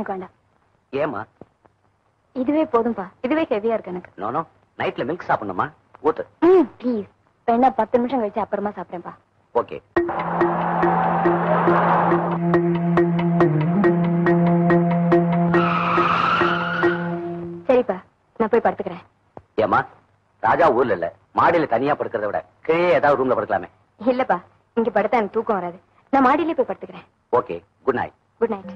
எனக்கு வேண்டாம் ஏமா இதுவே போதும்பா இதுவே ஹெவியா இருக்கு எனக்கு நோனோ நைட்ல மில்க் சாப்பிடணுமா ஊத்து ம் ப்ளீஸ் வேணா பத்து நிமிஷம் கழிச்சு அப்புறமா சாப்பிடுறேன்ப்பா ஓகே சரிப்பா நான் போய் படுத்துக்கிறேன் ஏமா ராஜா ஊர்ல இல்ல மாடியில தனியா படுக்கிறத விட கீழே ஏதாவது ரூம்ல படுக்கலாமே இல்லப்பா இங்க படுத்தா எனக்கு தூக்கம் வராது நான் மாடியிலே போய் படுத்துக்கிறேன் okay good night good night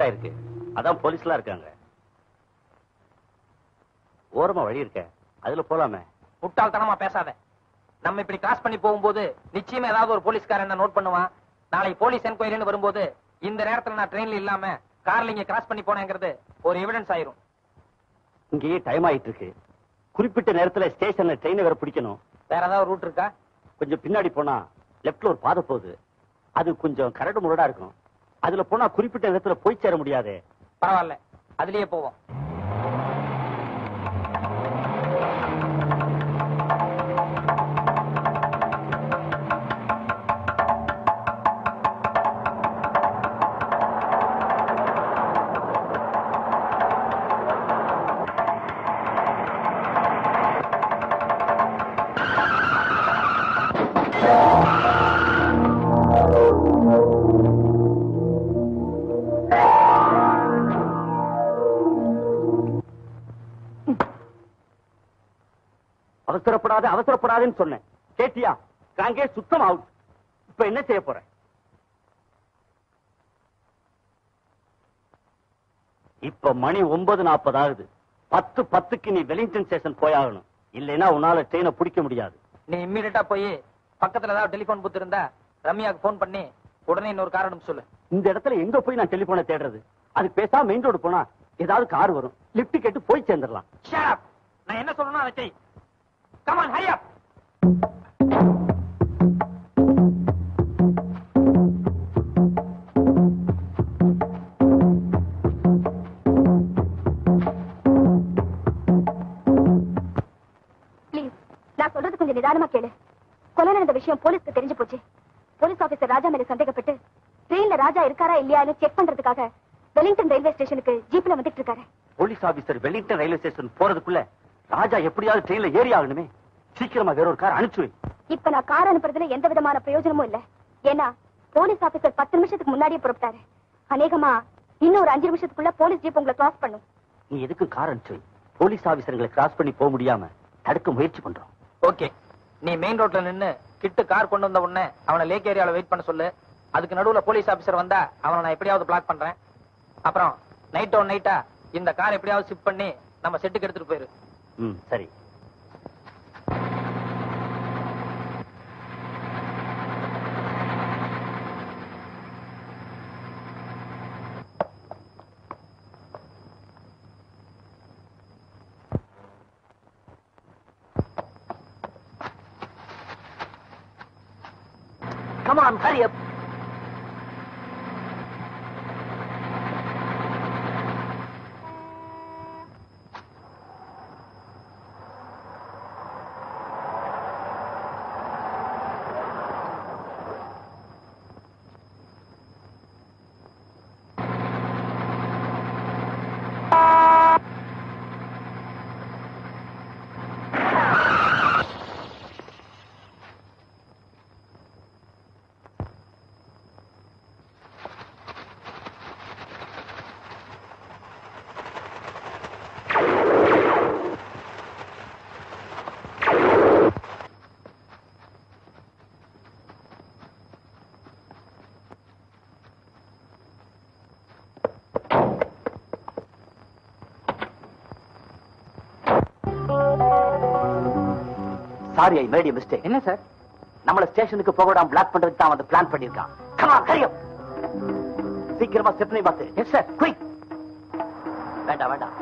accident ஆயிருக்கு அதான் போலீஸ்லாம் இருக்காங்க ஓரமா வழி இருக்க அதுல போலாமே முட்டாள்தனமா பேசாத நம்ம இப்படி கிராஸ் பண்ணி போகும்போது நிச்சயமா ஏதாவது ஒரு போலீஸ்காரன் என்ன நோட் பண்ணுவான் நாளைக்கு போலீஸ் என்கொயரின்னு வரும்போது இந்த நேரத்துல நான் ட்ரெயின்ல இல்லாம கார்ல இங்க கிராஸ் பண்ணி போனேங்கிறது ஒரு எவிடன்ஸ் ஆயிரும் இங்கேயே டைம் ஆயிட்டு இருக்கு குறிப்பிட்ட நேரத்துல ஸ்டேஷன்ல ட்ரெயினை வேற பிடிக்கணும் வேற ஏதாவது ரூட் இருக்கா கொஞ்சம் பின்னாடி போனா லெப்ட்ல ஒரு பாதை போகுது அது கொஞ்சம் கரடு முரடா இருக்கும் அதுல போனா குறிப்பிட்ட நேரத்துல போய் சேர முடியாது பரவாயில்ல அதுலயே போவோம் அவசரப்படாத அவசரப்படாதுன்னு சொன்னேன் கேட்டியா காங்கே சுத்தம் அவுட் இப்ப என்ன செய்ய போற இப்ப மணி ஒன்பது நாற்பது ஆகுது பத்து பத்துக்கு நீ வெலிங்டன் ஸ்டேஷன் போயாகணும் இல்லைன்னா உன்னால ட்ரெயினை பிடிக்க முடியாது நீ இம்மீடியட்டா போய் பக்கத்துல ஏதாவது டெலிபோன் பூத் இருந்தா ரம்யாக்கு ஃபோன் பண்ணி உடனே இன்னொரு கார் அனுப்ப சொல்லு இந்த இடத்துல எங்க போய் நான் டெலிபோனை தேடுறது அது பேசாம மெயின் ரோடு போனா ஏதாவது கார் வரும் லிப்ட் கேட்டு போய் சேர்ந்துடலாம் Shut up. நான் என்ன சொல்லணும் அதை செய் கமான் ஹரி அப் ப்ளீஸ் நான் சொல்றது கொஞ்சம் நிதானமா கேளு கொலை நடந்த விஷயம் போலீஸ்க்கு தெரிஞ்சு போச்சு போலீஸ் ஆபீசர் ராஜா மேல சந்தேகப்பட்டு ட்ரெயின்ல ராஜா இருக்காரா இல்லையான்னு செக் பண்றதுக்காக வெலிங்டன் ரயில்வே ஸ்டேஷனுக்கு ஜீப்ல வந்துட்டு இருக்காரு police officer Wellington railway station போறதுக்குள்ள ராஜா எப்படியாவது ட்ரெயின்ல ஏறி ஆகணுமே சீக்கிரமா வேற ஒரு கார் அனுப்பிச்சு வை இப்ப நான் கார் அனுப்புறதுல எந்த விதமான பிரயோஜனமும் இல்ல ஏன்னா போலீஸ் ஆபீசர் பத்து நிமிஷத்துக்கு முன்னாடியே புறப்பட்டாரு அநேகமா இன்னும் ஒரு அஞ்சு நிமிஷத்துக்குள்ள போலீஸ் ஜீப் உங்களை கிராஸ் பண்ணும் நீ எதுக்கும் கார் அனுப்பிச்சு வை போலீஸ் ஆபீசர்களை கிராஸ் பண்ணி போக முடியாம தடுக்க முயற்சி பண்றோம் ஓகே நீ மெயின் ரோட்ல நின்னு கிட்டு கார் கொண்டு வந்த உடனே அவனை லேக் ஏரியால வெயிட் பண்ண சொல்லு அதுக்கு நடுவுல போலீஸ் ஆபீசர் வந்தா அவனை நான் எப்படியாவது பிளாக் பண்றேன் அப்புறம் நைட் ஓன் நைட்டா இந்த கார் எப்படியாவது ஷிஃப்ட் பண்ணி நம்ம செட்டுக்கு எடுத்துட்டு போயிரு ம் சரி Come on, hurry up. Sorry I made mistake என்ன சார் நம்மள ஸ்டேஷனுக்கு போக விடாம பிளாக் பண்றதுக்கு தான் வந்து பிளான் பண்ணிருக்கான் கமா கரியம் சீக்கிரமா ஸ்டெப்னி பாத்து எஸ் சார் குயிக் வேண்டாம் வேண்டாம்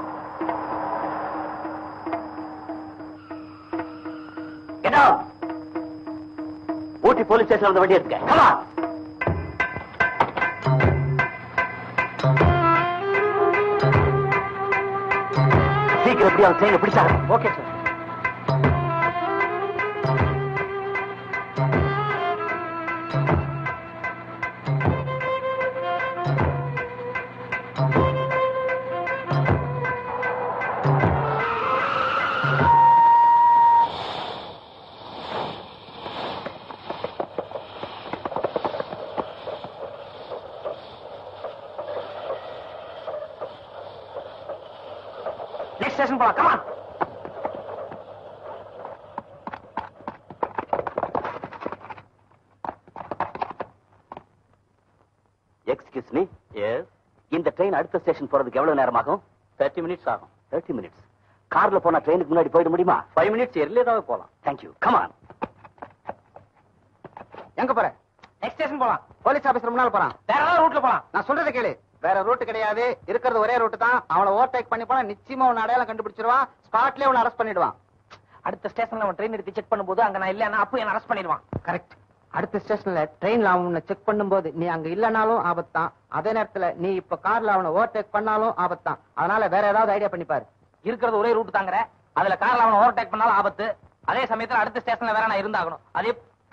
Get out. Ooty police station வந்து வண்டி எடுத்துக்க கமா சீக்கிரம் எப்படி அவன் ட்ரெயினை பிடிச்சாங்க ஓகே சார் நெக்ஸ்ட் ஸ்டேஷன் போலாம் கமா எக்ஸ்கியூஸ் மீ எஸ் இந்த ட்ரெயின் அடுத்த ஸ்டேஷன் போறதுக்கு எவ்வளவு நேரம் ஆகும் தேர்ட்டி மினிட்ஸ் ஆகும் தேர்ட்டி மினிட்ஸ் கார்ல போனா ட்ரெயினுக்கு முன்னாடி போயிட முடியுமா ஃபைவ் மினிட்ஸ் எர்லியராகவே போலாம் தேங்க்யூ கமான் எங்க போற நெக்ஸ்ட் ஸ்டேஷன் போலாம் போலீஸ் ஆபீசர் முன்னால போறான் வேற ஏதாவது ரூட்ல போலாம் நான் சொல்றதை கேளு வேற ரூட் கிடையாது இருக்கிறது ஒரே ரூட் தான் அவனை ஓவர்டேக் பண்ணி போனா நிச்சயமா உன் அடையாளம் கண்டுபிடிச்சிருவான் ஸ்பாட்லயே உன்னை அரெஸ்ட் பண்ணிடுவான் அடுத்த ஸ்டேஷன்ல அவன் ட்ரெயின் எடுத்து செக் பண்ணும்போது அங்க நான் இல்லன்னா அப்போ என்ன அரெஸ்ட் பண்ணிடுவான் கரெக்ட் அடுத்த ஸ்டேஷன்ல ட்ரெயின்ல அவன் உன்னை செக் பண்ணும்போது நீ அங்க இல்லனாலும் ஆபத்தான் அதே நேரத்துல நீ இப்ப கார்ல அவனை ஓவர்டேக் பண்ணாலும் ஆபத்தான் அதனால வேற ஏதாவது ஐடியா பண்ணிப்பாரு இருக்கிறது ஒரே ரூட் தாங்கற அதுல கார்ல அவன் ஓவர்டேக் பண்ணாலும் ஆபத்து அதே சமயத்துல அடுத்த ஸ்டேஷன்ல வேற நான் இருந்தாகணும் அதே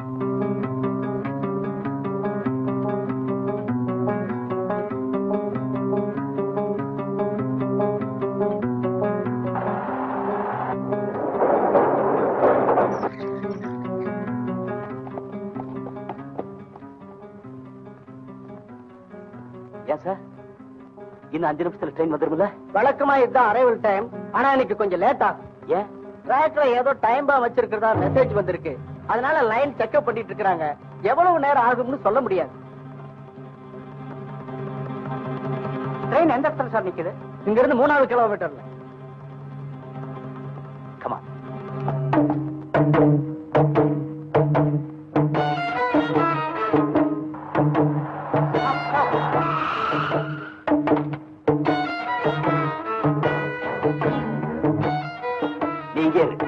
ஏன் சார் இன்னும் அஞ்சு நிமிஷத்துல ட்ரெயின் வந்துருமில்ல வழக்கமா இதுதான் அரைவல் டைம் ஆனா இன்னைக்கு கொஞ்சம் லேட் ஆகும் ஏன் ட்ராக்ல ஏதோ டைம் பா வச்சிருக்கிறதா மெசேஜ் வந்திருக்கு அதனால லைன் செக்அப் பண்ணிட்டு இருக்காங்க எவ்வளவு நேரம் ஆகும்னு சொல்ல முடியாது ட்ரெயின் எந்த இடத்துல சார் நிக்குது இங்க இருந்து மூணாவது கிலோமீட்டர்ல கமான் நீ இங்கே இரு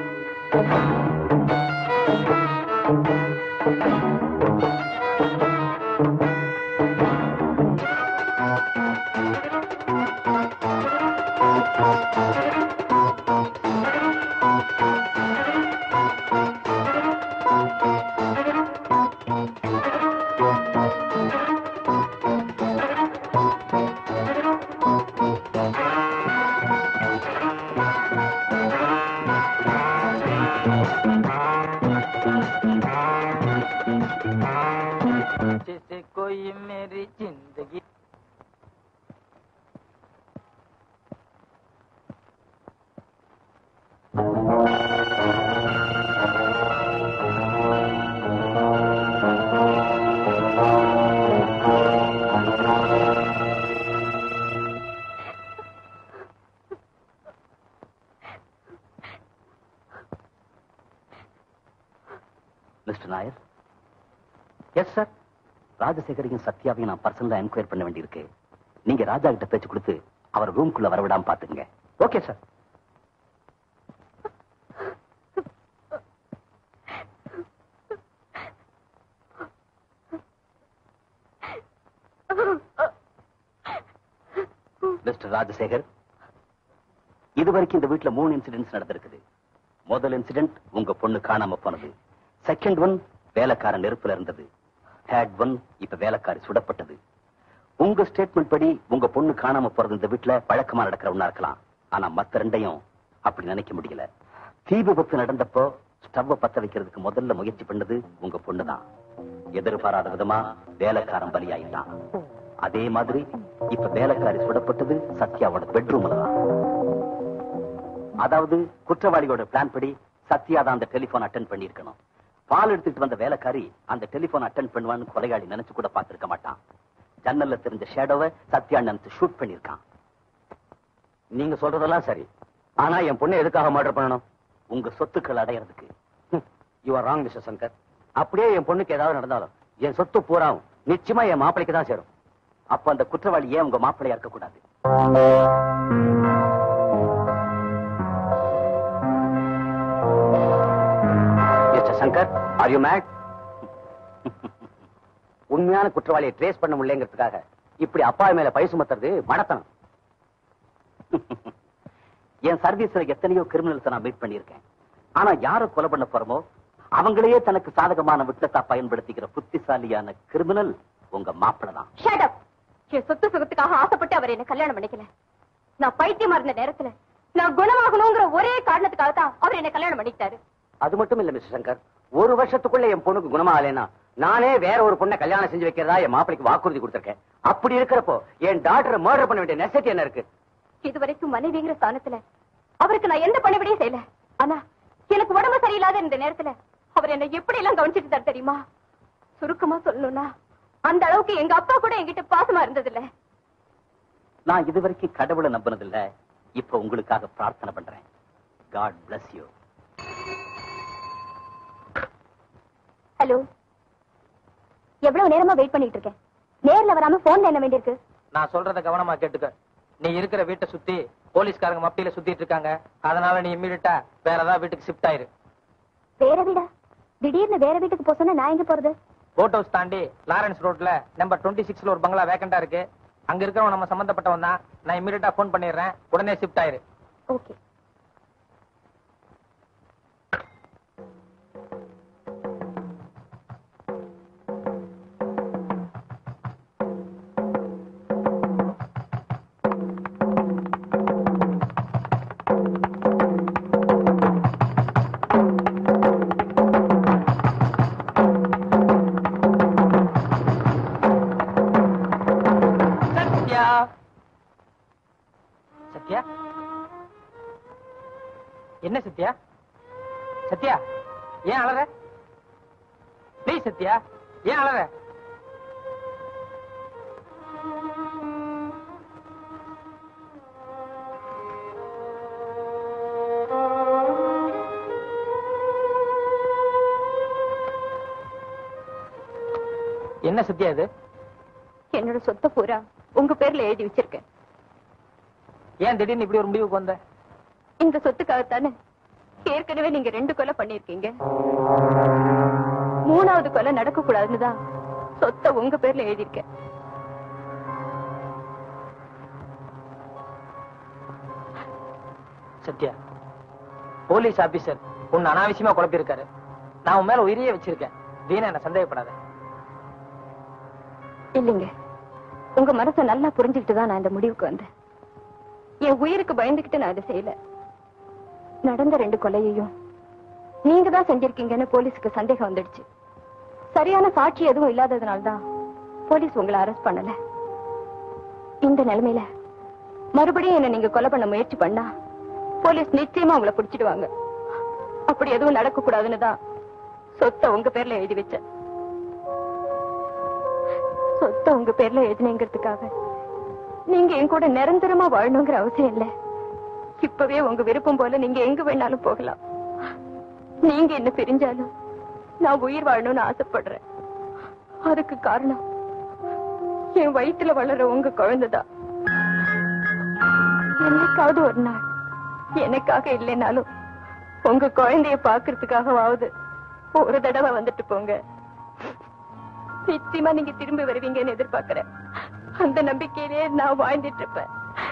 जैसे कोई मेरी जिंदगी மிஸ்டர் நாயர் எஸ் சார் ராஜசேகரையும் சத்யாவையும் நான் பர்சனலா என்கொயர் பண்ண வேண்டியிருக்கு நீங்க ராஜா கிட்ட பேச்சு கொடுத்து அவர் ரூம்குள்ள வரவிடாம பாத்துங்க ஓகே சார் மிஸ்டர் ராஜசேகர் இதுவரைக்கும் இந்த வீட்டுல மூணு இன்சிடென்ட்ஸ் நடந்திருக்குது முதல் இன்சிடென்ட் உங்க பொண்ணு காணாம போனது செகண்ட் ஒன் வேலைக்காரன் நெருப்புல இருந்தது தேர்ட் ஒன் இப்ப வேலைக்காரி சுடப்பட்டது உங்க ஸ்டேட்மெண்ட் படி உங்க பொண்ணு காணாம போறது இந்த வீட்டுல பழக்கமா நடக்கிற ஒண்ணா இருக்கலாம் ஆனா மத்த ரெண்டையும் அப்படி நினைக்க முடியல தீ விபத்து நடந்தப்போ ஸ்டவ் பத்த வைக்கிறதுக்கு முதல்ல முயற்சி பண்ணது உங்க பொண்ணுதான் எதிர்பாராத விதமா வேலைக்காரன் பலியாயிட்டான் அதே மாதிரி இப்ப வேலைக்காரி சுடப்பட்டது சத்யாவோட பெட்ரூம்ல தான் அதாவது குற்றவாளியோட பிளான் படி சத்யா தான் அந்த டெலிபோன் அட்டன் பண்ணிருக்கணும் பால் எடுத்துட்டு வந்த வேலைக்காரி அந்த டெலிபோன் அட்டன் பண்ணுவான்னு கொலையாளி நினைச்சு கூட பார்த்திருக்க மாட்டான் ஜன்னல்ல தெரிஞ்ச ஷேடோவை சத்யா நினைச்சு ஷூட் பண்ணிருக்கான் நீங்க சொல்றதெல்லாம் சரி ஆனா என் பொண்ணை எதுக்காக மர்டர் பண்ணணும் உங்க சொத்துக்கள் அடையறதுக்கு you are wrong mister Shankar அப்படியே என் பொண்ணுக்கு ஏதாவது நடந்தாலும் என் சொத்து பூராவும் நிச்சயமா என் மாப்பிளைக்கு தான் சேரும் அப்ப அந்த குற்றவாளி ஏன் உங்க மாப்பிள்ளையா இருக்க கூடாது mister Shankar are you mad உண்மையான குற்றவாளியை ட்ரேஸ் பண்ண முடியலங்கிறதுக்காக இப்படி அப்பா மேல பை சுமத்துறது மடத்தனம் என் சர்வீஸ்ல எத்தனையோ கிரிமினல்ஸ் நான் மீட் பண்ணியிருக்கேன் ஆனா யார கொலை பண்ண போறோமோ அவங்களையே தனக்கு சாதகமான விட்டத்தா பயன்படுத்திக்கிற புத்திசாலியான கிரிமினல் உங்க மாப்பிள தான் ஷட் அப் என் சொத்து சுகத்துக்காக ஆசைப்பட்டு அவர் என்ன கல்யாணம் பண்ணிக்கல நான் பைத்தியமா இருந்த நேரத்துல நான் குணமாகணுங்கிற ஒரே காரணத்துக்காக தான் அவர் என்ன கல்யாணம் பண்ணிக்கிட்டாரு அது மட்டும் இல்ல மிஸ்டர் சங்கர் ஒரு வருஷத்துக்குள்ள என் பொண்ணுக்கு குணமாகலைன்னா நானே வேற ஒரு பொண்ணை கல்யாணம் செஞ்சு வைக்கிறதா என் மாப்பிளைக்கு வாக்குறுதி கொடுத்திருக்கேன் அப்படி இருக்கிறப்போ என் டாக்டரை மர்டர் பண்ண வேண்டிய நெசட்டி என்ன இருக்கு இதுவரைக்கும் மனைவிங்கிற ஸ்தானத்துல அவருக்கு நான் எந்த பணிபடியும் செய்யல ஆனா எனக்கு உடம்பு சரியில்லாத இந்த நேரத்துல அவர் என்ன எப்படி எல்லாம் கவனிச்சிட்டு இருந்தார் தெரியுமா சுருக்கமா சொல்லணும்னா அந்த அளவுக்கு எங்க அப்பா கூட என்கிட்ட பாசமா இருந்தது இல்ல நான் இதுவரைக்கும் கடவுளை நம்பினதில்ல இப்ப உங்களுக்காக பிரார்த்தனை பண்றேன் காட் bless யூ ஹலோ எவ்வளவு நேரமா வெயிட் பண்ணிட்டு இருக்கேன் நேர்ல வராம போன்ல என்ன வேண்டியிருக்கு நான் சொல்றத கவனமா கேட்டுக்க நீ இருக்கிற வீட்டை சுத்தி போலீஸ்காரங்க மப்பியில சுத்திட்டு இருக்காங்க அதனால நீ இம்மீடியட்டா வேற ஏதாவது வீட்டுக்கு ஷிஃப்ட் ஆயிரு வேற வீடா திடீர்னு வேற வீட்டுக்கு போக சொன்னா நான் எங்க போறது போட் ஹவுஸ் தாண்டி லாரன்ஸ் ரோட்ல நம்பர் டுவெண்ட்டி சிக்ஸ்ல ஒரு பங்களா வேக்கண்டா இருக்கு அங்க இருக்கிறவன் நம்ம சம்பந்தப்பட்டவன் தான் நான் இம்மீடியட்டா ஃபோன் பண்ணிடுறேன் உடனே ஷிஃப்ட் ஆயிரு ஓகே சத்யா சத்யா என்ன சத்யா சத்யா ஏன் அழற ப்ளீஸ் சத்யா ஏன் அழற என்ன சத்யா இது என்னோட சொத்தை பூரா உங்க பேர்ல எழுதி வச்சிருக்கேன் ஏன் திடீர்னு இப்படி ஒரு முடிவுக்கு வந்த இந்த சொத்துக்காகத்தானே ஏற்கனவே நீங்க ரெண்டு கொலை பண்ணிருக்கீங்க மூணாவது கொலை நடக்க கூடாதுன்னு தான் சொத்தை உங்க பேர்ல எழுதியிருக்கேன் சத்யா போலீஸ் ஆபீசர் உன்னை அனாவசியமா குழப்பியிருக்காரு நான் உன் மேல உயிரியே வச்சிருக்கேன் வீணா என்ன சந்தேகப்படாத இல்லைங்க உங்க மனசை நல்லா புரிஞ்சுக்கிட்டு தான் நான் இந்த முடிவுக்கு வந்தேன் என் உயிருக்கு பயந்துகிட்டு நான் இதை செய்யல நடந்த ரெண்டு கொலையையும் நீங்க தான் செஞ்சிருக்கீங்கன்னு போலீஸுக்கு சந்தேகம் வந்துடுச்சு சரியான சாட்சி எதுவும் இல்லாததுனால தான் போலீஸ் உங்களை அரெஸ்ட் பண்ணல இந்த நிலைமையில மறுபடியும் என்ன நீங்க கொலை பண்ண முயற்சி பண்ணா போலீஸ் நிச்சயமா உங்களை பிடிச்சிடுவாங்க அப்படி எதுவும் நடக்க கூடாதுன்னு தான் சொத்தை உங்க பேர்ல எழுதி வச்சேன் சொத்தை உங்க பேர்ல எழுதினேங்கிறதுக்காக நீங்க என் கூட நிரந்தரமா வாழணுங்கிற அவசியம் இல்ல இப்பவே உங்க விருப்பம் போல நீங்க எங்க வேணாலும் போகலாம் நீங்க என்ன பிரிஞ்சாலும் நான் உயிர் வாழணும்னு ஆசைப்படுறேன் அதுக்கு காரணம் என் வயித்துல வளர உங்க குழந்தைதான் என்னைக்காவது ஒரு நாள் எனக்காக இல்லைனாலும் உங்க குழந்தைய பாக்குறதுக்காகவாவது ஒரு தடவை வந்துட்டு போங்க நிச்சயமா நீங்க திரும்பி வருவீங்கன்னு எதிர்பார்க்கிறேன் அந்த நம்பிக்கையிலே நான் வாழ்ந்துட்டு இருப்பேன்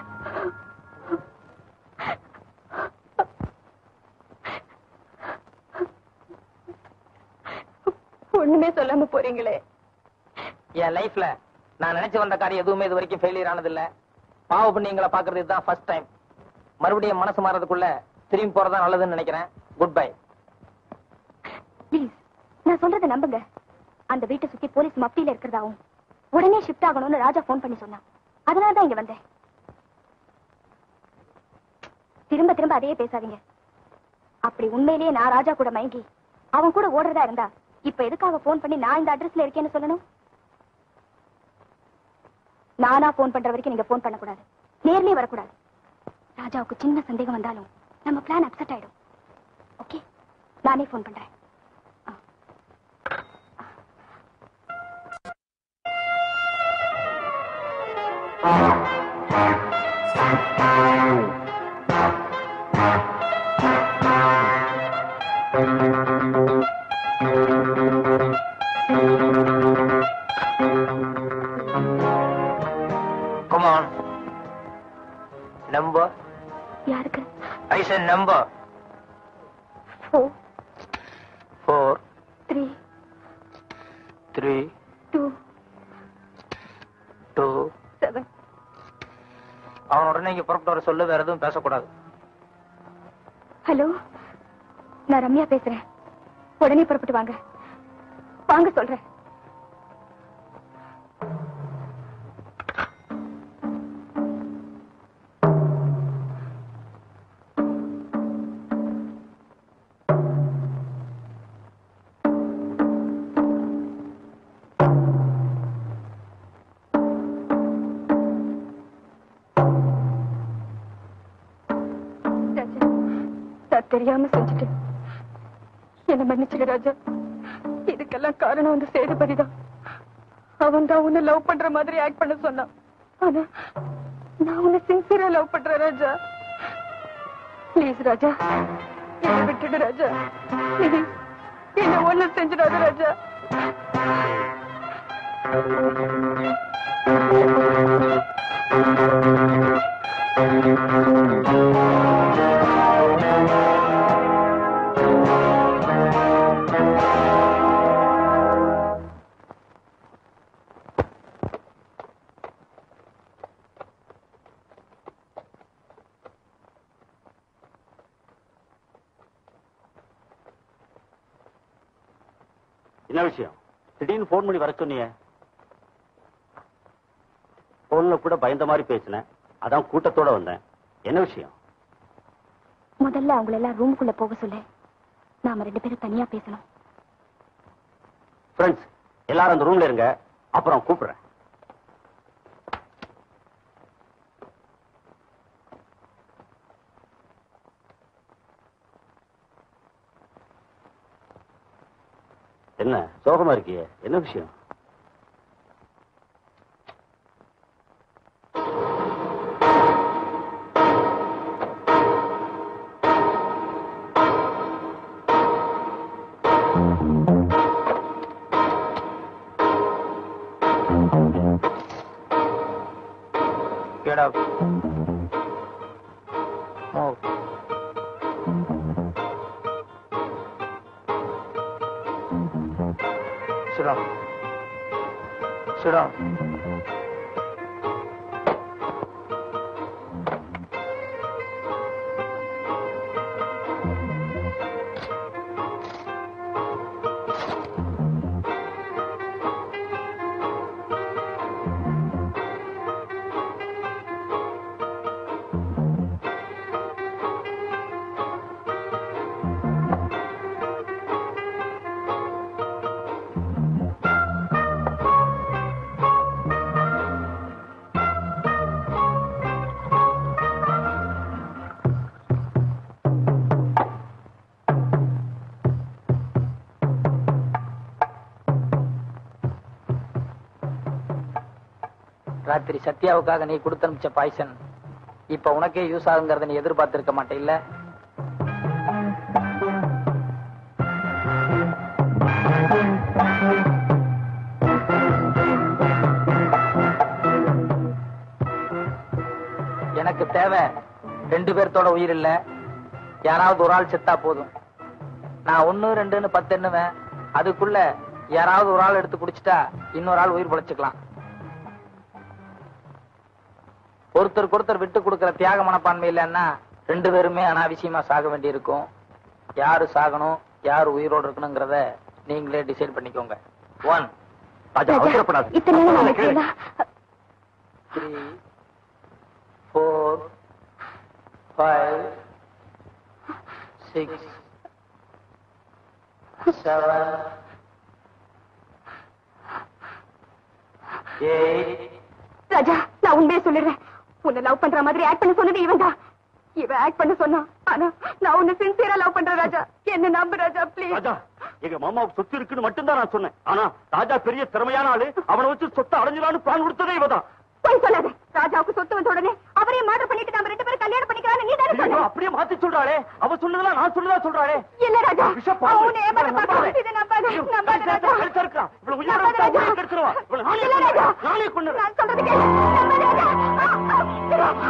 ஒண்ணுமே சொல்லாம போறீங்களே என் லைஃப்ல நான் நினைச்சு வந்த காரியம் எதுவுமே இது வரைக்கும் ஃபெயிலியர் ஆனது இல்ல பாவ புண்ணியங்களை பாக்குறது இதுதான் ஃபர்ஸ்ட் டைம் மறுபடியும் மனசு மாறதுக்குள்ள திரும்பி போறதா நல்லதுன்னு நினைக்கிறேன் குட் பை ப்ளீஸ் நான் சொல்றதை நம்புங்க அந்த வீட்டை சுத்தி போலீஸ் மப்டியில இருக்கிறதாவும் உடனே ஷிஃப்ட் ஆகணும்னு ராஜா ஃபோன் பண்ணி சொன்னான் அதனால தான் இங்க வந்தேன் திரும்ப திரும்ப அதையே பேசாதீங்க அப்படி உண்மையிலேயே நான் ராஜா கூட மயங்கி அவன் கூட ஓடுறதா இருந்தா இப்ப எதுக்காக ஃபோன் பண்ணி நான் இந்த அட்ரஸ்ல இருக்கேன்னு சொல்லணும் நானா ஃபோன் பண்ற வரைக்கும் நீங்க ஃபோன் பண்ணக்கூடாது நேர்லயே வரக்கூடாது ராஜாவுக்கு சின்ன சந்தேகம் வந்தாலும் நம்ம பிளான் அப்செட் ஆயிடும் ஓகே நானே ஃபோன் பண்றேன் Come on. Number. யாருக்கு I said number. Four Four, three three, two two. Seven அவன் உடனே இங்க புறப்பட்டு வர சொல்லு வேற எதுவும் பேசக்கூடாது ஹலோ நான் ரம்யா பேசுறேன் உடனே புறப்பட்டு வாங்க வாங்க சொல்றேன் நான் தெரியாம செஞ்சுட்டேன் என்ன மன்னிச்சுக்க ராஜா இதுக்கெல்லாம் காரணம் வந்து சேதுபதிதான் அவன் தான் உன்னை லவ் பண்ற மாதிரி ஆக்ட் பண்ண சொன்னான் ஆனா நான் உன்னை சின்சியரா லவ் பண்றேன் ராஜா ப்ளீஸ் ராஜா என்ன விட்டுடு ராஜா ப்ளீஸ் என்ன ஒண்ணு செஞ்சிடாத ராஜா என்ன விஷயம் திடீர்னு போன் பண்ணி வர சொன்னீங்க போன்ல கூட பயந்த மாதிரி பேசினேன் அதான் கூட்டத்தோட வந்தேன் என்ன விஷயம் முதல்ல அவங்கள எல்லாம் ரூமுக்குள்ள போக சொல்லு நாம ரெண்டு பேரும் தனியா பேசணும் ஃப்ரெண்ட்ஸ் எல்லாரும் அந்த ரூம்ல இருங்க அப்புறம் கூப்பிடுறேன் என்ன சோகமா இருக்கியே என்ன விஷயம் Get up. Move. Sit down. Sit down. ராத்திரி சத்யாவுக்காக நீ கொடுத்து அனுப்பிச்ச பாய்சன் இப்ப உனக்கே யூஸ் ஆகுங்கிறத நீ எதிர்பார்த்திருக்க மாட்டே இல்ல எனக்கு தேவை ரெண்டு பேர்த்தோட உயிர் இல்ல யாராவது ஒரு ஆள் செத்தா போதும் நான் ஒண்ணு ரெண்டுன்னு பத்து எண்ணுவேன் அதுக்குள்ள யாராவது ஒரு ஆள் எடுத்து குடிச்சிட்டா இன்னொரு ஆள் உயிர் பொழைச்சுக்கலாம் ஒருத்தருக்கு ஒருத்தர் விட்டு கொடுக்கிற தியாக மனப்பான்மை இல்லைன்னா ரெண்டு பேருமே அனாவசியமா சாக வேண்டி இருக்கும் யாரு சாகணும் யாரு உயிரோடு இருக்கணுங்கிறத நீங்களே டிசைட் பண்ணிக்கோங்க ஒன் ராஜா அவசரப்படாது இத்தனை நேரம் சொல்ல நான் கேளு. கேளா? Three four five six seven eight Raja நான் உண்மையை சொல்லிடுறேன் உன்னை லவ் பண்ற மாதிரி ஆக்ட் பண்ண சொன்னது இவன் தான் இவன் ஆக்ட் பண்ண சொன்னான் ஆனா நான் உன்னை சின்சியரா லவ் பண்றேன் ராஜா என்ன நம்பு ராஜா ப்ளீஸ் ராஜா எங்க மாமாவுக்கு சொத்து இருக்குன்னு மட்டும்தான் நான் சொன்னேன் ஆனா ராஜா பெரிய திறமையான ஆளு அவனை வச்சு சொத்தை அடைஞ்சிடான்னு பிளான் கொடுத்ததே இவதான் போய் சொல்லாத ராஜாவுக்கு சொத்து வந்த உடனே அவரே மர்டர் பண்ணிட்டு நாம ரெண்டு பேரும் கல்யாணம் பண்ணிக்கலாம்னு நீ தானே ஐயோ, சொன்ன அப்படியே மாத்தி சொல்றாளே அவ சொன்னதெல்லாம் நான் சொன்னதா சொல்றாளே இல்ல ராஜா விஷம் பாம்பு. அவனை ஏமாத்த இவளை பார்க்க நம்பாதே. இதை நம்பாத ஐயோ, நம்பாத கழுத்தை ராஜா கழுத்தை இருக்கிறான். இவளை உயிரோட நம்பாத விட்டா ராஜா. உயிரை கெடுத்துருவா. இவளை நானே இல்ல கொன்னுறேன். ராஜா. நானே கொன்னுறேன். நான் சொல்றது கேளு நம்பாத ராஜா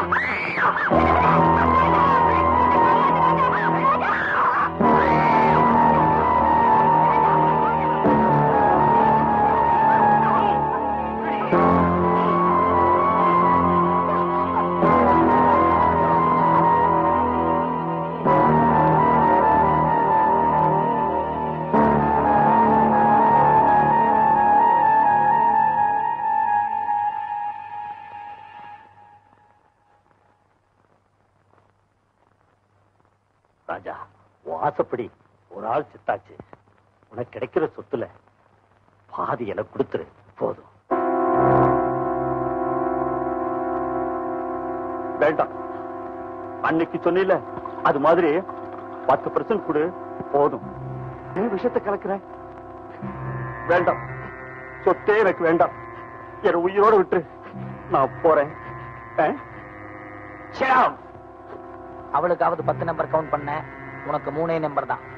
ராஜா உன் ஆசைப்படி ஒரு ஆள் சித்தாச்சு உனக்கு கிடைக்கிற சொத்துல பாதி எனக்கு கொடுத்துரு போதும் வேண்டாம் அன்னைக்கு சொன்னில அது மாதிரி பத்து பர்சன்ட் கொடு போதும் ஏன் விஷயத்தை கலக்குற வேண்டாம் சொத்தே எனக்கு வேண்டாம் என் உயிரோட விட்டு நான் போறேன் ஆ? அவளுக்காவது பத்து நம்பர் கவுண்ட் பண்ண உனக்கு மூணே நம்பர் தான்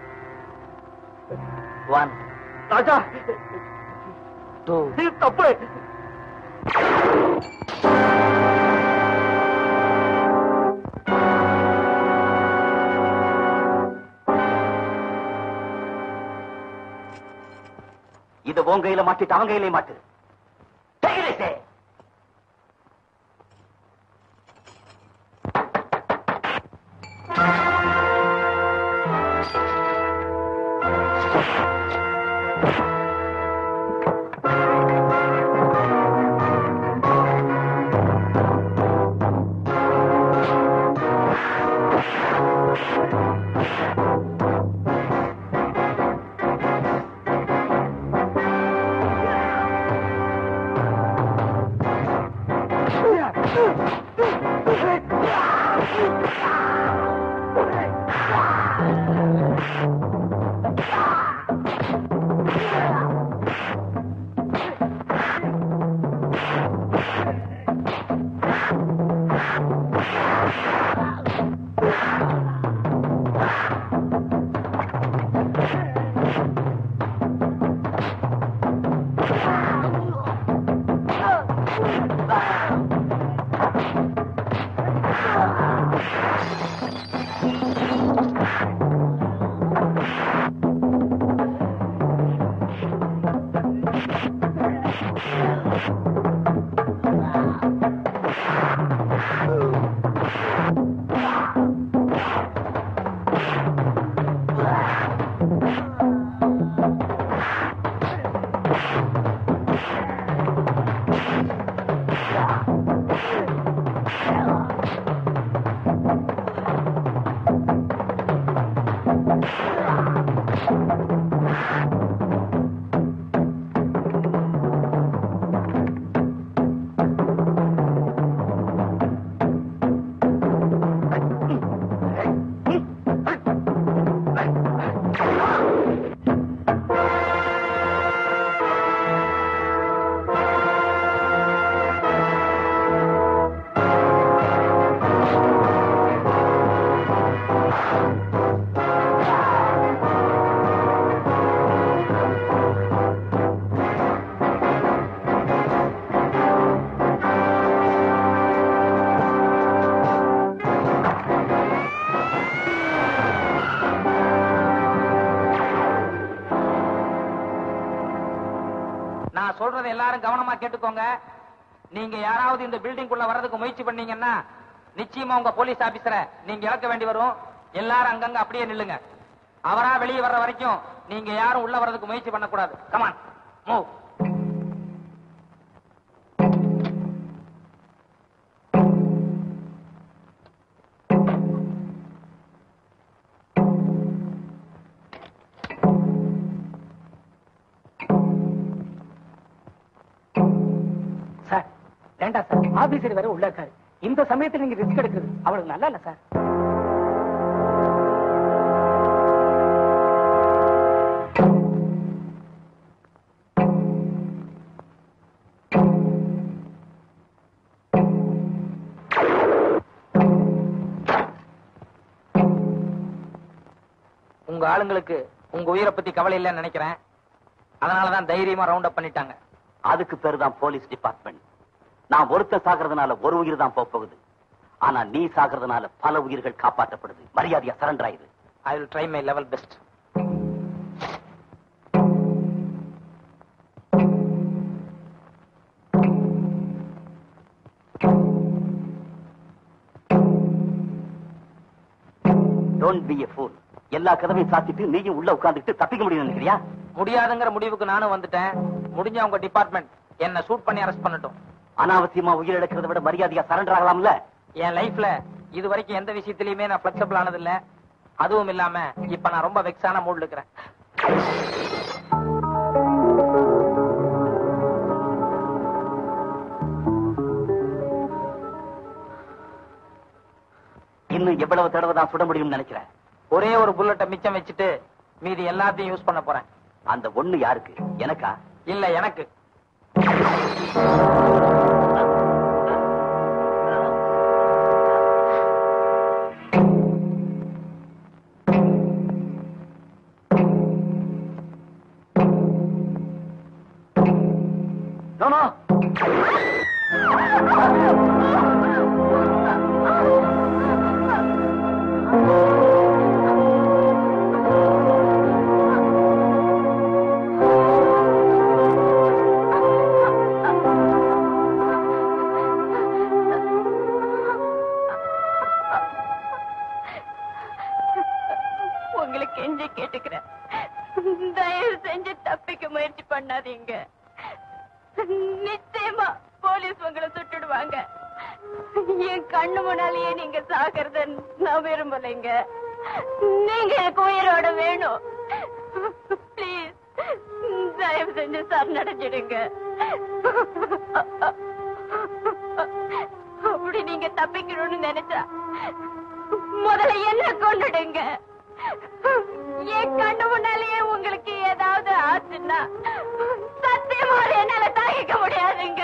ஒன் ராஜா டூ இது தப்பு இத உன் கையில மாட்டிட்டு அவன் கையில மாட்டு Take it easy. நான் சொல்றதை எல்லாரும் கவனமா கேட்டுக்கோங்க நீங்க யாராவது இந்த பில்டிங் குள்ள வர்றதுக்கு முயற்சி பண்ணீங்கன்னா நிச்சயமா உங்க போலீஸ் ஆபீசரை நீங்க இழக்க வேண்டி வரும் எல்லாரும் அங்கங்க அப்படியே நில்லுங்க அவரா வெளியே வர்ற வரைக்கும் நீங்க யாரும் உள்ள வர்றதுக்கு முயற்சி பண்ணக்கூடாது கமான் மூவ் சார் வேண்டாம் சார் ஆபீசர் வேற உள்ள இருக்காரு இந்த சமயத்துல நீங்க ரிஸ்க் எடுக்கிறது அவளுக்கு நல்லா இல்ல சார் உங்க ஆளுங்களுக்கு உங்க உயிரை பத்தி கவலை இல்லைன்னு நினைக்கிறேன் அதனாலதான் தைரியமா ரவுண்ட் அப் பண்ணிட்டாங்க அதுக்கு பேரு தான் போலீஸ் டிபார்ட்மெண்ட் நான் ஒருத்தன் சாகிறதுனால ஒரு உயிர் தான் போப் போகுது ஆனா நீ சாகிறதுனால பல உயிர்கள் காப்பாற்றப்படுது மரியாதையா சரண்டர் ஆயுது I will try my level best don't be a fool எல்லா கதவையும் சாத்திட்டு நீயும் உள்ள உட்கார்ந்துட்டு தப்பிக்க முடியும் நினைக்கிறியா முடியாதுங்கிற முடிவுக்கு நானும் வந்துட்டேன் முடிஞ்ச உங்க டிபார்ட்மெண்ட் என்ன ஷூட் பண்ணி அரெஸ்ட் பண்ணட்டும் அனாவசியமா உயிர் இழக்கிறத விட மரியாதையா சரண்டர் ஆகலாம்ல என் லைஃப்ல இது வரைக்கும் எந்த விஷயத்திலயுமே நான் பிளெக்சிபிள் ஆனது இல்ல அதுவும் இல்லாம இப்ப நான் ரொம்ப வெக்ஸான மூட்ல இருக்கிறேன் இன்னும் எவ்வளவு தடவை தான் சுட முடியும்னு நினைக்கிறேன் ஒரே ஒரு புல்லட்டை மிச்சம் வச்சுட்டு மீதி எல்லாத்தையும் யூஸ் பண்ண போறேன் அந்த ஒண்ணு யாருக்கு எனக்கா இல்ல எனக்கு நோ நோ உங்களுக்கு கெஞ்சி கேட்டுக்கிறேன் தயவு செஞ்சு தப்பிக்க முயற்சி பண்ணாதீங்க நிச்சயமா போலீஸ் உங்களை சுட்டுடுவாங்க என் கண்ணு முன்னாலேயே நீங்க சாகிறத நான் விரும்பலைங்க நீங்க எனக்கு உயிரோட வேணும் ப்ளீஸ் தயவு செஞ்சு சரணடைஞ்சிடுங்க அப்படி நீங்க தப்பிக்கணும்னு நினைச்சா முதல்ல என்ன கொண்டுடுங்க என் கண்ணு முன்னாலேயே உங்களுக்கு ஏதாவது ஆச்சுன்னா சத்தியமா அதை என்னால தாங்கிக்க முடியாதுங்க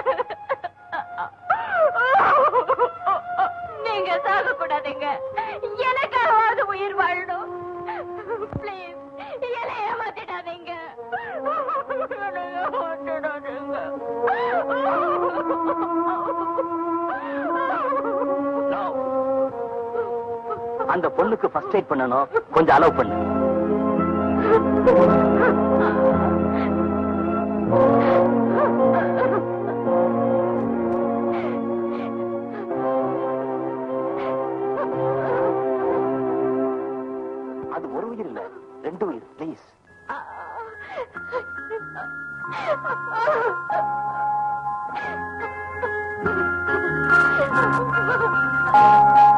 நீங்க சாக கூடாதுங்க எனக்காவது உயிர் வாழணும் ப்ளீஸ் என்னை ஏமாத்திடாதீங்க No. அந்த பொண்ணுக்கு ஃபர்ஸ்ட் எய்ட் பண்ணணும் கொஞ்சம் அலோவ் பண்ணு அது ஒரு உயிர் இல்ல ரெண்டு உயிர் ப்ளீஸ் Ah!